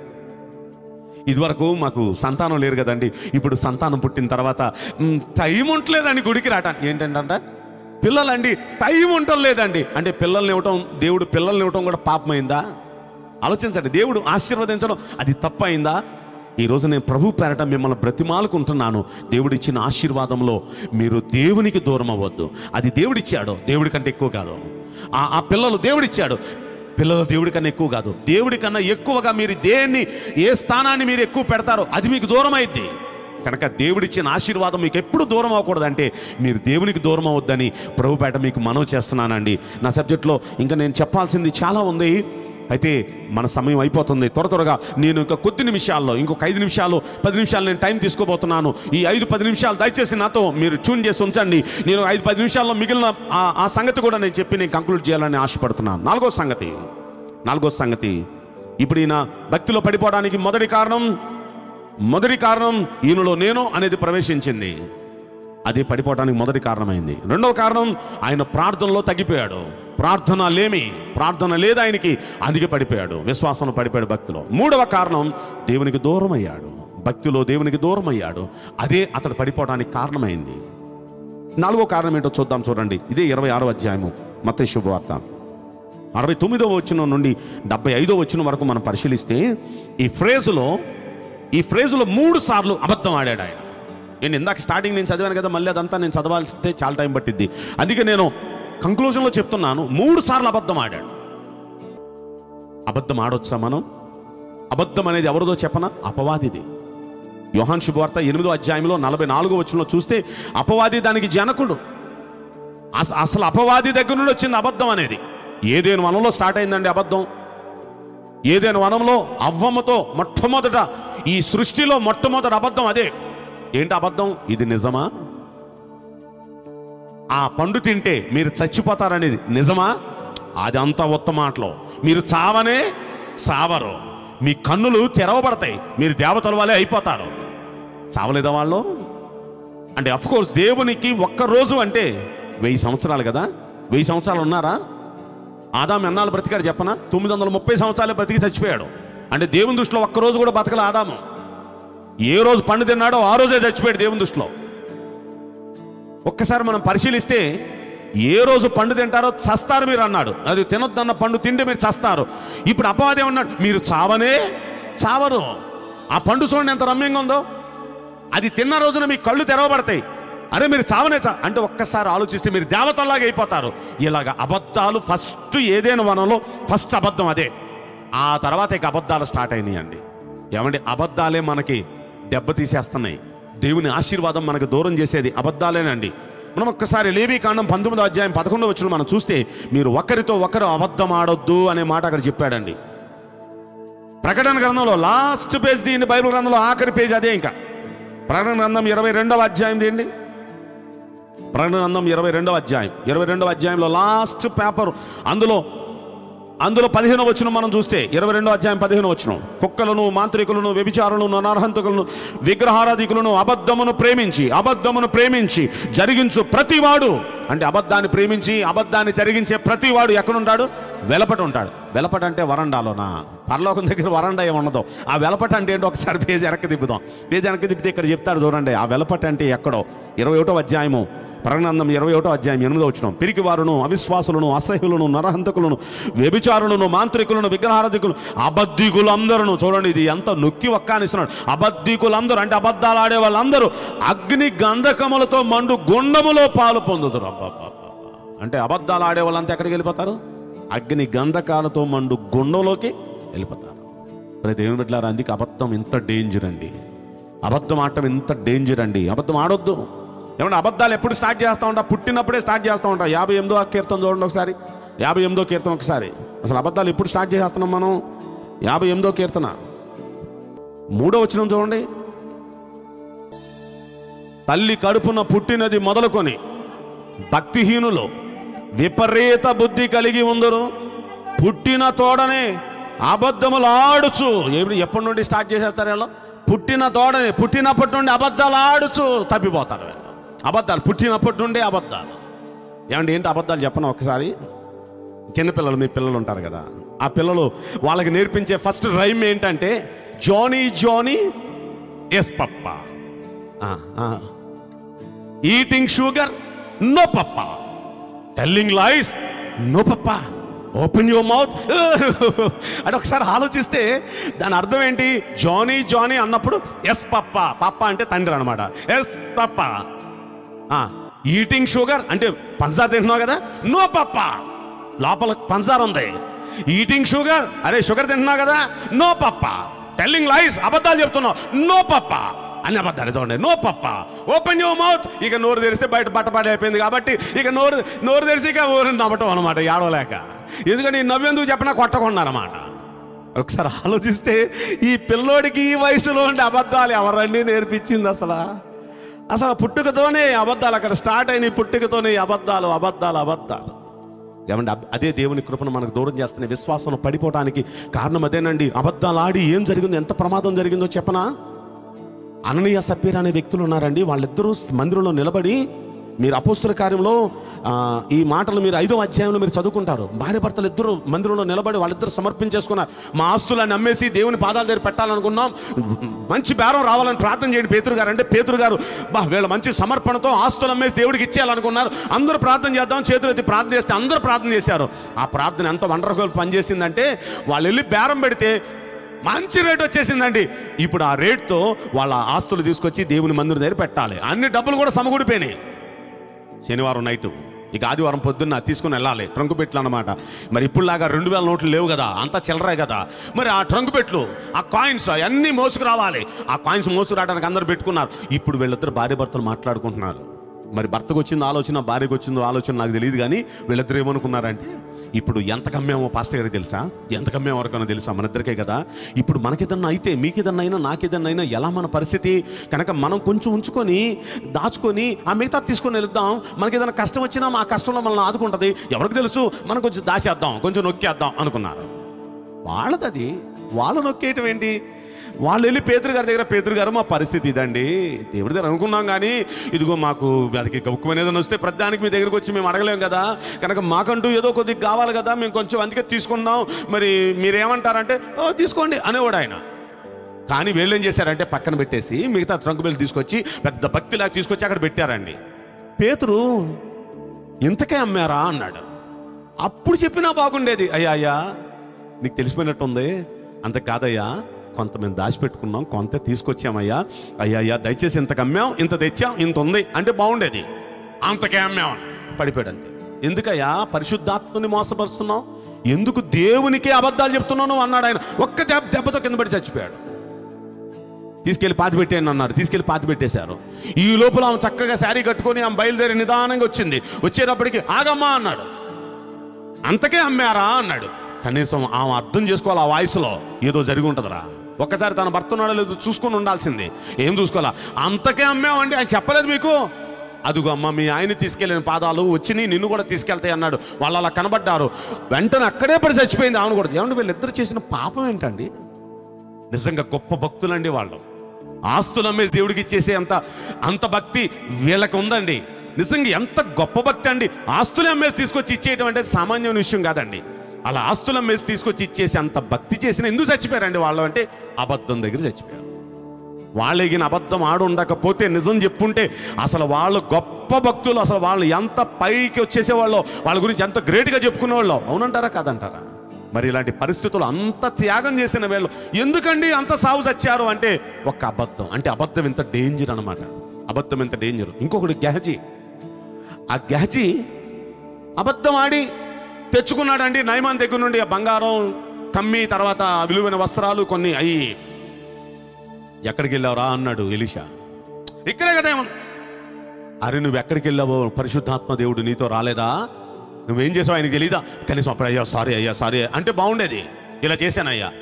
B: ఇదివరకు మాకు సంతానం లేరు కదండి ఇప్పుడు సంతానం పుట్టిన తర్వాత "మ్, టైం ఉండలేదండి గుడికి రావటానికి ఏంటంటే పిల్లలండి టైం ఉండలేదండి అంటే పిల్లల్ని ఇవ్వటం దేవుడు పిల్లల్ని ఇవ్వటం కూడా పాపమైందా ఆలోచించండి దేవుడు ఆశీర్వదించడం అది తప్పైందా ఈరోజు నేను ప్రభు పేరట మిమ్మల్ని బ్రతిమాలుకుంటున్నాను దేవుడిచ్చిన ఆశీర్వాదంలో మీరు దేవునికి దూరం అవ్వద్దు అది దేవుడిచ్చాడు దేవుడి కంటే ఎక్కువ కాదు ఆ ఆ పిల్లలు దేవుడిచ్చాడు పిల్లలు దేవుడి కన్నా ఎక్కువ కాదు దేవుడి కన్నా ఎక్కువగా మీరు దేన్ని ఏ స్థానాన్ని మీరు ఎక్కువ పెడతారో అది మీకు దూరం అయింది కనుక దేవుడిచ్చిన ఆశీర్వాదం మీకు ఎప్పుడు దూరం అవ్వకూడదంటే మీరు దేవునికి దూరం అవ్వద్దని ప్రభుపేట మీకు మనవి చేస్తున్నానండి నా సబ్జెక్ట్లో ఇంకా నేను చెప్పాల్సింది చాలా ఉంది అయితే మన సమయం అయిపోతుంది త్వర త్వరగా నేను ఇంకా కొద్ది నిమిషాల్లో ఇంకొక ఐదు నిమిషాలు పది నిమిషాలు నేను టైం తీసుకోబోతున్నాను ఈ ఐదు పది నిమిషాలు దయచేసి నాతో మీరు ట్యూన్ చేసి ఉంచండి నేను ఐదు పది నిమిషాల్లో మిగిలిన ఆ- ఆ సంగతి కూడా నేను చెప్పి నేను కంక్లూడ్ చేయాలని ఆశపడుతున్నాను నాలుగో సంగతి నాలుగో సంగతి ఇప్పుడు ఈయన భక్తిలో పడిపోవడానికి మొదటి కారణం మొదటి కారణం ఈయనలో నేను అనేది ప్రవేశించింది అది పడిపోవడానికి మొదటి కారణమైంది రెండవ కారణం ఆయన ప్రార్థనలో తగ్గిపోయాడు ప్రార్థన లేమి ప్రార్థన లేదు ఆయనకి అందుకే పడిపోయాడు విశ్వాసంలో పడిపోయాడు భక్తిలో మూడవ కారణం దేవునికి దూరం అయ్యాడు భక్తిలో దేవునికి దూరం అయ్యాడు అదే అతడు పడిపోవడానికి కారణమైంది నాలుగో కారణం ఏంటో చూద్దాం చూడండి ఇదే ఇరవై ఆరో అధ్యాయము మత శుభవార్త అరవై తొమ్మిదవ వచ్చిన నుండి డెబ్బై ఐదో వచ్చిన వరకు మనం పరిశీలిస్తే ఈ ఫ్రేజులో ఈ ఫ్రేజులో మూడు సార్లు అబద్ధం ఆడాడు ఆయన నేను ఇందాక స్టార్టింగ్ నేను చదివాను కదా మళ్ళీ అదంతా నేను చదవాలంటే చాలా టైం పట్టిద్ది అందుకే నేను కంక్లూజన్లో చెప్తున్నాను మూడు సార్లు అబద్ధం ఆడాడు అబద్ధం ఆడొచ్చా మనం అబద్ధం అనేది ఎవరిదో చెప్పనా అపవాదిది యోహాన్ శుభవార్త ఎనిమిదో అధ్యాయంలో నలభై నాలుగో వచ్చినలో చూస్తే అపవాది దానికి జనకుడు అస- అసలు అపవాది దగ్గర నుండి వచ్చింది అబద్ధం అనేది ఏదేను వనంలో స్టార్ట్ అయిందండి అబద్ధం ఏదేను వనంలో అవ్వమ్మతో మొట్టమొదట ఈ సృష్టిలో మొట్టమొదటి అబద్ధం అదే ఏంటి అబద్ధం ఇది నిజమా ఆ పండు తింటే మీరు చచ్చిపోతారనేది నిజమా అది అంతా ఉత్తమాటలో మీరు చావనే చావరు మీ కన్నులు తెరవబడతాయి మీరు దేవతల వల్లే అయిపోతారు చావలేదా వాళ్ళు అంటే అఫ్ కోర్స్ దేవునికి ఒక్క రోజు అంటే వెయ్యి సంవత్సరాలు కదా వెయ్యి సంవత్సరాలు ఉన్నారా ఆదాం ఎన్నాళ్ళు బ్రతికాడు చెప్పనా తొమ్మిది వందల ముప్పై సంవత్సరాలు బ్రతికి చచ్చిపోయాడు అంటే దేవుని దృష్టిలో ఒక్క రోజు కూడా బతకల ఆదాము ఏ రోజు పండు తిన్నాడో ఆ రోజే చచ్చిపోయాడు దేవుని దృష్టిలో ఒక్కసారి మనం పరిశీలిస్తే ఏ రోజు పండు తింటారో చస్తారు మీరు అన్నాడు అది తినొద్దన్న పండు తింటే మీరు చస్తారు ఇప్పుడు అపవాదే ఉన్నాడు మీరు చావనే చావరు ఆ పండు చూడండి ఎంత రమ్యంగా ఉందో అది తిన్న రోజున మీ కళ్ళు తెరవబడతాయి అరే మీరు చావనే చా అంటే ఒక్కసారి ఆలోచిస్తే మీరు దేవతల్లాగా అయిపోతారు ఇలాగ అబద్ధాలు ఫస్ట్ ఏదైనా వనంలో ఫస్ట్ అబద్ధం అదే ఆ తర్వాత ఇక అబద్ధాలు స్టార్ట్ అయినాయండి ఏమండి అబద్ధాలే మనకి దెబ్బ తీసేస్తున్నాయి దేవుని ఆశీర్వాదం మనకు దూరం చేసేది అబద్ధాలేనండి మనం ఒక్కసారి లేవి కాండం పంతొమ్మిదో అధ్యాయం పదకొండో వచ్చిన మనం చూస్తే మీరు ఒకరితో ఒకరు అబద్ధం ఆడొద్దు అనే మాట అక్కడ చెప్పాడండి ప్రకటన గ్రంథంలో లాస్ట్ పేజ్ తీయండి బైబిల్ గ్రంథంలో ఆఖరి పేజ్ అదే ఇంకా ప్రకటన గ్రంథం ఇరవై రెండవ అధ్యాయం తీయండి ప్రకటన గ్రంథం ఇరవై రెండవ అధ్యాయం ఇరవై రెండవ అధ్యాయంలో లాస్ట్ పేపర్ అందులో అందులో పదిహేను వచ్చిన మనం చూస్తే ఇరవై రెండో అధ్యాయం పదిహేను వచ్చిన కుక్కలను మాంత్రికులను వ్యభిచారులను నరహంతకులను విగ్రహారాధికులను అబద్ధమును ప్రేమించి అబద్ధమును ప్రేమించి జరిగించు ప్రతివాడు అంటే అబద్ధాన్ని ప్రేమించి అబద్ధాన్ని జరిగించే ప్రతివాడు ఎక్కడుంటాడు వెలపట ఉంటాడు వెలపట అంటే వరండాలోనా పరలోకం దగ్గర వరండా ఏమి ఉండదు ఆ వెలపట అంటే ఏంటో ఒకసారి పేజ్ వెనక్కి తిప్పుదాం పేజ్ వెనక్కి తిప్పితే ఇక్కడ చెప్తాడు చూడండి ఆ వెలపట అంటే ఎక్కడో ఇరవై ఒకటో అధ్యాయము ప్రకటనందం ఇరవై ఒకటో అధ్యాయం ఎనిమిదో వచ్చిన పిరికి వారును అవిశ్వాసులను అసహ్యులను నరహంతకులను వ్యభిచారులను మాంత్రికులను విగ్రహారధికులు అబద్ధికులందరూ చూడండి ఇది ఎంత నొక్కి ఒక్కానిస్తున్నాడు అబద్ధికులందరూ అంటే అబద్ధాలు ఆడే వాళ్ళందరూ అగ్ని గంధకములతో మండు గుండములో పాలు పొందుతారు అబ్బబ్బబ్బబ్బ. అంటే అబద్ధాలు ఆడే వాళ్ళంతా ఎక్కడికి వెళ్ళిపోతారు అగ్ని గంధకాలతో మండు గుండంలోకి వెళ్ళిపోతారు మరి దేవుని బిడ్డలారా అందుకే అబద్ధం ఇంత డేంజర్ అండి అబద్ధం ఆడటం ఇంత డేంజర్ అండి అబద్ధం ఆడొద్దు ఏమన్నా అబద్ధాలు ఎప్పుడు స్టార్ట్ చేస్తూ ఉంటా పుట్టినప్పుడే స్టార్ట్ చేస్తూ ఉంటా యాభై ఎనిమిదో కీర్తన చూడండి ఒకసారి యాభై ఎనిమిదో కీర్తన ఒకసారి అసలు అబద్ధాలు ఎప్పుడు స్టార్ట్ చేస్తున్నాం మనం యాభై ఎనిమిదో కీర్తన మూడో వచ్చిన చూడండి తల్లి కడుపున పుట్టినది మొదలుకొని భక్తిహీనులు విపరీత బుద్ధి కలిగి ఉందరు పుట్టిన తోడనే అబద్ధములు ఆడుచు ఎప్పుడు ఎప్పటి నుండి స్టార్ట్ చేసేస్తారు వీళ్ళు పుట్టిన తోడనే పుట్టినప్పటి నుండి అబద్ధాలు ఆడుచు తప్పిపోతారు వీళ్ళు అబద్ధాలు పుట్టినప్పటి నుండే అబద్ధాలు ఏమండి ఏంటి అబద్ధాలు చెప్పను ఒకసారి చిన్నపిల్లలు మీ పిల్లలు ఉంటారు కదా ఆ పిల్లలు వాళ్ళకి నేర్పించే ఫస్ట్ రైమ్ ఏంటంటే Johnny Johnny yes papa eating sugar no papa telling lies no papa open your mouth అని ఒకసారి ఆలోచిస్తే దాని అర్థం ఏంటి జానీ జానీ అన్నప్పుడు ఎస్ పప్ప పప్ప అంటే తండ్రి అనమాట ఎస్ పప్ప ఈటింగ్ షుగర్ అంటే పంచదార తింటున్నావు కదా నో పప్ప లోపల పంచదార ఉంది ఈటింగ్ షుగర్ అరే షుగర్ తింటున్నావు కదా నో పప్ప టెల్లింగ్ లైస్ అబద్ధాలు చెప్తున్నావు నో పప్ప అని అబద్ధాలు చూడండి no papa open your mouth ఇక నోరు తెరిస్తే బయట బట్టపాటి అయిపోయింది కాబట్టి ఇక నోరు నోరు తెరిచి ఇక ఊరు నవ్వటం అనమాట ఏడవలేక ఎందుకంటే ఈ నవ్వెందుకు చెప్పినా కొట్టకున్నారన్నమాట ఒకసారి ఆలోచిస్తే ఈ పిల్లోడికి ఈ వయసులో ఉండే అబద్ధాలు ఎవరండి నేర్పించింది అసలు అసలు పుట్టుకతోనే అబద్ధాలు అక్కడ స్టార్ట్ అయిన పుట్టుకతోనే ఈ అబద్ధాలు అబద్ధాలు అబద్ధాలు ఏమంటే అబ్- అదే దేవుని కృపను మనకు దూరం చేస్తున్న విశ్వాసం పడిపోవడానికి కారణం అదేనండి అబద్ధాలు ఆడి ఏం జరిగిందో ఎంత ప్రమాదం జరిగిందో చెప్పనా అననీయ సప్పీర్ అనే వ్యక్తులు ఉన్నారండి వాళ్ళిద్దరూ మందిరంలో నిలబడి మీరు అపోస్తుల కార్యంలో ఆ, ఈ మాటలు మీరు ఐదో అధ్యాయంలో మీరు చదువుకుంటారు భార్య భర్తలు ఇద్దరు మందిరంలో నిలబడి వాళ్ళిద్దరు సమర్పించేసుకున్నారు మా ఆస్తులను అమ్మేసి దేవుని పాదాల దగ్గర పెట్టాలనుకున్నాం మంచి బేరం రావాలని ప్రార్థన చేయండి పేతురు గారు అంటే పేతురు గారు బా వీళ్ళ మంచి సమర్పణతో ఆస్తులు అమ్మేసి దేవుడికి ఇచ్చేయాలనుకున్నారు అందరూ ప్రార్థన చేద్దాం చేతులు ఎత్తి ప్రార్థన చేస్తే అందరూ ప్రార్థన చేశారు ఆ ప్రార్థన ఎంత వండర్ఫుల్ పనిచేసిందంటే వాళ్ళు వెళ్ళి బేరం పెడితే మంచి రేట్ వచ్చేసిందండి ఇప్పుడు ఆ రేట్తో వాళ్ళ ఆస్తులు తీసుకొచ్చి దేవుని మందిరం దగ్గర పెట్టాలి అన్ని డబ్బులు కూడా సమకూడిపోయినాయి శనివారం నైట్ ఇక ఆదివారం పొద్దున్న తీసుకుని వెళ్ళాలి ట్రంకు పెట్లు అనమాట మరి ఇప్పుడులాగా రెండు వేల నోట్లు లేవు కదా అంతా చిల్లరే కదా మరి ఆ ట్రంకు పెట్లు ఆ కాయిన్స్ అన్నీ మోసుకురావాలి ఆ కాయిన్స్ మోసుకురావడానికి అందరు పెట్టుకున్నారు ఇప్పుడు వీళ్ళిద్దరు భార్య భర్తలు మాట్లాడుకుంటున్నారు మరి భర్తకు వచ్చిందో ఆలోచన భార్యకు వచ్చిందో ఆలోచన నాకు తెలియదు కానీ వీళ్ళిద్దరు ఏమనుకున్నారంటే ఇప్పుడు ఎంత కమ్మేమో పాస్టర్ గారికి తెలుసా ఎంత కమ్మేమో వరకనో తెలుసా మన ఇద్దరికే కదా ఇప్పుడు మనకేదన్నా అయితే మీకేదన్నా అయినా నాకేదన్నా అయినా ఎలా మన పరిస్థితి కనుక మనం కొంచెం ఉంచుకొని దాచుకొని ఆ మిగతా తీసుకొని వెళ్దాం మనకి ఏదైనా కష్టం వచ్చినా మా కష్టంలో మనల్ని ఆదుకుంటుంది ఎవరికి తెలుసు మనం కొంచెం దాచేద్దాం కొంచెం నొక్కేద్దాం అనుకున్నారు వాళ్ళది అది వాళ్ళు నొక్కేయటం ఏంటి వాళ్ళు వెళ్ళి పేతురు గారి దగ్గర పేతురు గారు మా పరిస్థితి ఇదండి దేవుడి దగ్గర అనుకున్నాం కానీ ఇదిగో మాకు అది గౌక్కుమని ఏదైనా వస్తే ప్రతిదానికి మీ దగ్గరకు వచ్చి మేము అడగలేం కదా కనుక మాకంటూ ఏదో కొద్దిగా కావాలి కదా మేము కొంచెం అందుకే తీసుకున్నాం మరి మీరేమంటారంటే "ఓ, తీసుకోండి అనేవాడు ఆయన కానీ వీళ్ళు ఏం చేశారంటే పక్కన పెట్టేసి మిగతా ట్రంక్ బెల్ తీసుకొచ్చి పెద్ద భక్తిలాగా తీసుకొచ్చి అక్కడ పెట్టారండి పేతురు ఇంతకే అమ్మారా అన్నాడు అప్పుడు చెప్పినా బాగుండేది అయ్యా అయ్యా నీకు తెలిసిపోయినట్టుంది అంత కాదయ్యా కొంత మేము దాచిపెట్టుకున్నాం కొంత తీసుకొచ్చామయ్యా అయ్యా అయ్యా దయచేసి ఇంతకు అమ్మాం ఇంత తెచ్చాం ఇంత ఉంది అంటే బాగుండేది అంతకే అమ్మాం పడిపోయాడు అంతే ఎందుకయ్యా పరిశుద్ధాత్మని మోసపరుస్తున్నావు ఎందుకు దేవునికే అబద్ధాలు చెప్తున్నాను అన్నాడు ఆయన ఒక్క దెబ్బ దెబ్బతో కింద పడి చచ్చిపోయాడు తీసుకెళ్లి పాతి పెట్టేయండి అన్నారు తీసుకెళ్లి పాతి పెట్టేశారు ఈ లోపల ఆమె చక్కగా శారీ కట్టుకొని ఆమె బయలుదేరి నిదానంగా వచ్చింది వచ్చేటప్పటికి ఆగమ్మా అన్నాడు అంతకే అమ్మారా అన్నాడు కనీసం ఆమె అర్థం చేసుకోవాలి ఆ వాయిస్లో ఏదో జరిగి ఉంటుందిరా ఒక్కసారి తన భర్త ఉన్నాడో లేదో చూసుకొని ఉండాల్సింది ఏం చూసుకోవాలా అంతకే అమ్మామండి ఆయన చెప్పలేదు మీకు అదుగో అమ్మ మీ ఆయన తీసుకెళ్ళిన పాదాలు వచ్చినాయి నిన్ను కూడా తీసుకెళ్తాయి అన్నాడు వాళ్ళు అలా కనబడ్డారు వెంటనే అక్కడే పడి చచ్చిపోయింది ఆమెను కూడా ఏమంటే వీళ్ళిద్దరు చేసిన పాపం ఏంటండి నిజంగా గొప్ప భక్తులండి వాళ్ళు ఆస్తులు అమ్మేసి దేవుడికి ఇచ్చేసే అంత అంత భక్తి వీళ్ళకి ఉందండి నిజంగా ఎంత గొప్ప భక్తి అండి ఆస్తులు అమ్మేసి తీసుకొచ్చి ఇచ్చేయటం అంటే సామాన్యమైన విషయం కాదండి అలా ఆస్తులు అమ్మేసి తీసుకొచ్చి ఇచ్చేసి అంత భక్తి చేసిన ఎందుకు చచ్చిపోయారండి వాళ్ళు అంటే అబద్ధం దగ్గర చచ్చిపోయారు వాళ్ళగిన అబద్ధం ఆడు ఉండకపోతే నిజం చెప్పుంటే అసలు వాళ్ళు గొప్ప భక్తులు అసలు వాళ్ళు ఎంత పైకి వచ్చేసేవాళ్ళో వాళ్ళ గురించి ఎంత గ్రేట్గా చెప్పుకునేవాళ్ళో అవునంటారా కాదంటారా మరి ఇలాంటి పరిస్థితులు అంత త్యాగం చేసిన వీళ్ళు ఎందుకండి అంత సాగు చచ్చారు అంటే ఒక అబద్ధం అంటే అబద్ధం ఎంత డేంజర్ అనమాట అబద్ధం ఎంత డేంజర్ ఇంకొకటి గహజీ ఆ గహజీ అబద్ధం ఆడి తెచ్చుకున్నాడండి నయమాన్ దగ్గర నుండి ఆ బంగారం కమ్మి తర్వాత విలువైన వస్త్రాలు కొన్ని అయ్యి ఎక్కడికి వెళ్ళావురా అన్నాడు ఎలిషా ఇక్కడే కదా ఏమన్నా అరే నువ్వు ఎక్కడికి వెళ్ళావో పరిశుద్ధాత్మ దేవుడు నీతో రాలేదా నువ్వేం చేసావు ఆయనకి తెలీదా కనీసం అప్పుడు అయ్యా సారీ అయ్యా సారీ అంటే బాగుండేది ఇలా చేశానయ్యా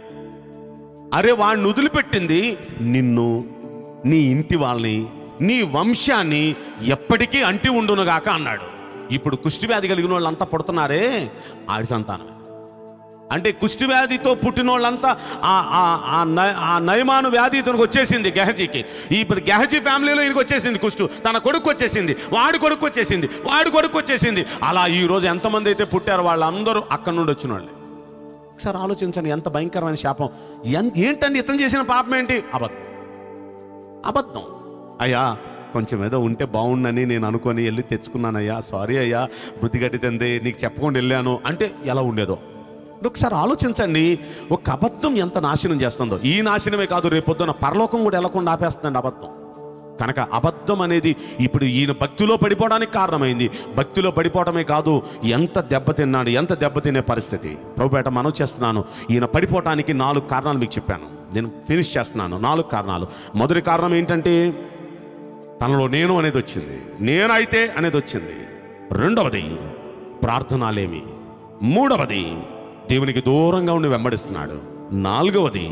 B: అరే వాడిని వదిలిపెట్టింది నిన్ను నీ ఇంటి వాళ్ళని నీ వంశాన్ని ఎప్పటికీ అంటి ఉండునుగాక అన్నాడు ఇప్పుడు కుష్టి వ్యాధి కలిగిన వాళ్ళంతా పుడుతున్నారే ఆడి సంతానమే అంటే కుష్టి వ్యాధితో పుట్టిన వాళ్ళంతా ఆ- ఆ- ఆ నయ- ఆ నయమాను వ్యాధి ఇతనికి వచ్చేసింది గెహజీకి ఇప్పుడు గెహజీ ఫ్యామిలీలో ఈయనకి వచ్చేసింది కుష్టు తన కొడుకు వచ్చేసింది వాడి కొడుకు వచ్చేసింది వాడి కొడుకు వచ్చేసింది అలా ఈ రోజు ఎంతమంది అయితే పుట్టారో వాళ్ళందరూ అక్కడి నుండి వచ్చిన వాళ్ళే ఒకసారి ఆలోచించండి ఎంత భయంకరమైన శాపం ఎంత ఏంటండి ఇతను చేసిన పాపం ఏంటి అబద్ధం అబద్ధం అయ్యా కొంచెం ఏదో ఉంటే బాగుండని నేను అనుకొని వెళ్ళి తెచ్చుకున్నానయ్యా సారీ అయ్యా బుద్ధి గట్టితంది నీకు చెప్పకుండా వెళ్ళాను అంటే ఎలా ఉండేదో ఒకసారి ఆలోచించండి ఒక అబద్ధం ఎంత నాశనం చేస్తుందో ఈ నాశనమే కాదు రేపొద్దున పరలోకం కూడా వెళ్ళకుండా ఆపేస్తుందండి అబద్ధం కనుక అబద్ధం అనేది ఇప్పుడు ఈయన భక్తిలో పడిపోవడానికి కారణమైంది భక్తిలో పడిపోవడమే కాదు ఎంత దెబ్బతిన్నాడు ఎంత దెబ్బతినే పరిస్థితి ప్రభుపేట మనం చేస్తున్నాను ఈయన పడిపోవటానికి నాలుగు కారణాలు మీకు చెప్పాను నేను ఫినిష్ చేస్తున్నాను నాలుగు కారణాలు మొదటి కారణం ఏంటంటే తనలో నేను అనేది వచ్చింది నేనైతే అనేది వచ్చింది రెండవది ప్రార్థనాలేమి మూడవది దేవునికి దూరంగా ఉండి వెంబడిస్తున్నాడు నాలుగవది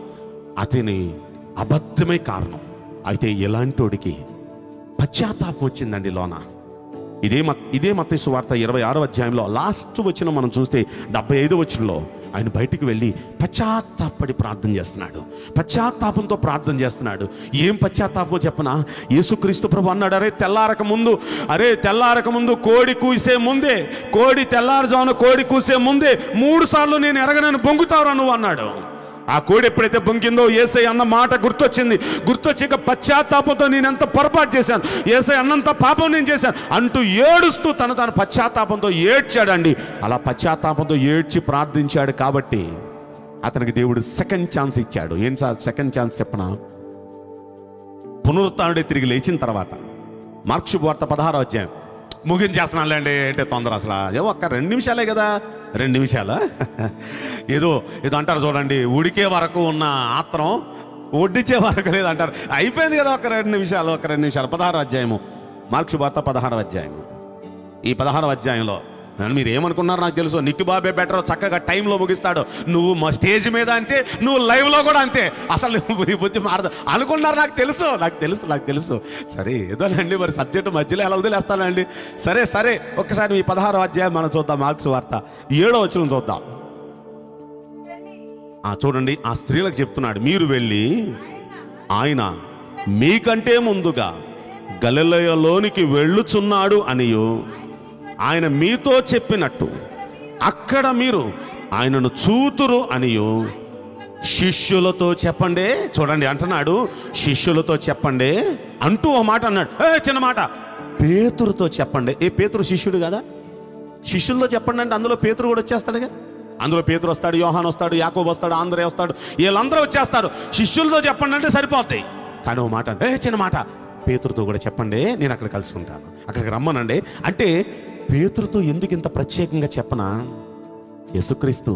B: అతని అబద్ధమే కారణం అయితే ఎలాంటోడికి పశ్చాత్తాపం వచ్చిందండి లోన ఇదే మత్ ఇదే మత సువార్త ఇరవై ఆరో అధ్యాయంలో లాస్ట్ వచ్చిన మనం చూస్తే డెబ్బై ఐదో వచ్చినలో ఆయన బయటికి వెళ్ళి పశ్చాత్తాపడి ప్రార్థన చేస్తున్నాడు పశ్చాత్తాపంతో ప్రార్థన చేస్తున్నాడు ఏం పశ్చాత్తాపం చెప్పనా యేసుక్రీస్తు ప్రభు అన్నాడు అరే తెల్లారక ముందు అరే తెల్లారక ముందు కోడి కూసే ముందే కోడి తెల్లారుజామున కోడి కూసే ముందే మూడు సార్లు నేను ఎరగనని బొంగుతావురా నువ్వు అన్నాడు ఆ కోడి ఎప్పుడైతే బొంకిందో ఏసై అన్న మాట గుర్తొచ్చింది గుర్తొచ్చాక పశ్చాత్తాపంతో నేను ఎంత పొరపాటు చేశాను ఏసై అన్నంత పాపం నేను చేశాను అంటూ ఏడుస్తూ తను తన పశ్చాత్తాపంతో ఏడ్చాడండి అలా పశ్చాత్తాపంతో ఏడ్చి ప్రార్థించాడు కాబట్టి అతనికి దేవుడు సెకండ్ ఛాన్స్ ఇచ్చాడు ఏం సార్ సెకండ్ ఛాన్స్ చెప్పనా పునరుత్డే తిరిగి లేచిన తర్వాత మార్క్స్ వార్త పదహారో అధ్యాయం ముగించేస్తున్నానులేండి అంటే తొందర అసలు ఏవో ఒక్క రెండు నిమిషాలే కదా రెండు నిమిషాలా ఏదో ఏదో అంటారు చూడండి ఉడికే వరకు ఉన్న ఆత్రం వడ్డిచ్చే వరకు లేదు అంటారు అయిపోయింది కదా ఒక రెండు నిమిషాలు ఒక రెండు నిమిషాలు పదహారో అధ్యాయము మార్క్స్ వార్త పదహారో అధ్యాయము ఈ పదహారవ అధ్యాయంలో నన్ను మీరు ఏమనుకున్నారు నాకు తెలుసు నిక్కి బాబే బెటర్ చక్కగా టైంలో ముగిస్తాడు నువ్వు మా స్టేజ్ మీద అంతే నువ్వు లైవ్లో కూడా అంతే అసలు నువ్వు ఈ బుద్ధి మారదు అనుకున్నారు నాకు తెలుసు నాకు తెలుసు నాకు తెలుసు సరే ఏదోనండి మరి సబ్జెక్టు మధ్యలో ఎలా వదిలేస్తానండి సరే సరే ఒక్కసారి ఈ పదహారవ అధ్యాయం మనం చూద్దాం మార్క్స్ వార్త ఏడో వచ్చిన చూద్దాం ఆ చూడండి ఆ స్త్రీలకు చెప్తున్నాడు మీరు వెళ్ళి ఆయన మీకంటే ముందుగా గలిలయలోనికి వెళ్ళుచున్నాడు అనియు ఆయన మీతో చెప్పినట్టు అక్కడ మీరు ఆయనను చూతురు అనియు శిష్యులతో చెప్పండి చూడండి అంటున్నాడు శిష్యులతో చెప్పండి అంటూ ఒక మాట అన్నాడు ఏ చిన్న మాట పేతురుతో చెప్పండి ఏ పేతురు శిష్యుడు కదా శిష్యుల్లో చెప్పండి అంటే అందులో పేతురు కూడా వచ్చేస్తాడుగా అందులో పేతురు వస్తాడు యోహాన్ వస్తాడు యాకోబు వస్తాడు ఆంధ్రే వస్తాడు వీళ్ళందరూ వచ్చేస్తారు శిష్యులతో చెప్పండి అంటే సరిపోతాయి కానీ ఓ మాట అంటే, ఏ చిన్న మాట పేతురుతో కూడా చెప్పండి నేను అక్కడ కలుసుకుంటాను అక్కడికి రమ్మనండి అంటే పేతురుతో ఎందుకు ఇంత ప్రత్యేకంగా చెప్పనా యేసుక్రీస్తు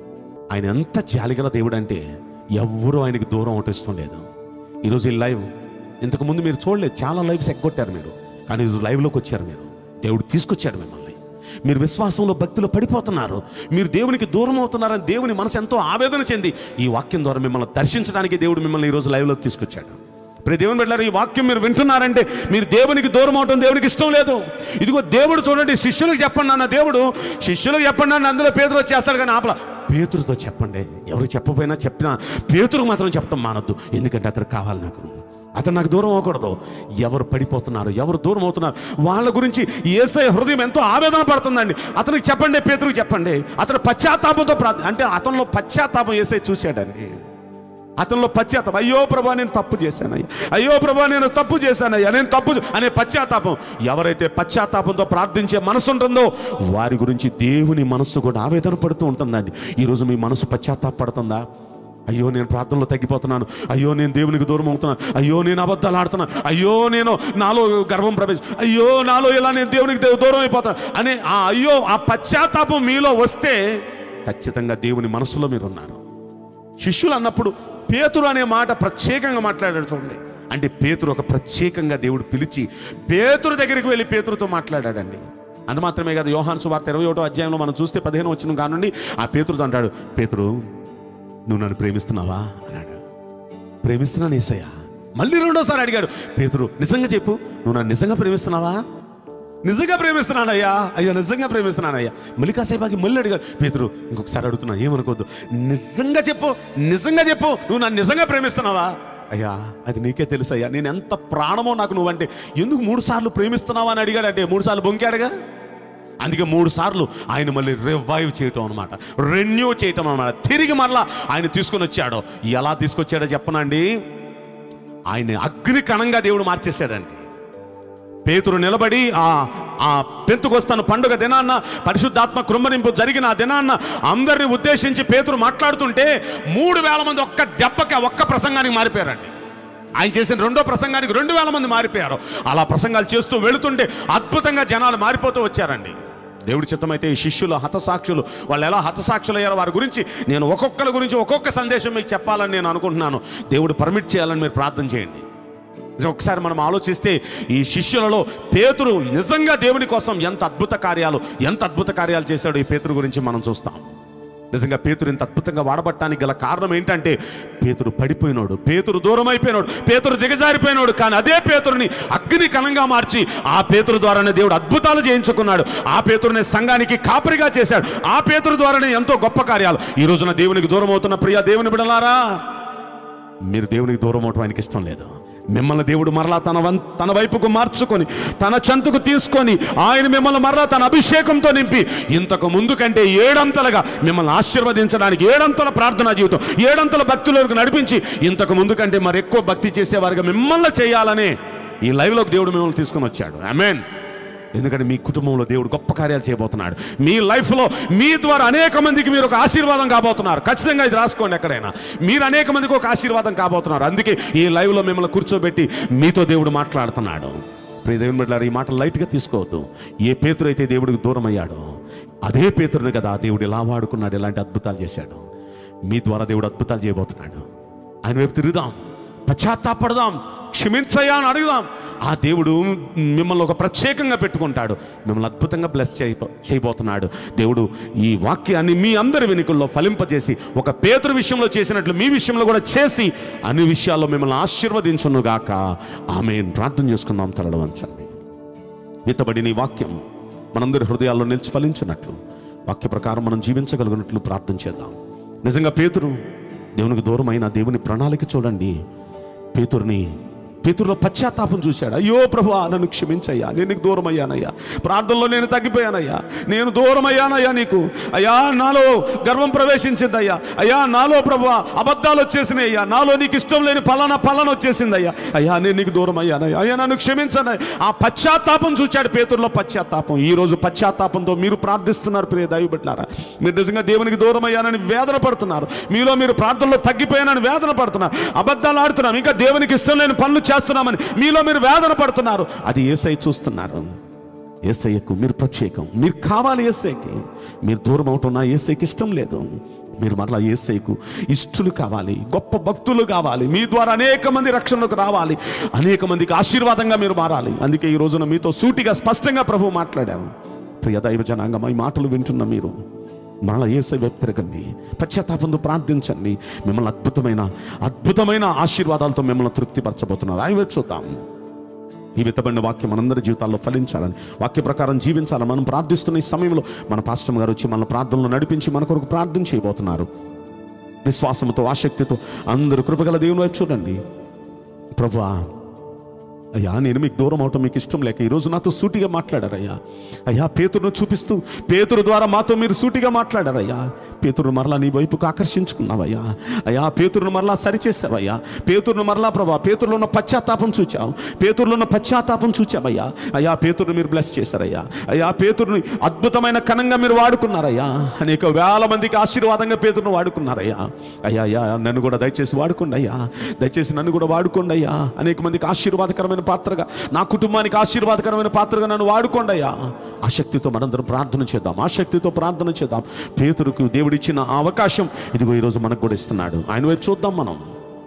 B: ఆయన ఎంత జాలిగల దేవుడు అంటే ఎవ్వరూ ఆయనకి దూరం అవటం లేదు ఈరోజు ఈ లైవ్ ఇంతకుముందు మీరు చూడలేదు చాలా లైవ్స్ ఎగ్గొట్టారు మీరు కానీ ఈరోజు లైవ్లోకి వచ్చారు మీరు దేవుడు తీసుకొచ్చాడు మిమ్మల్ని మీరు విశ్వాసంలో భక్తిలో పడిపోతున్నారు మీరు దేవునికి దూరం అవుతున్నారని దేవుని మనసు ఎంతో ఆవేదన చెంది ఈ వాక్యం ద్వారా మిమ్మల్ని దర్శించడానికి దేవుడు మిమ్మల్ని ఈరోజు లైవ్లోకి తీసుకొచ్చాడు ఇప్పుడు దేవుని బిడ్డలారా ఈ వాక్యం మీరు వింటున్నారంటే మీరు దేవునికి దూరం అవటం దేవునికి ఇష్టం లేదు ఇదిగో దేవుడు చూడండి శిష్యులకు చెప్పండి అన్న దేవుడు శిష్యులకు చెప్పండి అన్న అందులో పేతురు వచ్చేస్తాడు కానీ ఆపల పేతురుతో చెప్పండి ఎవరికి చెప్పపోయినా చెప్పినా పేతురుకు మాత్రం చెప్పడం మానొద్దు ఎందుకంటే అతను కావాలి నాకు అతను నాకు దూరం అవ్వకూడదు ఎవరు పడిపోతున్నారు ఎవరు దూరం అవుతున్నారు వాళ్ళ గురించి ఏసై హృదయం ఎంతో ఆవేదన పడుతుందండి అతనికి చెప్పండి పేతురుకు చెప్పండి అతను పశ్చాత్తాపంతో ప్రార్థ అంటే అతనిలో పశ్చాత్తాపం ఏసై చూశాడండి అతనిలో పశ్చాత్తాపం అయ్యో ప్రభా నేను తప్పు చేశానయ్యా అయ్యో ప్రభా నేను తప్పు చేశానయ్యా నేను తప్పు చే-" అనే పశ్చాత్తాపం ఎవరైతే పశ్చాత్తాపంతో ప్రార్థించే మనసు ఉంటుందో వారి గురించి దేవుని మనస్సు కూడా ఆవేదన పడుతూ ఉంటుందండి ఈరోజు మీ మనసు పశ్చాత్తాపడుతుందా అయ్యో నేను ప్రార్థనలో తగ్గిపోతున్నాను అయ్యో నేను దేవునికి దూరం అవుతున్నాను అయ్యో నేను అబద్ధాలు ఆడుతున్నాను అయ్యో నేను నాలో గర్వం ప్రవేశ అయ్యో నాలో ఇలా నేను దేవునికి దే- దూరం అయిపోతాను అనే ఆ అయ్యో ఆ పశ్చాత్తాపం మీలో వస్తే ఖచ్చితంగా దేవుని మనసులో మీరు ఉన్నారు శిష్యులు అన్నప్పుడు పేతురు అనే మాట ప్రత్యేకంగా మాట్లాడాడు చూడండి అంటే పేతురు ఒక ప్రత్యేకంగా దేవుడు పిలిచి పేతురు దగ్గరికి వెళ్ళి పేతురుతో మాట్లాడాడండి అంత మాత్రమే కాదు యోహాను సువార్త ఇరవై ఒకటో అధ్యాయంలో మనం చూస్తే పదిహేను వచ్చిన కానుండి ఆ పేతురుతో అంటాడు పేతురు నువ్వు నన్ను ప్రేమిస్తున్నావా అన్నాడు ప్రేమిస్తున్నాను ఏసయ్యా మళ్ళీ రెండోసారి అడిగాడు పేతురు నిజంగా చెప్పు నువ్వు నన్ను నిజంగా ప్రేమిస్తున్నావా నిజంగా ప్రేమిస్తున్నానయ్యా అయ్యా నిజంగా ప్రేమిస్తున్నానయ్యా మళ్ళీ కాసేపాకి మళ్ళీ అడిగాడు పేతురు ఇంకొకసారి అడుగుతున్నా ఏమనుకోవద్దు నిజంగా చెప్పు నిజంగా చెప్పు నువ్వు నన్ను నిజంగా ప్రేమిస్తున్నావా అయ్యా అది నీకే తెలుసు అయ్యా నేను ఎంత ప్రాణమో నాకు నువ్వంటే ఎందుకు మూడు సార్లు ప్రేమిస్తున్నావా అని అడిగాడంటే మూడు సార్లు బొంకాడుగా అందుకే మూడు సార్లు ఆయన మళ్ళీ రివైవ్ చేయటం అనమాట రెన్యూ చేయటం అనమాట తిరిగి మరలా ఆయన తీసుకొని వచ్చాడో ఎలా తీసుకొచ్చాడో చెప్పనండి ఆయన అగ్ని కణంగా దేవుడు మార్చేశాడండి పేతురు నిలబడి ఆ ఆ పెంతుకొస్తాను పండుగ దినాన్న పరిశుద్ధాత్మ కృంభనింపు జరిగిన ఆ దినాన్న అందరిని ఉద్దేశించి పేతురు మాట్లాడుతుంటే మూడు వేల మంది ఒక్క దెబ్బకి ఒక్క ప్రసంగానికి మారిపోయారండి ఆయన చేసిన రెండో ప్రసంగానికి రెండు వేల మంది మారిపోయారు అలా ప్రసంగాలు చేస్తూ వెళుతుంటే అద్భుతంగా జనాలు మారిపోతూ వచ్చారండి దేవుడి చిత్తమైతే ఈ శిష్యులు హతసాక్షులు వాళ్ళు ఎలా హతసాక్షులు అయ్యారో వారి గురించి నేను ఒక్కొక్కరి గురించి ఒక్కొక్క సందేశం మీకు చెప్పాలని నేను అనుకుంటున్నాను దేవుడు పర్మిట్ చేయాలని మీరు ప్రార్థన చేయండి నిజం ఒకసారి మనం ఆలోచిస్తే ఈ శిష్యులలో పేతురు నిజంగా దేవుని కోసం ఎంత అద్భుత కార్యాలు ఎంత అద్భుత కార్యాలు చేశాడో ఈ పేతురు గురించి మనం చూస్తాం నిజంగా పేతురు ఇంత అద్భుతంగా వాడబట్టడానికి గల కారణం ఏంటంటే పేతురు పడిపోయినాడు పేతురు దూరం అయిపోయినాడు పేతురు దిగజారిపోయినాడు కానీ అదే పేతురుని అగ్ని కణంగా మార్చి ఆ పేతురు ద్వారానే దేవుడు అద్భుతాలు చేయించుకున్నాడు ఆ పేతురుని సంఘానికి కాపరిగా చేశాడు ఆ పేతురు ద్వారానే ఎంతో గొప్ప కార్యాలు ఈ రోజున దేవునికి దూరం అవుతున్న ప్రియ దేవుని బిడలారా మీరు దేవునికి దూరం అవటం ఆయనకి ఇష్టం లేదు మిమ్మల్ని దేవుడు మరలా తన వం తన వైపుకు మార్చుకొని తన చెంతకు తీసుకొని ఆయన మిమ్మల్ని మరలా తన అభిషేకంతో నింపి ఇంతకు ముందు కంటే ఏడంతలుగా మిమ్మల్ని ఆశీర్వదించడానికి ఏడంతల ప్రార్థనా జీవితం ఏడంతల భక్తులకు నడిపించి ఇంతకు ముందు కంటే మరి ఎక్కువ భక్తి చేసేవారుగా మిమ్మల్ని చేయాలని ఈ లైవ్లోకి దేవుడు మిమ్మల్ని తీసుకొని వచ్చాడు ఆమెన్ ఎందుకంటే మీ కుటుంబంలో దేవుడు గొప్ప కార్యాలు చేయబోతున్నాడు మీ లైఫ్లో మీ ద్వారా అనేక మందికి మీరు ఒక ఆశీర్వాదం కాబోతున్నారు ఖచ్చితంగా ఇది రాసుకోండి ఎక్కడైనా మీరు అనేక మందికి ఒక ఆశీర్వాదం కాబోతున్నారు అందుకే ఈ లైవ్లో మిమ్మల్ని కూర్చోబెట్టి మీతో దేవుడు మాట్లాడుతున్నాడు ప్రియ దేవుని బిడ్డలారా ఈ మాట లైట్గా తీసుకోవద్దు ఏ పేతురు అయితే దేవుడికి దూరం అయ్యాడో అదే పేతురుని కదా దేవుడు ఎలా వాడుకున్నాడు ఎలాంటి అద్భుతాలు చేశాడు మీ ద్వారా దేవుడు అద్భుతాలు చేయబోతున్నాడు ఆయన వైపు తిరుగుదాం పశ్చాత్తాపడదాం క్షమించయ్యా అని అడుగుదాం ఆ దేవుడు మిమ్మల్ని ఒక ప్రత్యేకంగా పెట్టుకుంటాడు మిమ్మల్ని అద్భుతంగా బ్లెస్ చేయబో చేయబోతున్నాడు దేవుడు ఈ వాక్యాన్ని మీ అందరి వెనుకల్లో ఫలింపజేసి ఒక పేతురు విషయంలో చేసినట్లు మీ విషయంలో కూడా చేసి అన్ని విషయాల్లో మిమ్మల్ని ఆశీర్వదించునుగాక ఆమె ప్రార్థన చేసుకుందాం తలడు వంచండి విత్తబడిన ఈ వాక్యం మనందరి హృదయాల్లో నిలిచి ఫలించినట్లు వాక్య ప్రకారం మనం జీవించగలిగినట్లు ప్రార్థన చేద్దాం నిజంగా పేతురు దేవునికి దూరమైన దేవుని ప్రణాళిక చూడండి పేతురుని పేతురులో పశ్చాత్తాపం చూశాడు అయ్యో ప్రభు నన్ను క్షమించయ్యా నేను నీకు దూరం అయ్యానయ్యా ప్రార్థనలో నేను తగ్గిపోయానయ్యా నేను దూరం అయ్యానయ్యా నీకు అయ్యా నాలో గర్వం ప్రవేశించిందయ్యా అయ్యా నాలో ప్రభు అబద్ధాలు వచ్చేసినాయి అయ్యా నాలో నీకు ఇష్టం లేని పలానా పలానా వచ్చేసిందయ్యా అయ్యా నేను నీకు దూరం అయ్యానయ్యా అయ్యా నన్ను క్షమించను ఆ పశ్చాత్తాపం చూశాడు పేతురులో పశ్చాత్తాపం ఈ రోజు పశ్చాత్తాపంతో మీరు ప్రార్థిస్తున్నారు ప్రియ దైవబిడ్డారా మీరు నిజంగా దేవునికి దూరం అయ్యానని వేదన పడుతున్నారు మీలో మీరు ప్రార్థనలో తగ్గిపోయానని వేదన పడుతున్నారు అబద్ధాలు ఆడుతున్నాం ఇంకా దేవునికి ఇష్టం లేని పనులు చేస్తున్నామని మీలో మీరు వేదన పడుతున్నారు అది ఏసై చూస్తున్నారు ఏసయ్యకు మీరు ప్రత్యేకం మీరు కావాలి ఏసైకి మీరు దూరం అవుతున్నా ఏసైకి ఇష్టం లేదు మీరు మరలా ఏసైకు ఇష్టలు కావాలి గొప్ప భక్తులు కావాలి మీ ద్వారా అనేక మంది రక్షణకు రావాలి అనేక మందికి ఆశీర్వాదంగా మీరు మారాలి అందుకే ఈ రోజున మీతో సూటిగా స్పష్టంగా ప్రభు మాట్లాడారు ప్రియ దైవ జనాంగం ఈ మాటలు వింటున్న మీరు మరలా ఏసై వైపు తిరగండి పశ్చాత్తాపంతో ప్రార్థించండి మిమ్మల్ని అద్భుతమైన అద్భుతమైన ఆశీర్వాదాలతో మిమ్మల్ని తృప్తిపరచబోతున్నారు ఆయన వైపు చూద్దాం ఈ విత్తబడిన వాక్యం మనందరి జీవితాల్లో ఫలించాలని వాక్య ప్రకారం జీవించాలని మనం ప్రార్థిస్తున్న ఈ సమయంలో మన పాస్టమ్ గారు వచ్చి మన ప్రార్థనలో నడిపించి మన కొరకు ప్రార్థన చేయబోతున్నారు విశ్వాసంతో ఆసక్తితో అందరూ కృపగల దేవుని వైపు చూడండి ప్రభువా అయ్యా నేను మీకు దూరం అవటం మీకు ఇష్టం లేక ఈరోజు నాతో సూటిగా మాట్లాడారయ్యా అయ్యా పేతురును చూపిస్తూ పేతురు ద్వారా మాతో మీరు సూటిగా మాట్లాడారయ్యా పేతురును మరలా నీ వైపుకు ఆకర్షించుకున్నావయ్యా అయ్యా పేతురును మరలా సరిచేసావయ్యా పేతురును మరలా ప్రభా పేతురులో ఉన్న పశ్చాత్తాపం చూచావు పేతురులో ఉన్న పశ్చాత్తాపం చూచావయ్యా అయ్యా పేతురుని మీరు బ్లెస్ చేశారయ్యా అయ్యా పేతురుని అద్భుతమైన కణంగా మీరు వాడుకున్నారయ్యా అనేక వేల మందికి ఆశీర్వాదంగా పేతురును వాడుకున్నారయ్యా అయ్యా అయ్యా నన్ను కూడా దయచేసి వాడుకోండి అయ్యా దయచేసి నన్ను కూడా వాడుకోండి అయ్యా అనేక మందికి ఆశీర్వాదకరమైన పాత్రగా నా కుటుంబానికి ఆశీర్వాదకరమైన పాత్రగా నన్ను వాడుకోండి అయ్యా ఆసక్తితో మనందరం ప్రార్థన చేద్దాం ఆసక్తితో ప్రార్థన చేద్దాం పేతురుకు దేవుడిచ్చిన ఆ అవకాశం ఇదిగో ఈరోజు మనకు కూడా ఇస్తున్నాడు ఆయన వైపు చూద్దాం మనం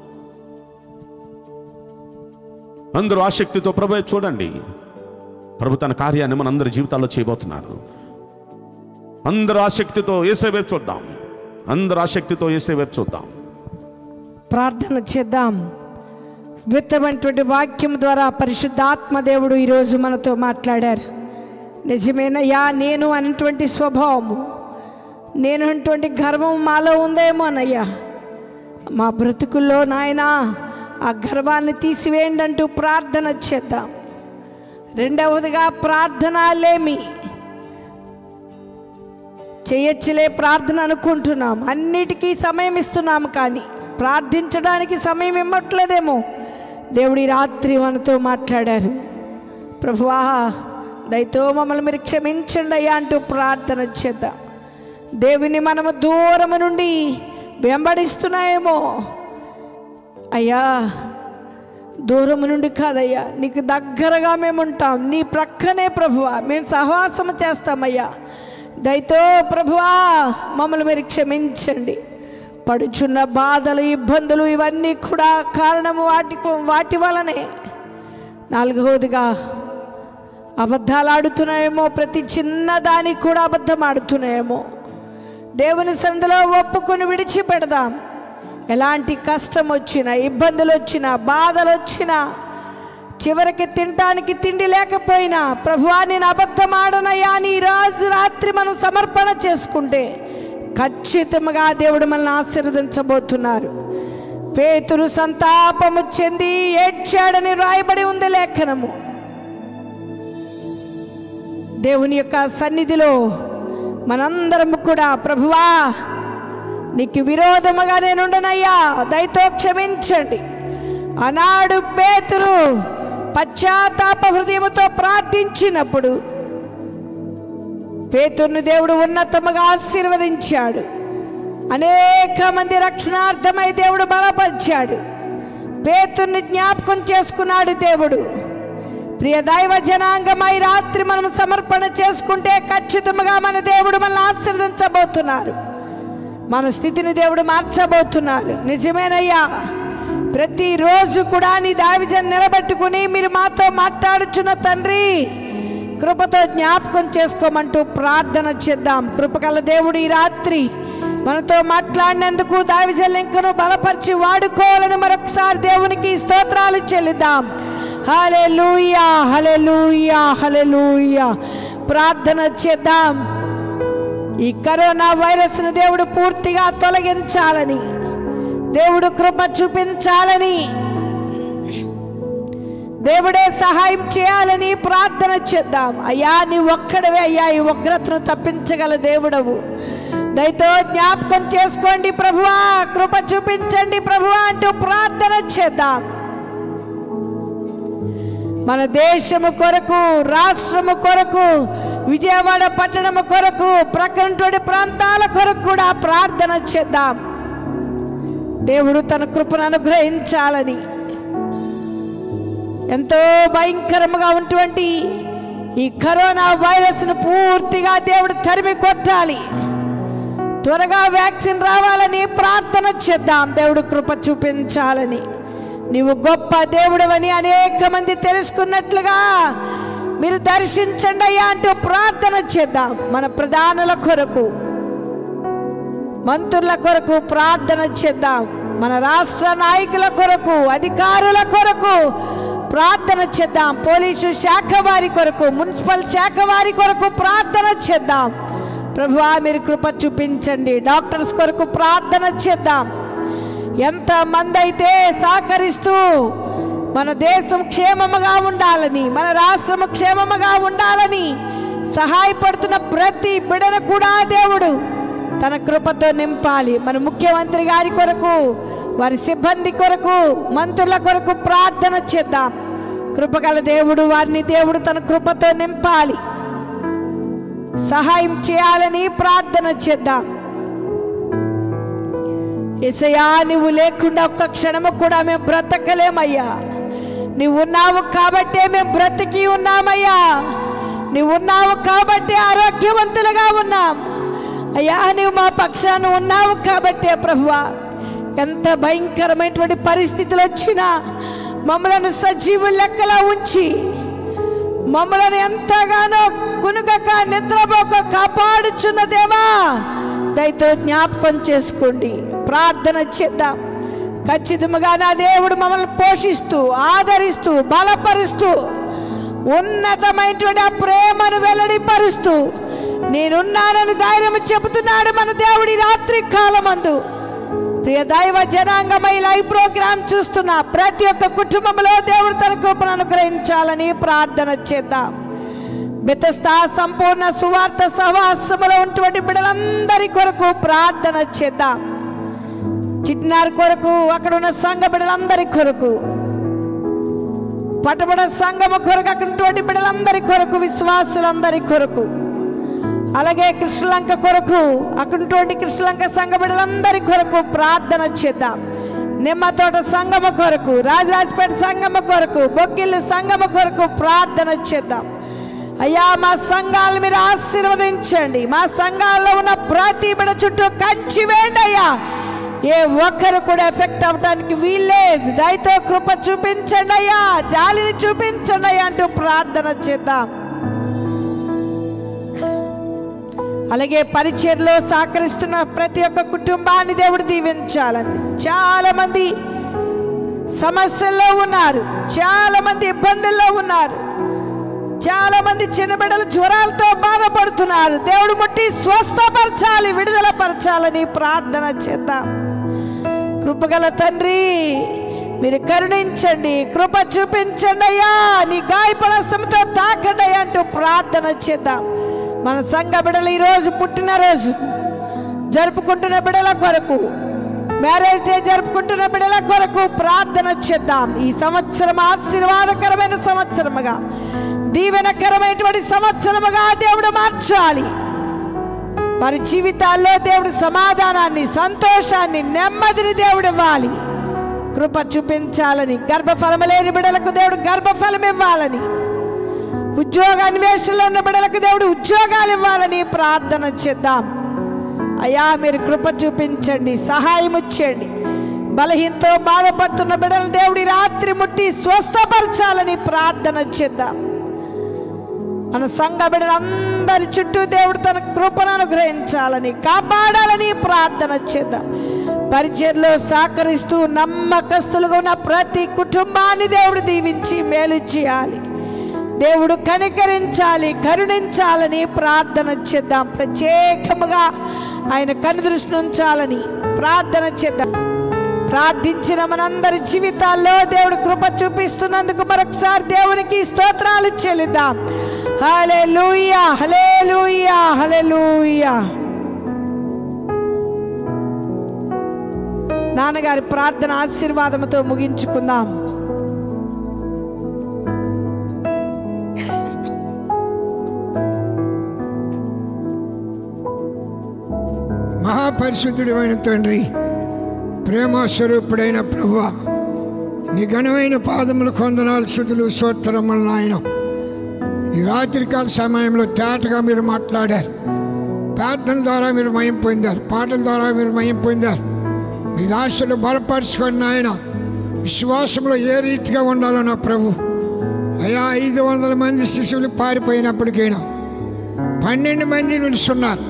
B: అందరూ ఆసక్తితో ప్రభు వైపు చూడండి ప్రభు తన కార్యాన్ని మన అందరి జీవితాల్లో చేయబోతున్నారు అందరూ ఆసక్తితో ఏసే వైపు చూద్దాం అందరూ ఆసక్తితో ఏసే వైపు చూద్దాం
E: ప్రార్థన చేద్దాం విత్తమైనటువంటి వాక్యం ద్వారా పరిశుద్ధాత్మ దేవుడు ఈరోజు మనతో మాట్లాడారు నిజమేనయ్యా నేను అనేటువంటి స్వభావము నేను అనేటువంటి గర్వం మాలో ఉందేమో అన్నయ్యా మా బ్రతుకుల్లో నాయనా ఆ గర్వాన్ని తీసివేయండి అంటూ ప్రార్థన చేద్దాం రెండవదిగా ప్రార్థన లేమి చేయొచ్చులే ప్రార్థన అనుకుంటున్నాం అన్నిటికీ సమయం ఇస్తున్నాము కానీ ప్రార్థించడానికి సమయం ఇవ్వట్లేదేమో దేవుడి రాత్రి మనతో మాట్లాడారు ప్రభువా దయతో మమ్మల్ని మీరు క్షమించండి అయ్యా అంటూ ప్రార్థన చేద్దాం దేవుని మనము దూరము నుండి వెంబడిస్తున్నాయేమో అయ్యా దూరం నుండి కాదయ్యా నీకు దగ్గరగా మేము ఉంటాం నీ ప్రక్కనే ప్రభువా మేము సహవాసం చేస్తామయ్యా దయతో ప్రభువా మమ్మల్ని మీరు క్షమించండి పడుచున్న బాధలు ఇబ్బందులు ఇవన్నీ కూడా కారణము వాటి వాటి వలనే నాలుగవదిగా అబద్ధాలు ఆడుతున్నాయేమో ప్రతి చిన్న దానికి కూడా అబద్ధం ఆడుతున్నాయేమో దేవుని సందులో ఒప్పుకొని విడిచిపెడదాం ఎలాంటి కష్టం వచ్చినా ఇబ్బందులు వచ్చినా బాధలు వచ్చినా చివరికి తినటానికి తిండి లేకపోయినా ప్రభువా నేను అబద్ధం ఆడనయ్యా అని ఈ రోజు రాత్రి మనం సమర్పణ చేసుకుంటే ఖచ్చితంగా దేవుడు మనల్ని ఆశీర్వదించబోతున్నారు పేతురు సంతాపము చెంది ఏడ్చాడని రాయబడి ఉంది లేఖనము దేవుని యొక్క సన్నిధిలో మనందరం కూడా ప్రభువా నీకు విరోధముగా నేనుండనయ్యా దయతో క్షమించండి ఆనాడు పేతురు పశ్చాత్తాప హృదయముతో ప్రార్థించినప్పుడు పేతుర్ని దేవుడు ఉన్నతముగా ఆశీర్వదించాడు అనేక మంది రక్షణార్థమై దేవుడు బలపరిచాడు పేతుర్ని జ్ఞాపకం చేసుకున్నాడు దేవుడు ప్రియ దైవ జనాంగమై రాత్రి మనం సమర్పణ చేసుకుంటే ఖచ్చితంగా మన దేవుడు మనల్ని ఆశీర్వదించబోతున్నారు మన స్థితిని దేవుడు మార్చబోతున్నారు నిజమేనయ్యా ప్రతిరోజు కూడా నీ దావిజన్ నిలబెట్టుకుని మీరు మాతో మాట్లాడుచున్న తండ్రి కృపతో జ్ఞాపకం చేసుకోమంటూ ప్రార్థన చేద్దాం కృపగల దేవుడు ఈ రాత్రి మనతో మాట్లాడినందుకు దావిజన్ లింకను బలపరిచి వాడుకోవాలని మరొకసారి దేవునికి స్తోత్రాలు చెల్లిద్దాం హలే లూయా హలే లూయా హలే ప్రార్థన చేద్దాం ఈ కరోనా వైరస్ను దేవుడు పూర్తిగా తొలగించాలని దేవుడు కృప చూపించాలని దేవుడే సహాయం చేయాలని ప్రార్థన చేద్దాం అయ్యా నీ ఒక్కడవే అయ్యా ఈ ఉగ్రతను తప్పించగల దేవుడవు దయతో జ్ఞాపకం చేసుకోండి ప్రభువా కృప చూపించండి ప్రభువా అంటూ ప్రార్థన చేద్దాం మన దేశము కొరకు రాష్ట్రము కొరకు విజయవాడ పట్టణము కొరకు ప్రక్కనటువంటి ప్రాంతాల కొరకు కూడా ప్రార్థన చేద్దాం దేవుడు తన కృపను అనుగ్రహించాలని ఎంతో భయంకరముగా ఉన్నటువంటి ఈ కరోనా వైరస్ను పూర్తిగా దేవుడు తరిమి కొట్టాలి త్వరగా వ్యాక్సిన్ రావాలని ప్రార్థన చేద్దాం దేవుడు కృప చూపించాలని నీవు గొప్ప దేవుడవని అనేక మంది తెలుసుకున్నట్లుగా మీరు దర్శించండి అయ్యా అంటూ ప్రార్థన చేద్దాం మన ప్రధానుల కొరకు మంత్రుల కొరకు ప్రార్థన చేద్దాం మన రాష్ట్ర నాయకుల కొరకు అధికారుల కొరకు ప్రార్థన చేద్దాం పోలీసు శాఖ వారి కొరకు మున్సిపల్ శాఖ వారి కొరకు ప్రార్థన చేద్దాం ప్రభువా మీరు కృప చూపించండి డాక్టర్స్ కొరకు ప్రార్థన చేద్దాం ఎంతమంది అయితే సహకరిస్తూ మన దేశం క్షేమముగా ఉండాలని మన రాష్ట్రము క్షేమముగా ఉండాలని సహాయపడుతున్న ప్రతి బిడను కూడా దేవుడు తన కృపతో నింపాలి మన ముఖ్యమంత్రి గారి కొరకు వారి సిబ్బంది కొరకు మంత్రుల కొరకు ప్రార్థన చేద్దాం కృపగల దేవుడు వారిని దేవుడు తన కృపతో నింపాలి సహాయం చేయాలని ప్రార్థన చేద్దాం ఎసయా నువ్వు లేకుండా ఒక్క క్షణము కూడా మేము బ్రతకలేమయ్యా నువ్వు ఉన్నావు కాబట్టే మేము బ్రతికి ఉన్నామయ్యా నువ్వు ఉన్నావు కాబట్టి ఆరోగ్యవంతులుగా ఉన్నాం అయ్యా నువ్వు మా పక్షాన ఉన్నావు కాబట్టే ప్రభువా ఎంత భయంకరమైనటువంటి పరిస్థితులు వచ్చినా మమ్మలను సజీవు లెక్కలా ఉంచి మమ్మలను ఎంతగానో కునుకక నిద్రపోక కాపాడుచున్న దేవా దయతో జ్ఞాపకం చేసుకోండి ప్రార్థన చేద్దాం ఖచ్చితంగా నా దేవుడు మమ్మల్ని పోషిస్తూ ఆదరిస్తూ బలపరుస్తూ ఉన్నతమైనటువంటి ఆ ప్రేమను వెల్లడిపరుస్తూ నేనున్నానని ధైర్యం చెబుతున్నాడు మన దేవుడి రాత్రి కాలమందు ప్రియ దైవ జనాంగమై లైవ్ ప్రోగ్రామ్ చూస్తున్న ప్రతి ఒక్క కుటుంబంలో దేవుడు తన కృపను అనుగ్రహించాలని ప్రార్థన చేద్దాం బితస్తా సంపూర్ణ సువార్త సహవాసములో ఉన్నటువంటి బిడ్డలందరి కొరకు ప్రార్థన చేద్దాం చిట్నార్ కొరకు అక్కడ ఉన్న సంఘ బిడ్డలందరి కొరకు పట్టబడ సంఘము కొరకు అక్కడ ఉన్నటువంటి బిడ్డలందరి కొరకు విశ్వాసులందరి కొరకు అలాగే కృష్ణలంక కొరకు అక్కడున్నటువంటి కృష్ణలంక సంఘ బిడ్డలందరి కొరకు ప్రార్థన చేద్దాం నిమ్మతోట సంగమ కొరకు రాజరాజపేట సంగమ కొరకు బొగ్గిల్లు సంగమ కొరకు ప్రార్థన చేద్దాం అయ్యా మా సంఘాలు మీరు ఆశీర్వదించండి మా సంఘాల్లో ఉన్న ప్రతి బిడ చుట్టూ కంచి వేయండి అయ్యా ఏ ఒక్కరు కూడా ఎఫెక్ట్ అవ్వడానికి వీల్లేదు దయతో కృప చూపించండి అయ్యా జాలిని చూపించండి అయ్యా అంటూ ప్రార్థన చేద్దాం అలాగే పరిచయలో సహకరిస్తున్న ప్రతి ఒక్క కుటుంబాన్ని దేవుడు దీవించాలని చాలా మంది సమస్యల్లో ఉన్నారు చాలా మంది ఇబ్బందుల్లో ఉన్నారు చాలా మంది చిన్న బిడ్డలు జ్వరాలతో బాధపడుతున్నారు దేవుడు ముట్టి స్వస్థపరచాలి విడుదల పరచాలని ప్రార్థన చేద్దాం కృపగల తండ్రి మీరు కరుణించండి కృప చూపించండి అయ్యా నీ గాయపరస్తంతో తాకండి అయ్యా అంటూ ప్రార్థన చేద్దాం మన సంఘ బిడ్డలు ఈరోజు పుట్టినరోజు జరుపుకుంటున్న బిడ్డల కొరకు మ్యారేజ్ డే జరుపుకుంటున్న బిడ్డల కొరకు ప్రార్థన చేద్దాం ఈ సంవత్సరం ఆశీర్వాదకరమైన సంవత్సరముగా దీవెనకరమైనటువంటి సంవత్సరముగా దేవుడు మార్చాలి వారి జీవితాల్లో దేవుడు సమాధానాన్ని సంతోషాన్ని నెమ్మదిని దేవుడు ఇవ్వాలి కృప చూపించాలని గర్భఫలం లేని బిడ్డలకు దేవుడు గర్భఫలం ఇవ్వాలని ఉద్యోగ అన్వేషణలో ఉన్న బిడ్డలకు దేవుడు ఉద్యోగాలు ఇవ్వాలని ప్రార్థన చేద్దాం అయ్యా మీరు కృప చూపించండి సహాయం ఇచ్చేయండి బలహీనతో బాధపడుతున్న బిడ్డలు దేవుడి రాత్రి ముట్టి స్వస్థపరచాలని ప్రార్థన చేద్దాం మన సంఘ బిడ్డలందరి చుట్టూ దేవుడు తన కృపను అనుగ్రహించాలని కాపాడాలని ప్రార్థన చేద్దాం పరిచయలో సహకరిస్తూ నమ్మకస్తులుగా ఉన్న ప్రతి కుటుంబాన్ని దేవుడు దీవించి మేలు చేయాలి దేవుడు కనికరించాలి కరుణించాలని ప్రార్థన చేద్దాం ప్రత్యేకముగా ఆయన కనుదృష్టి ఉంచాలని ప్రార్థన చేద్దాం ప్రార్థించిన మనందరి జీవితాల్లో దేవుడు కృప చూపిస్తున్నందుకు మరొకసారి దేవునికి స్తోత్రాలు చెల్లిద్దాం హలే లూయా హలే లూయా హలే నాన్నగారి ప్రార్థన ఆశీర్వాదంతో ముగించుకుందాం
F: మహాపరిశుద్ధుడైన తండ్రి ప్రేమస్వరూపుడైన ప్రభు నీ ఘనమైన పాదములు కొందనాలు శుద్ధులు సోత్తరములు నాయన ఈ రాత్రికాల సమయంలో తేటగా మీరు మాట్లాడారు ప్రార్థన ద్వారా మీరు మయం పొందారు పాటల ద్వారా మీరు మయం పొందారు మీ దాసులు బలపరుచుకొని నాయన విశ్వాసంలో ఏ రీతిగా ఉండాలో నా ప్రభు అయా ఐదు వందల మంది శిశువులు పారిపోయినప్పటికైనా పన్నెండు మంది నిలుస్తున్నారు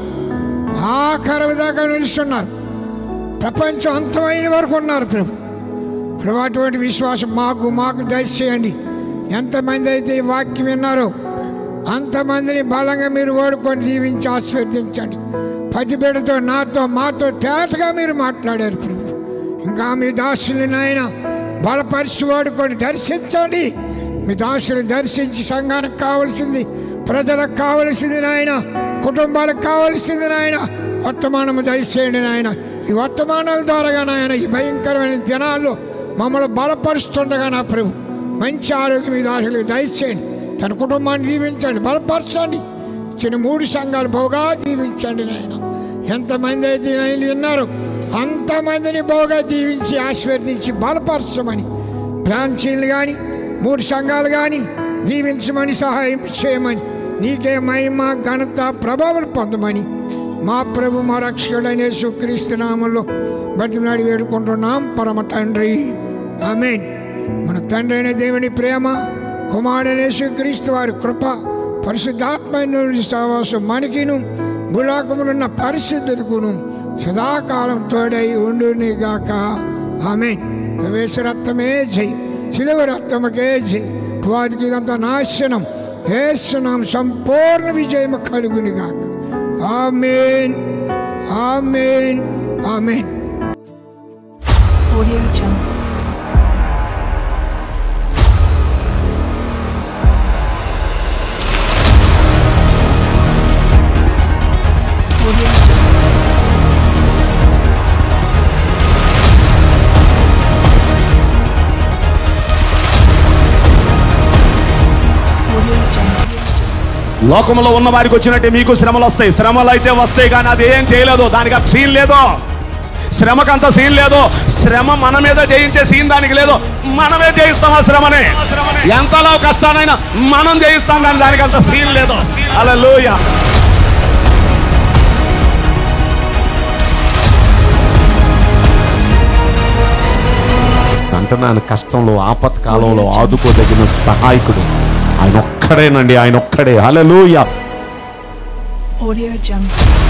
F: ఆఖరి దాకా నిలుస్తున్నారు ప్రపంచం అంతమైన వరకు ఉన్నారు ప్రభు ప్రభు అటువంటి విశ్వాసం మాకు మాకు దయచేయండి ఎంతమంది అయితే ఈ వాక్యం విన్నారో అంతమందిని బలంగా మీరు ఓడుకొని దీవించి ఆశీర్వదించండి పది బిడ్డతో నాతో మాతో తేటగా మీరు మాట్లాడారు ప్రభు ఇంకా మీ దాసుని నాయన బలపరిచి ఓడుకొని దర్శించండి మీ దాసుని దర్శించి సంఘానికి కావలసింది ప్రజలకు కావలసింది నాయన కుటుంబాలకు కావలసింది నాయన వర్తమానము దయచేయండి నాయన ఈ వర్తమానాల ద్వారా నాయన ఈ భయంకరమైన దినాల్లో మమ్మల్ని బలపరుస్తుండగా నా ప్రభు మంచి ఆరోగ్యం మీ దాసులకు దయచేయండి తన కుటుంబాన్ని దీవించండి బలపరచండి చిన్న మూడు సంఘాలు బహుగా దీవించండి నాయన ఎంతమంది అయితే నాయన విన్నారు అంతమందిని బహుగా దీవించి ఆశీర్వదించి బలపరచమని బ్రాంచీలు కానీ మూడు సంఘాలు కానీ దీవించమని సహాయం చేయమని నీకే మహిమ ఘనత ప్రభావం పొందమని మా ప్రభు మా రక్షకుడైన సుక్రీస్తు నామంలో బతిమలాడి వేడుకుంటున్నాం పరమ తండ్రి ఆమెన్ మన తండ్రి అయిన దేవుని ప్రేమ కుమారుడైన సుక్రీస్తు వారి కృప పరిశుద్ధాత్మైన సహవాసం మనకిను భూలోకములున్న పరిస్థితులకును సదాకాలం తోడై ఉండునిగాక ఆమెన్ ప్రవేశ రక్తమే జై శిలువ రక్తమకే జై వారికి ఇదంతా నాశనం ఏసునాం సంపూర్ణ విజయం కలుగునిగాక amen amen amen
A: Audio Jungle. Audio Jungle. Audio Jungle.
B: లోకంలో ఉన్న వారికి వచ్చినట్టే మీకు శ్రమలు వస్తాయి శ్రమలు అయితే వస్తాయి కానీ అది ఏం చేయలేదు దానికి అంత సీన్ లేదు శ్రమకంత సీన్ లేదు శ్రమ మన మీద జయించే సీన్ దానికి లేదు మనమే జయిస్తాం ఆ శ్రమని ఎంతలో కష్టానైనా మనం జయిస్తాం కానీ దానికి అంత సీన్ లేదు అలా అంటున్నాను కష్టంలో ఆపత్కాలంలో ఆదుకోదగిన సహాయకుడు ఆయన ఒక్కడేనండి ఆయన ఒక్కడే హల్లెలూయా
A: Audio Jungle.